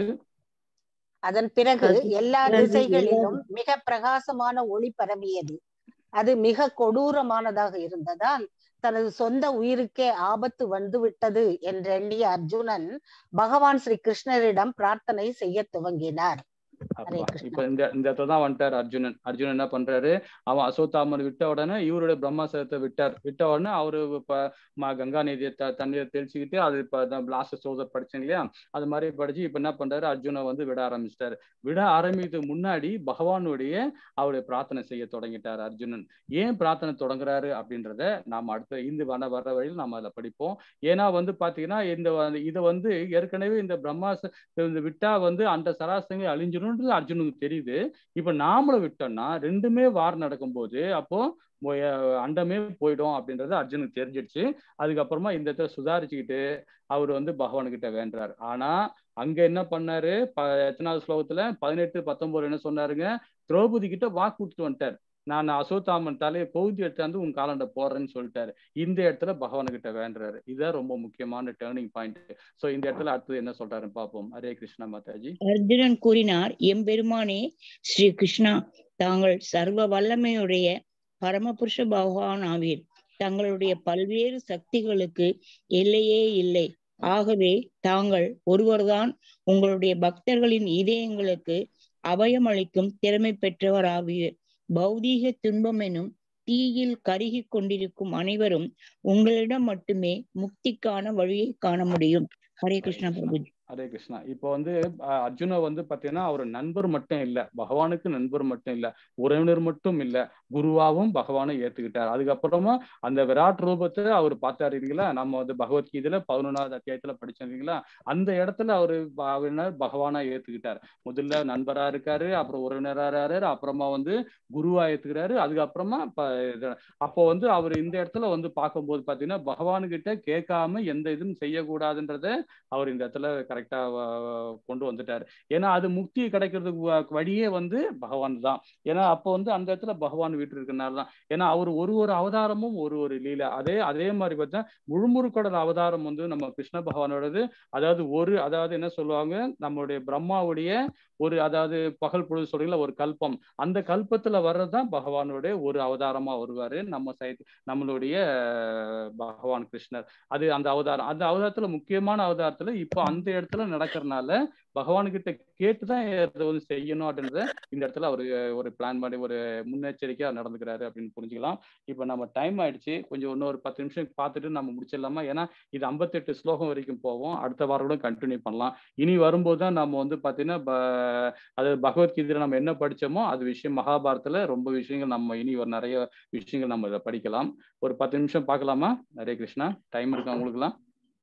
அதன் பிறகு அது எல்லா பிறகு திசைகளிலும் எல்லா- மிக பிரகாசமான ஒளி பரவியது அது மிக கொடூரமானதாக இருந்ததால் தனது சொந்த உயிருக்கே ஆபத்து வந்துவிட்டது என்றெண்ணிய அர்ஜுனன் பகவான் ஸ்ரீ கிருஷ்ணரிடம் பிரார்த்தனை செய்ய துவங்கினார் ஹரே அப்பா கிருஷ்ணா இப்ப இந்த இந்த இடத்துல தான் வந்துட்டார் அர்ஜுனன் அர்ஜுனன் என்ன பண்றாரு அவன் அசோத்தாமன் விட்ட உடனே இவருடைய பிரம்மாசரத்தை விட்டார் விட்ட உடனே அவரு இப்ப ம- கங்கா நதியை த தண்ணீரை தெளிச்சுக்கிட்டு அது இப்ப லாஸ்ட் சோதர் படிச்சேன் இல்லையா அது மாதிரி படிச்சு இப்ப என்ன பண்றாரு அர்ஜுனை வந்து விட ஆரம்பிச்சிட்டாரு விட ஆரம்பிக்கிறதுக்கு முன்னாடி பகவானுடைய அவருடைய பிரார்த்தனை செய்ய தொடங்கிட்டார் அர்ஜுனன் ஏன் பிரார்த்தனை தொடங்குறாரு அப்படின்றத நாம அடுத்த இந்த வர வர வழியில் நாம அதில் படிப்போம் ஏன்னா வந்து பாத்தீங்கன்னா இந்த வ- இதை வந்து ஏற்கனவே இந்த பிரம்மாச இந்த விட்டா வந்து அந்த சராசரி அழிஞ்சிரும்ன்றது அர்ஜுனுக்கு தெரியுது இப்ப நாமளும் விட்டோம்னா ரெண்டுமே வார் நடக்கும்போது அப்போ மொ- அஹ் அண்டமே போயிடும் அப்படின்றது அர்ஜுனுக்கு தெரிஞ்சிடுச்சு அதுக்கப்புறமா இந்த இடத்துல சுதாரிச்சுக்கிட்டு அவர் வந்து பகவான்கிட்ட வேண்டுறாரு ஆனா அங்க என்ன பண்ணாரு ப எத்தனாவது ஸ்லோகத்துல பதினெட்டு பத்தொன்பது என்ன சொன்னாருங்க திரௌபதி கிட்ட வாக்கு கொடுத்துட்டு வந்துட்டார் நான் அசோத்தாமன் தலையை பகுதி எடுத்தாந்து உன் காலண்ட போடுறேன்னு சொல்லிட்டாரு இந்த இடத்துல பகவான்கிட்ட வேண்டுறாரு இதுதான் ரொம்ப முக்கியமான டேர்னிங் பாயிண்ட் சோ இந்த இடத்துல அடுத்தது என்ன சொல்றாருன்னு பார்ப்போம் ஹரே கிருஷ்ணா மாதாஜி அர்ஜுனன் கூறினார் எம்பெருமானே ஸ்ரீ கிருஷ்ணா தாங்கள் சர்வ வல்லமையுடைய பரமபுருஷ பகவான் ஆவீர் தங்களுடைய பல்வேறு சக்திகளுக்கு எல்லையே இல்லை ஆகவே தாங்கள் ஒருவர்தான் உங்களுடைய பக்தர்களின் இதயங்களுக்கு அபயமளிக்கும் திறமை பெற்றவர் ஆவீர் பௌதீக துன்பம் எனும் தீயில் கருகிக் கொண்டிருக்கும் அனைவரும் உங்களிடம் மட்டுமே முக்திக்கான வழியை காண முடியும் ஹரே கிருஷ்ணா பிரபுஜி ஹரே கிருஷ்ணா இப்போ வந்து அஹ், அர்ஜுன வந்து பாத்தீங்கன்னா அவர் நண்பர் மட்டும் இல்ல பகவானுக்கு நண்பர் மட்டும் இல்ல உறவினர் மட்டும் இல்ல குருவாவும் பகவானை ஏத்துக்கிட்டார் அதுக்கப்புறமா அந்த விராட் ரூபத்தை அவர் பார்த்தாரு இல்லைங்களா நம்ம வந்து பகவத்கீதையில பதினொன்றாவது அத்தியாயத்துல படிச்சோம் இல்லைங்களா அந்த இடத்துல அவரு ப- அவர் என்ன பகவானா ஏத்துக்கிட்டார் முதல்ல நண்பரா இருக்காரு அப்புறம் உறவினரா இருக்காரு அப்புறமா வந்து குருவா ஏத்துக்கிறாரு அதுக்கப்புறமா ப- இது- அப்போ வந்து அவர் இந்த இடத்துல வந்து பார்க்கும்போது பாத்தீங்கன்னா பகவானுகிட்ட கேட்காம எந்த இதுவும் செய்யக்கூடாதுன்றத அவர் இந்த இடத்துல கரெக்டா கொண்டு வந்துட்டாரு ஏன்னா அது முக்தி கிடைக்கிறதுக்கு வ- வழியே வந்து பகவான் தான் ஏன்னா அப்போ வந்து அந்த இடத்துல பகவான் வீட்டு இருக்கனால தான் ஏன்னா அவர் ஒரு ஒரு அவதாரமும் ஒரு ஒரு லீலை அதே அதே மாதிரி பார்த்தா முழுமுறுக்கடல் அவதாரம் வந்து நம்ம கிருஷ்ண பகவானோடது அதாவது ஒரு அதாவது என்ன சொல்லுவாங்க நம்மளுடைய பிரம்மாவுடைய ஒரு அதாவது பகல் பொழுது சொல்றீங்களா ஒரு கல்பம் அந்த கல்பத்துல வர்றதுதான் பகவானுடைய ஒரு அவதாரமா வருவாரு நம்ம சை நம்மளுடைய அஹ், பகவான் கிருஷ்ணர் அது அந்த அவதாரம் அந்த அவதாரத்துல முக்கியமான அவதாரத்துல இப்போ அந்த இடத்துல நடக்கிறதுனால பகவான்கிட்ட கேட்டுதான் இதை வந்து செய்யணும் அப்படின்றத இந்த இடத்துல அவரு ஒரு பிளான் பண்ணி ஒரு முன்னெச்சரிக்கையா நடந்துக்கிறாரு அப்படின்னு புரிஞ்சுக்கலாம் இப்போ நம்ம டைம் ஆயிடுச்சு கொஞ்சம் இன்னொரு பத்து நிமிஷம் பார்த்துட்டு நம்ம முடிச்சிடலாமா ஏன்னா இது ஐம்பத்தெட்டு ஸ்லோகம் வரைக்கும் போவோம் அடுத்த வாரம் கூட கண்டினியூ பண்ணலாம் இனி வரும்போது தான் நம்ம வந்து பார்த்தீங்கன்னா ப- அதாவது பகவத்கீதையில நம்ம என்ன படிச்சோமோ அது விஷயம் மகாபாரதத்துல ரொம்ப விஷயங்கள் நம்ம இனி ஒரு நிறைய விஷயங்கள் நம்ம இதை படிக்கலாம் ஒரு பத்து நிமிஷம் பார்க்கலாமா ஹரே கிருஷ்ணா டைம் இருக்கா உங்களுக்குலாம்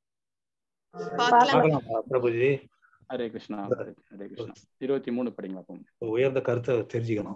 பார்க்கலாம் பார்க்கலாம் பிரபுஜி ஹரே கிருஷ்ணா ஹரே ஹரே கிருஷ்ணா இருபத்தி மூணு படிங்க அப்போ உயர்ந்த கருத்தை தெரிஞ்சுக்கணும்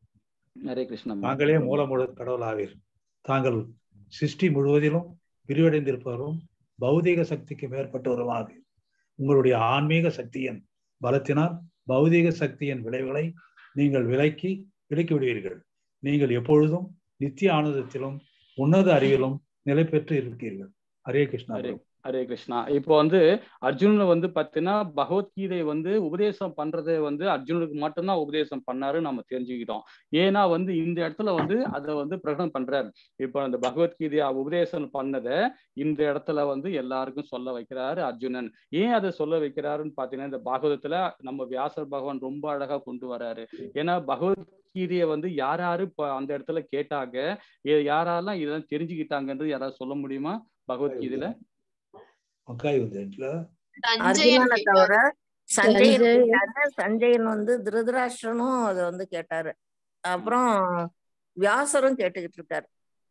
ஹரே கிருஷ்ணா தாங்களே மூலமுழு கடவுள் ஆவீர் தாங்கள் சிருஷ்டி முழுவதிலும் விரிவடைந்திருப்பவரும் பௌதீக சக்திக்கு மேற்பட்டவரும் ஆவீர் உங்களுடைய ஆன்மீக சக்தியின் பலத்தினால் பௌதீக சக்தியின் விளைவுகளை நீங்கள் விலக்கி விலக்கி விடுவீர்கள் நீங்கள் எப்பொழுதும் நித்திய ஆனந்தத்திலும் உன்னத அறிவிலும் நிலை பெற்று இருக்கீர்கள் ஹரே கிருஷ்ணா ஹரே ஹரே கிருஷ்ணா இப்போ வந்து அர்ஜுனன் வந்து பார்த்தீங்கன்னா பகவத்கீதை வந்து உபதேசம் பண்றதை வந்து அர்ஜுனனுக்கு மட்டும்தான் உபதேசம் பண்ணாரு நம்ம தெரிஞ்சுக்கிட்டோம் ஏன்னா வந்து இந்த இடத்துல வந்து அதை வந்து பிரகடனம் பண்றாரு இப்போ அந்த பகவத்கீதையை உபதேசம் பண்ணதை இந்த இடத்துல வந்து எல்லாருக்கும் சொல்ல வைக்கிறாரு அர்ஜுனன் ஏன் அதை சொல்ல வைக்கிறாருன்னு பார்த்தீங்கன்னா இந்த பாகவதத்துல நம்ம வியாசர் பகவான் ரொம்ப அழகா கொண்டு வராரு ஏன்னா பகவத்கீதையை வந்து யார் யாரு இப்போ அந்த இடத்துல கேட்டாங்க ஏ- யாரெல்லாம் இதெல்லாம் தெரிஞ்சுக்கிட்டாங்கன்றது யாராவது சொல்ல முடியுமா பகவத்கீதையில மக்காய் வந்து அர்ஜுனனை தவிர சஞ்சயன் சஞ்சய். கேட்டாரு சஞ்சயன் வந்து திருதராஷ்டிரனும் அதை வந்து கேட்டாரு அப்புறம் வியாசரும் கேட்டுக்கிட்டு இருக்காரு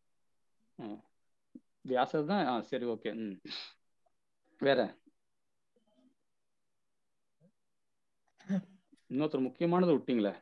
ம். வியாசர் தான் ஆ சரி ஓகே ம் வேற இன்னொருத்தர் முக்கியமானது விட்டீங்களே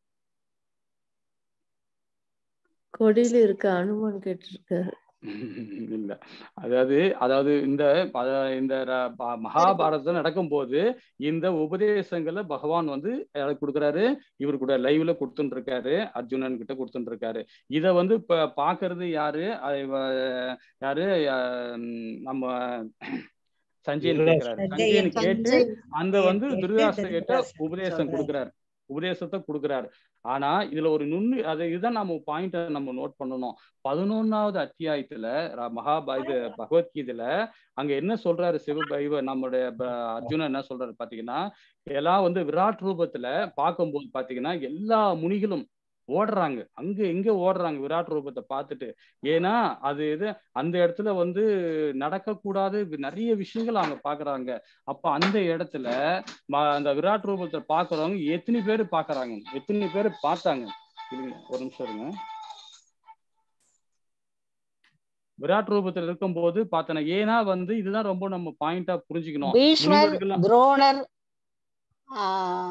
கொடியில இருக்க அனுமன் கேட்டிருக்காரு இல்ல அதாவது அதாவது இந்த அத- இந்த ர- ப- மகாபாரதம் நடக்கும்போது இந்த உபதேசங்களை பகவான் வந்து யாருக்கு கொடுக்குறாரு இவர் கூட லைவ்ல கொடுத்துட்டு இருக்காரு அர்ஜுனன் கிட்ட கொடுத்துட்டு இருக்காரு இத வந்து இப்ப பாக்குறது யாரு அது வ- யாரு அஹ் நம்ம சஞ்சயன் கேட்கிறாரு சஞ்சயன் கேட்டு அந்த வந்து துரிதாஷ்டர் கிட்ட உபதேசம் கொடுக்குறாரு உபதேசத்தை கொடுக்குறாரு ஆனா இதுல ஒரு நுண்ணு அது இதுதான் நம்ம பாயிண்ட நம்ம நோட் பண்ணணும் பதினொன்னாவது அத்தியாயத்துல ர- மகாபா இது பகவத்கீதையில அங்க என்ன சொல்றாரு சிவ இவ நம்முடைய ப- அர்ஜுனன் என்ன சொல்றாரு பாத்தீங்கன்னா எல்லாம் வந்து விராட் ரூபத்துல பார்க்கும்போது பாத்தீங்கன்னா எல்லா முனிகளும் ஓடுறாங்க அங்க எங்க ஓடுறாங்க விராட் ரூபத்தை பார்த்துட்டு ஏன்னா அது இது அந்த இடத்துல வந்து நடக்கக்கூடாது நிறைய விஷயங்கள் அவங்க பாக்குறாங்க அப்ப அந்த இடத்துல ம- அந்த விராட் ரூபத்தை பாக்குறவங்க எத்தனை பேர் பாக்குறாங்க எத்தனை பேர் பார்த்தாங்க இருங்க ஒரு நிமிஷம் இருங்க விராட் ரூபத்துல இருக்கும்போது பார்த்தன ஏன்னா வந்து இதுதான் ரொம்ப நம்ம பாயிண்டா புரிஞ்சுக்கணும் பீஷ்மர் முனிவர்கள்லாம் துரோணர் ஆஹ்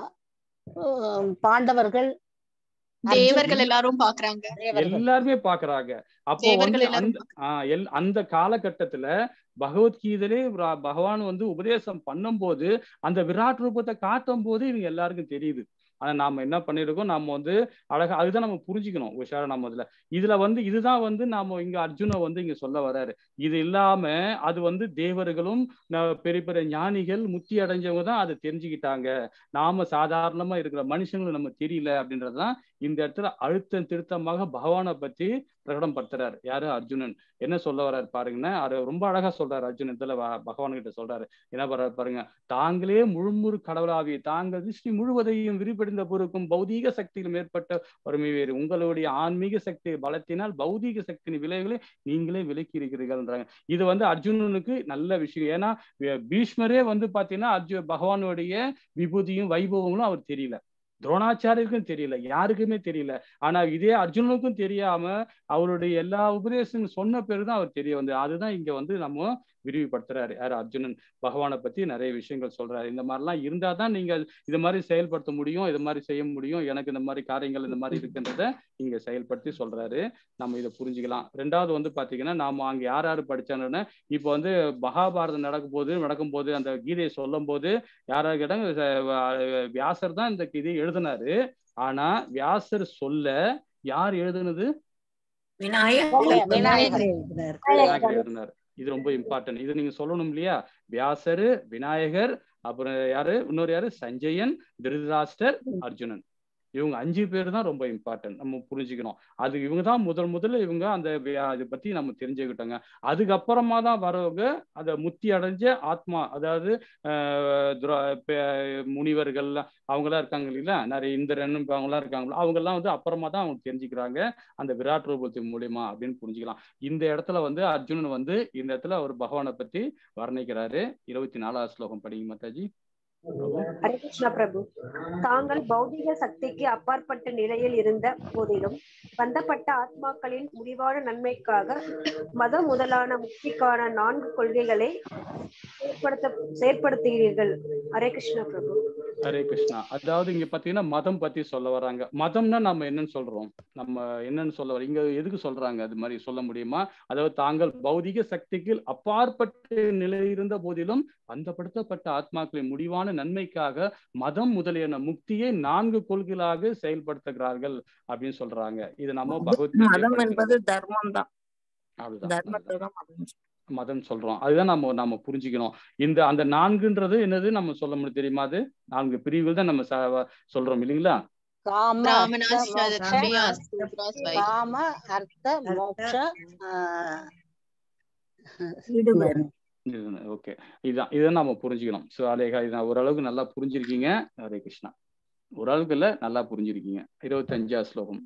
உம் பாண்டவர்கள் தேவர்கள் எல்லாரும் பாக்குறாங்க எல்லாருமே பாக்குறாங்க அப்போ வந்து தேவர்கள் எல்லாரும் அந்த ஆஹ் எல் அந்த காலகட்டத்துல பகவத்கீதையிலே ர- பகவான் வந்து உபதேசம் பண்ணும்போது அந்த விராட் ரூபத்தை காட்டும் போது இவங்க எல்லாருக்கும் தெரியுது ஆனா நாம என்ன பண்ணிருக்கோம் நம்ம வந்து அழகா அதுதான் நம்ம புரிஞ்சுக்கணும் உஷாரா நம்ம இதுல இதுல வந்து இதுதான் வந்து நாம இங்க அர்ஜுன வந்து இங்க சொல்ல வர்றாரு இது இல்லாம அது வந்து தேவர்களும் ந- பெரிய பெரிய ஞானிகள் முத்தி அடைஞ்சவங்க தான் அதை தெரிஞ்சுக்கிட்டாங்க நாம சாதாரணமா இருக்கிற மனுஷங்களும் நம்ம தெரியல அப்படின்றதுதான் இந்த இடத்துல அழுத்தம் திருத்தமாக பகவானை பத்தி பிரகடம் படுத்துறாரு யாரு அர்ஜுனன் என்ன சொல்ல வர்றாரு பாருங்கன்னா அது ரொம்ப அழகா சொல்றாரு அர்ஜுனன் இதுல வ- பகவான் கிட்ட சொல்றாரு என்ன பண்றாரு பாருங்க தாங்களே முழுமுறு கடவுளாவிய தாங்கள் திருஷ்டி முழுவதையும் விரிவடைந்த பொருக்கும் பௌதீக சக்தியில் மேற்பட்ட வறுமை வேறு உங்களுடைய ஆன்மீக சக்தி பலத்தினால் பௌதீக சக்தியின் விளைவுகளை நீங்களே விலக்கி இருக்கிறீர்கள்ன்றாங்க இது வந்து அர்ஜுனனுக்கு நல்ல விஷயம் ஏன்னா வி- பீஷ்மரே வந்து பாத்தீங்கன்னா அர்ஜு பகவானுடைய விபூதியும் வைபவங்களும் அவர் தெரியல துரோணாச்சாரியருக்கும் தெரியல யாருக்குமே தெரியல ஆனா இதே அர்ஜுனனுக்கும் தெரியாம அவருடைய எல்லா உபதேசங்களும் சொன்ன பிறகுதான் அவர் தெரிய வந்து அதுதான் இங்க வந்து நம்ம விரிவுபடுத்துறாரு யாரு அர்ஜுனன் பகவானை பத்தி நிறைய விஷயங்கள் சொல்றாரு இந்த மாதிரிலாம் இருந்தாதான் நீங்க இது மாதிரி செயல்படுத்த முடியும் இது மாதிரி செய்ய முடியும் எனக்கு இந்த மாதிரி காரியங்கள் இந்த மாதிரி இருக்குன்றத இங்க செயல்படுத்தி சொல்றாரு நம்ம இதை புரிஞ்சுக்கலாம் ரெண்டாவது வந்து பாத்தீங்கன்னா நாம அங்க யார் யாரு படிச்சாங்கன்னா இப்போ வந்து மகாபாரதம் நடக்கும் போது நடக்கும் போது அந்த கீதையை சொல்லும் போது யாராவது கேட்டாங்க அஹ் வியாசர் தான் இந்த கீதையை எழுதினாரு ஆனா வியாசர் சொல்ல யார் எழுதுனது விநாயகர் விநாயகர் எழுதினார் இது ரொம்ப இம்பார்ட்டன்ட் இது நீங்க சொல்லணும் இல்லையா வியாசரு விநாயகர் அப்புறம் யாரு இன்னொரு யாரு சஞ்சயன் திருதராஷ்டர் அர்ஜுனன் இவங்க அஞ்சு பேர் தான் ரொம்ப இம்பார்ட்டன்ட் நம்ம புரிஞ்சுக்கணும் அது இவங்க தான் முதல் முதல்ல இவங்க அந்த வி- அதை பத்தி நம்ம தெரிஞ்சுக்கிட்டோங்க அதுக்கப்புறமா தான் வரவங்க அந்த முத்தி அடைஞ்ச ஆத்மா அதாவது ஆஹ் துர- பே- முனிவர்கள் அவங்களாம் இருக்காங்க இல்லைங்களா நிறைய இந்திரன் அவங்களாம் இருக்காங்களா அவங்க எல்லாம் வந்து அப்புறமா தான் அவங்க தெரிஞ்சுக்கிறாங்க அந்த விராட் ரூபத்தின் மூலியமா அப்படின்னு புரிஞ்சுக்கலாம் இந்த இடத்துல வந்து அர்ஜுனன் வந்து இந்த இடத்துல அவர் பகவானை பத்தி வர்ணிக்கிறாரு இருபத்தி நாலாவது ஸ்லோகம் படிங்க மாதாஜி ஹரே கிருஷ்ணா பிரபு தாங்கள் பௌதிக சக்திக்கு அப்பாற்பட்ட நிலையில் இருந்த போதிலும் பந்தப்பட்ட ஆத்மாக்களின் முடிவான நன்மைக்காக மதம் முதலான முக்திக்கான நான்கு கொள்கைகளை செயற்படுத்த செயற்படுத்துகிறீர்கள் ஹரே கிருஷ்ணா பிரபு ஹரே கிருஷ்ணா அதாவது இங்க பாத்தீங்கன்னா மதம் பத்தி சொல்ல வராங்க மதம்னா நம்ம என்னன்னு சொல்றோம் நம்ம என்னன்னு சொல்ல வரோம் இங்க எதுக்கு சொல்றாங்க அது மாதிரி சொல்ல முடியுமா அதாவது தாங்கள் பௌதிக சக்திக்கு அப்பாற்பட்ட நிலை இருந்த போதிலும் பந்தப்படுத்தப்பட்ட ஆத்மாக்களின் முடிவான நன்மைக்காக மதம் முதலியன முக்தியை நான்கு கொள்கைகளாக செயல்படுத்துகிறார்கள் அப்படின்னு சொல்றாங்க இது நம்ம பகவத்கீதை மதம் என்பது தர்மம் தான் அப்படிதான் தர்மத்தை தான் மதம் மதம் சொல்றோம் அதுதான் நம்ம நம்ம புரிஞ்சுக்கணும் இந்த அந்த நான்குன்றது என்னது நம்ம சொல்ல முடியும் தெரியுமா அது நான்கு பிரிவுகள் தான் நம்ம ச- சொல்றோம் இல்லைங்களா காம பிராமணா அர்த்த மோட்ச சத்ரியா சூத்ரா ஸ்வை காம அர்த்த மோட்ச ஆஹ், ஓகே இதுதான் இதை நம்ம புரிஞ்சுக்கணும் ஸோ அலேகா இதான் ஓரளவுக்கு நல்லா புரிஞ்சிருக்கீங்க ஹரே கிருஷ்ணா ஓரளவுக்கு இல்ல நல்லா புரிஞ்சிருக்கீங்க இருபத்தஞ்சா ஸ்லோகம்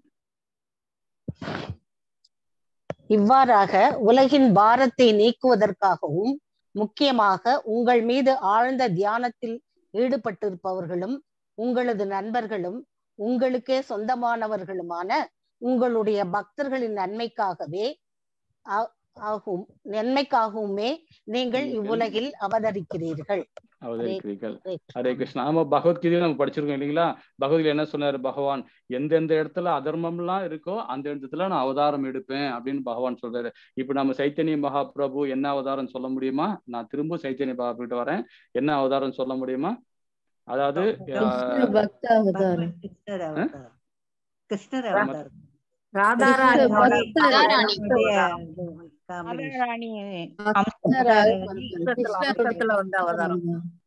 இவ்வாறாக உலகின் பாரத்தை நீக்குவதற்காகவும் முக்கியமாக உங்கள் மீது ஆழ்ந்த தியானத்தில் ஈடுபட்டிருப்பவர்களும் உங்களது நண்பர்களும் உங்களுக்கே சொந்தமானவர்களுமான உங்களுடைய பக்தர்களின் நன்மைக்காகவே ஆ- ஆகும் நன்மைக்காகவுமே நீங்கள் இவ்வுலகில் அவதரிக்கிறீர்கள் அவதரிக்கிறீர்கள் ஹரே கிருஷ்ணா நம்ம பகவத்கீதையில நம்ம படிச்சிருக்கோம் இல்லைங்களா பகவத்கீதை என்ன சொன்னாரு பகவான் எந்தெந்த இடத்துல அதர்மம்லாம் இருக்கோ அந்த இடத்துல நான் அவதாரம் எடுப்பேன் அப்படின்னு பகவான் சொல்றாரு இப்ப நம்ம சைத்தன்ய மகாபிரபு என்ன அவதாரம் சொல்ல முடியுமா நான் திரும்ப சைத்தன்ய மகாபிரபு கிட்ட வரேன் என்ன அவதாரம் சொல்ல முடியுமா அதாவது கிருஷ்ண பக்த அவதாரம் கிருஷ்ணர் ஆஹ், அவதாரம் கிருஷ்ணர் நம்ம- அவதாரம் ராதாராணி கிருஷ்ண பக்த ராதாராணி நம்முடைய ராணி அம்சத்துல வந்த அவதாரம்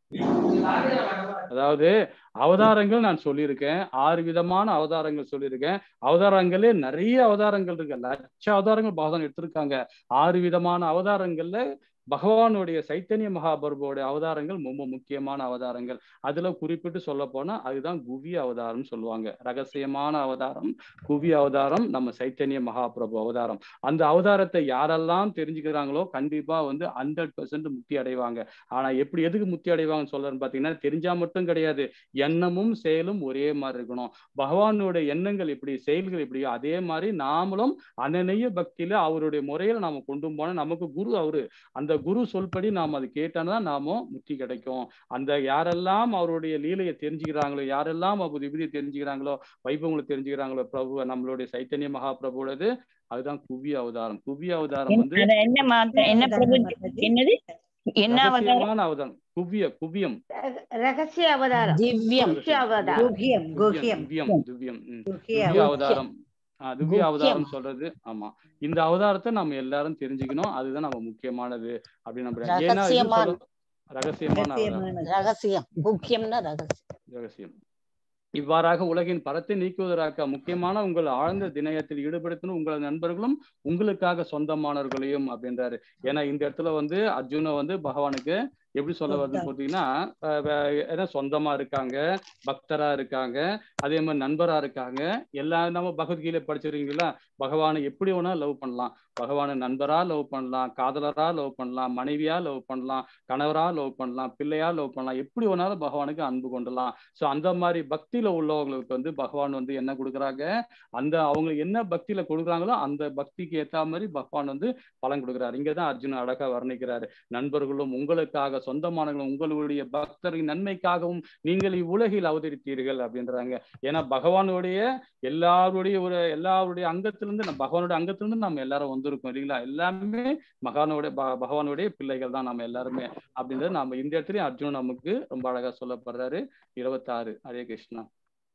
அதாவது அவதாரங்கள் நான் சொல்லியிருக்கேன் ஆறு விதமான அவதாரங்கள் சொல்லியிருக்கேன் அவதாரங்களே நிறைய அவதாரங்கள் இருக்கு லட்ச அவதாரங்கள் பகவான் எடுத்திருக்காங்க ஆறு விதமான அவதாரங்கள்ல பகவானுடைய சைத்தன்ய மகாபர்போடைய அவதாரங்கள் ரொம்ப முக்கியமான அவதாரங்கள் அதுல குறிப்பிட்டு சொல்ல போனா அதுதான் குவி அவதாரம் சொல்லுவாங்க ரகசியமான அவதாரம் குவி அவதாரம் நம்ம சைத்தன்ய மகாபிரபு அவதாரம் அந்த அவதாரத்தை யாரெல்லாம் தெரிஞ்சுக்கிறாங்களோ கண்டிப்பா வந்து ஹண்ட்ரட் பெர்சன்ட் முக்தி அடைவாங்க ஆனா எப்படி எதுக்கு முக்தி அடைவாங்கன்னு சொல்றேன்னு பாத்தீங்கன்னா தெரிஞ்சா மட்டும் கிடையாது எண்ணமும் செயலும் ஒரே மாதிரி இருக்கணும் பகவானுடைய எண்ணங்கள் எப்படி செயல்கள் எப்படியோ அதே மாதிரி நாமளும் அனநெய்ய பக்தியில அவருடைய முறையில நாம கொண்டு போனா நமக்கு குரு அவரு அந்த குரு சொல்படி நாம் அது கேட்டோம்னா நாம முக்தி கிடைக்கும் அந்த யாரெல்லாம் அவருடைய லீலையை தெரிஞ்சுக்கிறாங்களோ யாரெல்லாம் அவர் விபதியை தெரிஞ்சுக்கிறாங்களோ வைபவங்களை தெரிஞ்சுக்கிறாங்களோ பிரபு நம்மளுடைய சைத்தன்ய மகாபிரபுவோடது அதுதான் குவி அவதாரம் குவி அவதாரம் வந்து அத என்ன மாத்த என்ன பிரபு என்னது என்ன அவதாரம் ரகசியமான அவதாரம் குவிய குவியம் ரகசிய அவதாரம் திவ்யம் ரகசிய அவதாரம் குஹ்யம் குஹ்யம் திவ்யம் திவ்யம் ம். குஹ்ய திவ்ய அவதாரம் ஆஹ் திவ்ய குஹ்யம். அவதாரம் சொல்றது ஆமா இந்த அவதாரத்தை நம்ம எல்லாரும் தெரிஞ்சுக்கணும் அதுதான் நம்ம முக்கியமானது அப்படின்னு நம்புறேன் ஏன்னா இது ரகசியமான சொல்ல ரகசியமான அவதாரம் ரகசியம் முக்கியம்னா ரகசியம் ரகசியம் இவ்வாறாக உலகின் பரத்தை நீக்குவதற்காக முக்கியமான உங்கள் ஆழ்ந்த தினயத்தில் ஈடுபடுத்தணும் உங்கள் நண்பர்களும் உங்களுக்காக சொந்தமானவர்களையும் அப்படின்றாரு ஏன்னா இந்த இடத்துல வந்து அர்ஜுன வந்து பகவானுக்கு எப்படி சொல்ல வருதுன்னு பார்த்தீங்கன்னா அஹ் வே- ஏன்னா சொந்தமா இருக்காங்க பக்தரா இருக்காங்க அதே மாதிரி நண்பரா இருக்காங்க எல்லா நம்ம பகவத்கீதை படிச்சிருக்கீங்களா பகவானை எப்படி வேணா லவ் பண்ணலாம் பகவானை நண்பரா லவ் பண்ணலாம் காதலரா லவ் பண்ணலாம் மனைவியா லவ் பண்ணலாம் கணவரா லவ் பண்ணலாம் பிள்ளையா லவ் பண்ணலாம் எப்படி வேணாலும் பகவானுக்கு அன்பு கொண்டலாம் ஸோ அந்த மாதிரி பக்தியில உள்ளவங்களுக்கு வந்து பகவான் வந்து என்ன கொடுக்குறாங்க அந்த அவங்க என்ன பக்தியில கொடுக்குறாங்களோ அந்த பக்திக்கு ஏத்த மாதிரி பகவான் வந்து பலன் கொடுக்குறாரு இங்கதான் அர்ஜுன் அழகா வர்ணிக்கிறாரு நண்பர்களும் உங்களுக்காக சொந்தமானவர்களும் உங்களுடைய பக்தரின் நன்மைக்காகவும் நீங்கள் இவ்வுலகில் அவதரித்தீர்கள் அப்படின்றாங்க ஏன்னா பகவானுடைய எல்லாருடைய ஒரு எல்லாருடைய அங்கத்திலிருந்து நம்ம பகவானுடைய அங்கத்திலிருந்து நம்ம எல்லாரும் வந்திருக்கோம் இல்லைங்களா எல்லாமே மகானோட ப- பகவானுடைய பிள்ளைகள் தான் நம்ம எல்லாருமே அப்படின்றது நாம இந்த இடத்துலயும் அர்ஜுன் நமக்கு ரொம்ப அழகா சொல்லப்படுறாரு இருபத்தாறு ஹரே கிருஷ்ணா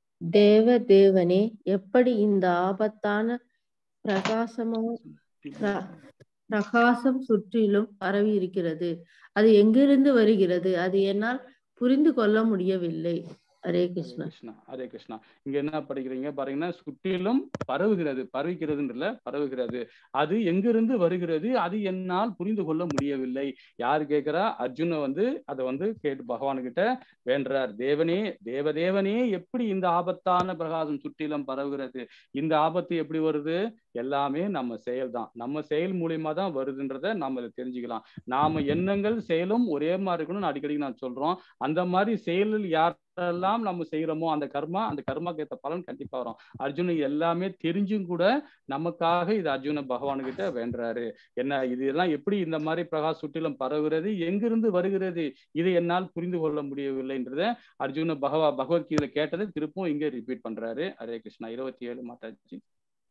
தேவ தேவனே எப்படி இந்த ஆபத்தான பிரகாசமோ பிர- பிரகாசம் சுற்றிலும் பரவி இருக்கிறது அது எங்கிருந்து வருகிறது அது என்னால் புரிந்து கொள்ள முடியவில்லை ஹரே கிருஷ்ணா கிருஷ்ணா ஹரே கிருஷ்ணா இங்க என்ன படிக்கிறீங்க பாத்தீங்கன்னா சுற்றிலும் பரவுகிறது பரவிக்கிறதுன்னு இல்ல பரவுகிறது அது எங்கிருந்து வருகிறது அது என்னால் புரிந்து கொள்ள முடியவில்லை யாரு கேக்குறா அர்ஜுன வந்து அதை வந்து கேட்டு பகவான் கிட்ட வேண்டுறார் தேவனே தேவதேவனே எப்படி இந்த ஆபத்தான பிரகாசம் சுற்றிலும் பரவுகிறது இந்த ஆபத்து எப்படி வருது எல்லாமே நம்ம செயல் தான் நம்ம செயல் மூலியமா தான் வருதுன்றத நாம இதை தெரிஞ்சுக்கலாம் நாம எண்ணங்கள் செயலும் ஒரே மாதிரி இருக்கணும்னு அடிக்கடி நான் சொல்றோம் அந்த மாதிரி செயலில் யாரெல்லாம் நம்ம செய்யறோமோ அந்த கர்மா அந்த கர்மாக்கு ஏற்ற பலன் கண்டிப்பா வரும் அர்ஜுன எல்லாமே தெரிஞ்சும் கூட நமக்காக இது அர்ஜுன பகவான் கிட்ட வேண்டுறாரு என்ன இது எல்லாம் எப்படி இந்த மாதிரி பிரகாஷ் சுற்றிலும் பரவுகிறது எங்கிருந்து வருகிறது இதை என்னால் புரிந்து கொள்ள முடியவில்லைன்றத அர்ஜுன பகவா பகவத்கீதையில கேட்டதை திருப்பும் இங்க ரிப்பீட் பண்றாரு ஹரே கிருஷ்ணா இருபத்தி ஏழு மாதாஜி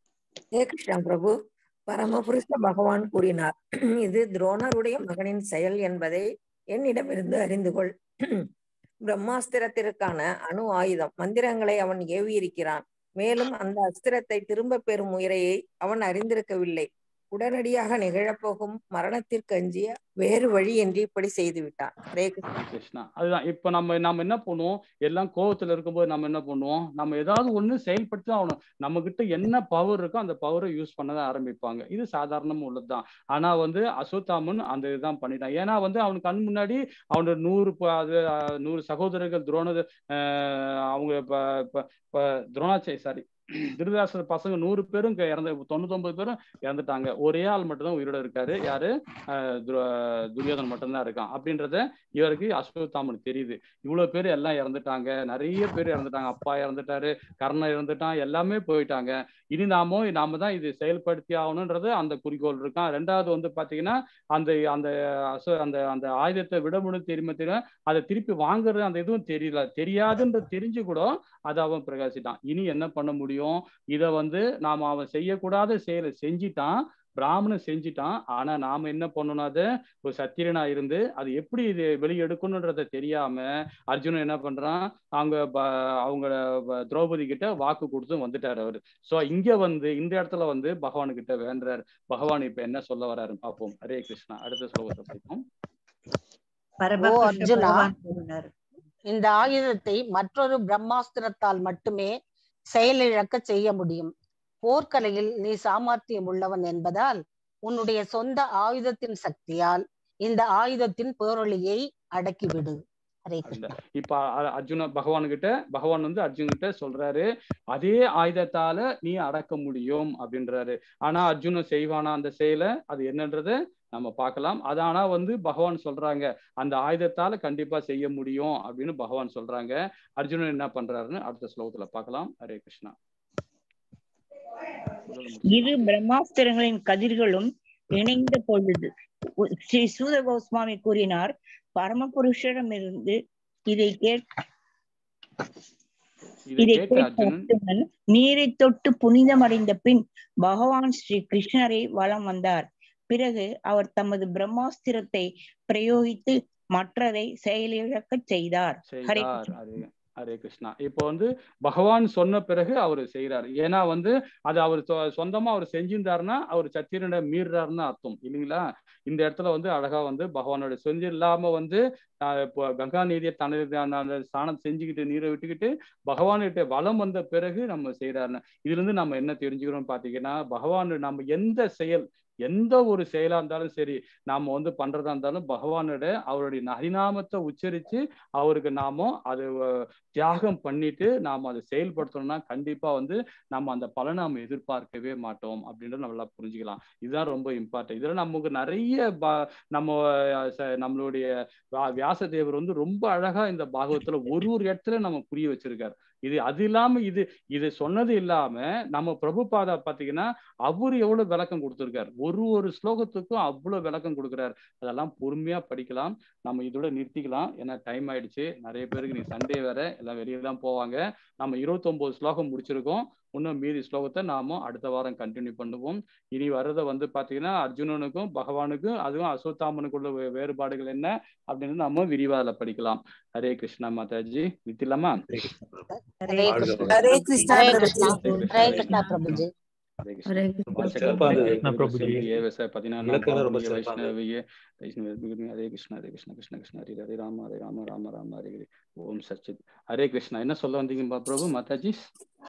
ஹே கிருஷ்ணா பிரபு பரமபுருஷ பகவான் கூறினார் இது துரோணருடைய மகனின் செயல் என்பதை என்னிடமிருந்து அறிந்து கொள் பிரம்மாஸ்திரத்திற்கான அணு ஆயுதம் மந்திரங்களை அவன் ஏவியிருக்கிறான் மேலும் அந்த அஸ்திரத்தை திரும்ப பெறும் முறையை அவன் அறிந்திருக்கவில்லை உடனடியாக நிகழப்போகும் மரணத்திற்கு அஞ்சிய வேறு வழியின்றி இப்படி செய்து விட்டான் ஹரே கிருஷ்ணா கிருஷ்ணா அதுதான் இப்ப நம்ம நம்ம என்ன பண்ணுவோம் எல்லாம் கோவத்துல இருக்கும்போது நம்ம என்ன பண்ணுவோம் நம்ம ஏதாவது ஒண்ணு செயல்படுத்தி தான் ஆகணும் நம்ம கிட்ட என்ன பவர் இருக்கோ அந்த பவரை யூஸ் பண்ண தான் ஆரம்பிப்பாங்க இது சாதாரணமா உள்ளதுதான் ஆனா வந்து அசோத்தாமன் அந்த இதுதான் பண்ணிட்டான் ஏன்னா வந்து அவனுக்கு கண் முன்னாடி அவனோட நூறு ப- அது அஹ், நூறு சகோதரர்கள் துரோண அஹ், அவங்க இப்ப இப்ப- இப்ப துரோணாச்சாரி சாரி திருதாசர் பசங்க நூறு பேரும் இங்க இறந்து தொண்ணூத்தொன்பது பேரும் இறந்துட்டாங்க ஒரே ஆள் மட்டும்தான் உயிரோட இருக்காரு யாரு அஹ், துர- துரியோதனன் மட்டும்தான் இருக்கான் அப்படின்றத இவருக்கு அஸ்வத்தாமனுக்கு தெரியுது இவ்வளவு பேர் எல்லாம் இறந்துட்டாங்க நிறைய பேர் இறந்துட்டாங்க அப்பா இறந்துட்டாரு கர்ணன் இறந்துட்டான் எல்லாமே போயிட்டாங்க இனி நாமோ நாம தான் இது செயல்படுத்தி ஆகணுன்றது அந்த குறிக்கோள் இருக்கான் ரெண்டாவது வந்து பாத்தீங்கன்னா அந்த அந்த அசோ அந்த அந்த ஆயுதத்தை விட முடியும் தெரியுமா தெரியும் அதை திருப்பி வாங்குறது அந்த இதுவும் தெரியல தெரியாதுன்ற தெரிஞ்சு கூட அதை அவன் பிரகாசிட்டான் இனி என்ன பண்ண முடியும் இதை வந்து நாம அவன் செய்யக்கூடாத செயலை செஞ்சிட்டான் பிராமணன் செஞ்சிட்டான் ஆனா நாம என்ன பண்ணணும் அதை ஒரு சத்திரனா இருந்து அது எப்படி இது வெளியே எடுக்கணுன்றத தெரியாம அர்ஜுனன் என்ன பண்றான் அவங்க ப- அவங்க ப- திரௌபதி கிட்ட வாக்கு கொடுத்து வந்துட்டாரு அவரு சோ இங்க வந்து இந்த இடத்துல வந்து பகவான் கிட்ட வேண்டுறாரு பகவான் இப்ப என்ன சொல்ல வராருன்னு பார்ப்போம் ஹரே கிருஷ்ணா அடுத்த ஸ்லோகத்தை படிப்போம் ஓ பரமகிருஷ்ண அர்ஜுனா பகவான் கூறினார் இந்த ஆயுதத்தை மற்றொரு பிரம்மாஸ்திரத்தால் மட்டுமே செயலிழக்க செய்ய முடியும் போர்க்கலையில் நீ சாமர்த்தியம் உள்ளவன் என்பதால் உன்னுடைய சொந்த ஆயுதத்தின் சக்தியால் இந்த ஆயுதத்தின் பேரொளியை அடக்கிவிடு ஹரே அந்த கிருஷ்ணா இப்ப அ- அர்ஜுன பகவான் கிட்ட பகவான் வந்து அர்ஜுன் கிட்ட சொல்றாரு அதே ஆயுதத்தால நீ அடக்க முடியும் அப்படின்றாரு ஆனா அர்ஜுனன் செய்வானா அந்த செயலை அது என்னன்றத நம்ம பார்க்கலாம் அது ஆனா வந்து பகவான் சொல்றாங்க அந்த ஆயுதத்தால கண்டிப்பா செய்ய முடியும் அப்படின்னு பகவான் சொல்றாங்க அர்ஜுனன் என்ன பண்றாருன்னு அடுத்த ஸ்லோகத்துல பார்க்கலாம் ஹரே கிருஷ்ணா இரு பிரம்மாஸ்திரங்களின் கதிர்களும் இணைந்த பொழுது உ- ஸ்ரீ சூத கோஸ்வாமி கூறினார் பரமபுருஷரிடமிருந்து இதை கேட் இதை இதை கேட்ட கேட்ட அர்ஜுனன் அர்ஜுனன் நீரை தொட்டு புனிதமடைந்த பின் பகவான் ஸ்ரீ கிருஷ்ணரை வலம் வந்தார் பிறகு அவர் தமது பிரம்மாஸ்திரத்தை பிரயோகித்து மற்றதை செயலிழக்கச் செய்தார் ஹரே செய்தார் கிருஷ்ணா ஹரே ஹரே கிருஷ்ணா இப்போ வந்து பகவான் சொன்ன பிறகு அவர் செய்யறாரு ஏன்னா வந்து அது அவர் சொ- சொந்தமா அவர் செஞ்சிருந்தாருன்னா அவர் சத்திரனை மீறுறாருன்னு அர்த்தம் இல்லைங்களா இந்த இடத்துல வந்து அழகா வந்து பகவானோட செஞ்சு இல்லாம வந்து ஆஹ் இப்போ கங்கா நீதியை தனது அந்த ஸ்நானம் செஞ்சுக்கிட்டு நீரை விட்டுக்கிட்டு பகவான்கிட்ட வலம் வந்த பிறகு நம்ம செய்யறாருன்னு இதுல இருந்து நம்ம என்ன தெரிஞ்சுக்கிறோம் பாத்தீங்கன்னா பகவான் நம்ம எந்த செயல் எந்த ஒரு செயலா இருந்தாலும் சரி நாம வந்து பண்றதா இருந்தாலும் பகவானோட அவருடைய ஹரிநாமத்தை உச்சரிச்சு அவருக்கு நாம அது அஹ், தியாகம் பண்ணிட்டு நாம அதை செயல்படுத்தணும்னா கண்டிப்பா வந்து நம்ம அந்த பலனை நம்ம எதிர்பார்க்கவே மாட்டோம் அப்படின்றத நல்லா புரிஞ்சுக்கலாம் இதுதான் ரொம்ப இம்பார்ட்டன்ட் இதுல நமக்கு நிறைய ப- நம்ம அஹ், ச- நம்மளுடைய வா- வியாசதேவர் வந்து ரொம்ப அழகா இந்த பாகவத்துல ஒரு ஒரு இடத்துல நம்ம புரிய வச்சிருக்காரு இது அது இல்லாம இது இது சொன்னது இல்லாம நம்ம பிரபுபாதா பாத்தீங்கன்னா அவரு எவ்வளவு விளக்கம் கொடுத்திருக்காரு ஒரு ஒரு ஸ்லோகத்துக்கும் அவ்வளவு விளக்கம் கொடுக்குறாரு அதெல்லாம் பொறுமையா படிக்கலாம் நம்ம இதோட நிறுத்திக்கலாம் ஏன்னா டைம் ஆயிடுச்சு நிறைய பேருக்கு நீ சண்டே வேற எல்லாம் வெளியே தான் போவாங்க நம்ம 29 ஸ்லோகம் முடிச்சிருக்கோம் இன்னும் மீதி ஸ்லோகத்தை நாம அடுத்த வாரம் கண்டினியூ பண்ணுவோம் இனி வர்றதை வந்து பாத்தீங்கன்னா அர்ஜுனனுக்கும் பகவானுக்கும் அதுவும் அஸ்வத்தாமனுக்குள்ள வே- வேறுபாடுகள் என்ன அப்படின்னு நாம விரிவா அதுல படிக்கலாம் ஹரே கிருஷ்ணா மாதாஜி நித்திலாமா ஹரே கிருஷ்ணா ஹரே கிருஷ்ணா ஹரே பிரபுஜி கிருஷ்ணா ஹரே கிருஷ்ணா பிரபுஜி ஹரே ஹரே கிருஷ்ணா கிருஷ்ணா சிறப்பா இருந்தது கிருஷ்ணா பிரபுஜி ஏவச பதினாலாம் விளக்கம் ரொம்ப பாவனிய சிறப்பா இருந்தது வைஷ்ணவிய வைஷ்ணவ ஹரே கிருஷ்ணா ஹரே கிருஷ்ணா கிருஷ்ண கிருஷ்ண ஹரே ஹரே ராம ஹரே ராம ராம ராம ஹரே ஹரே ஓம் சச்சித் ஹரே கிருஷ்ணா என்ன சொல்ல வந்தீங்க பிரபு மாதாஜி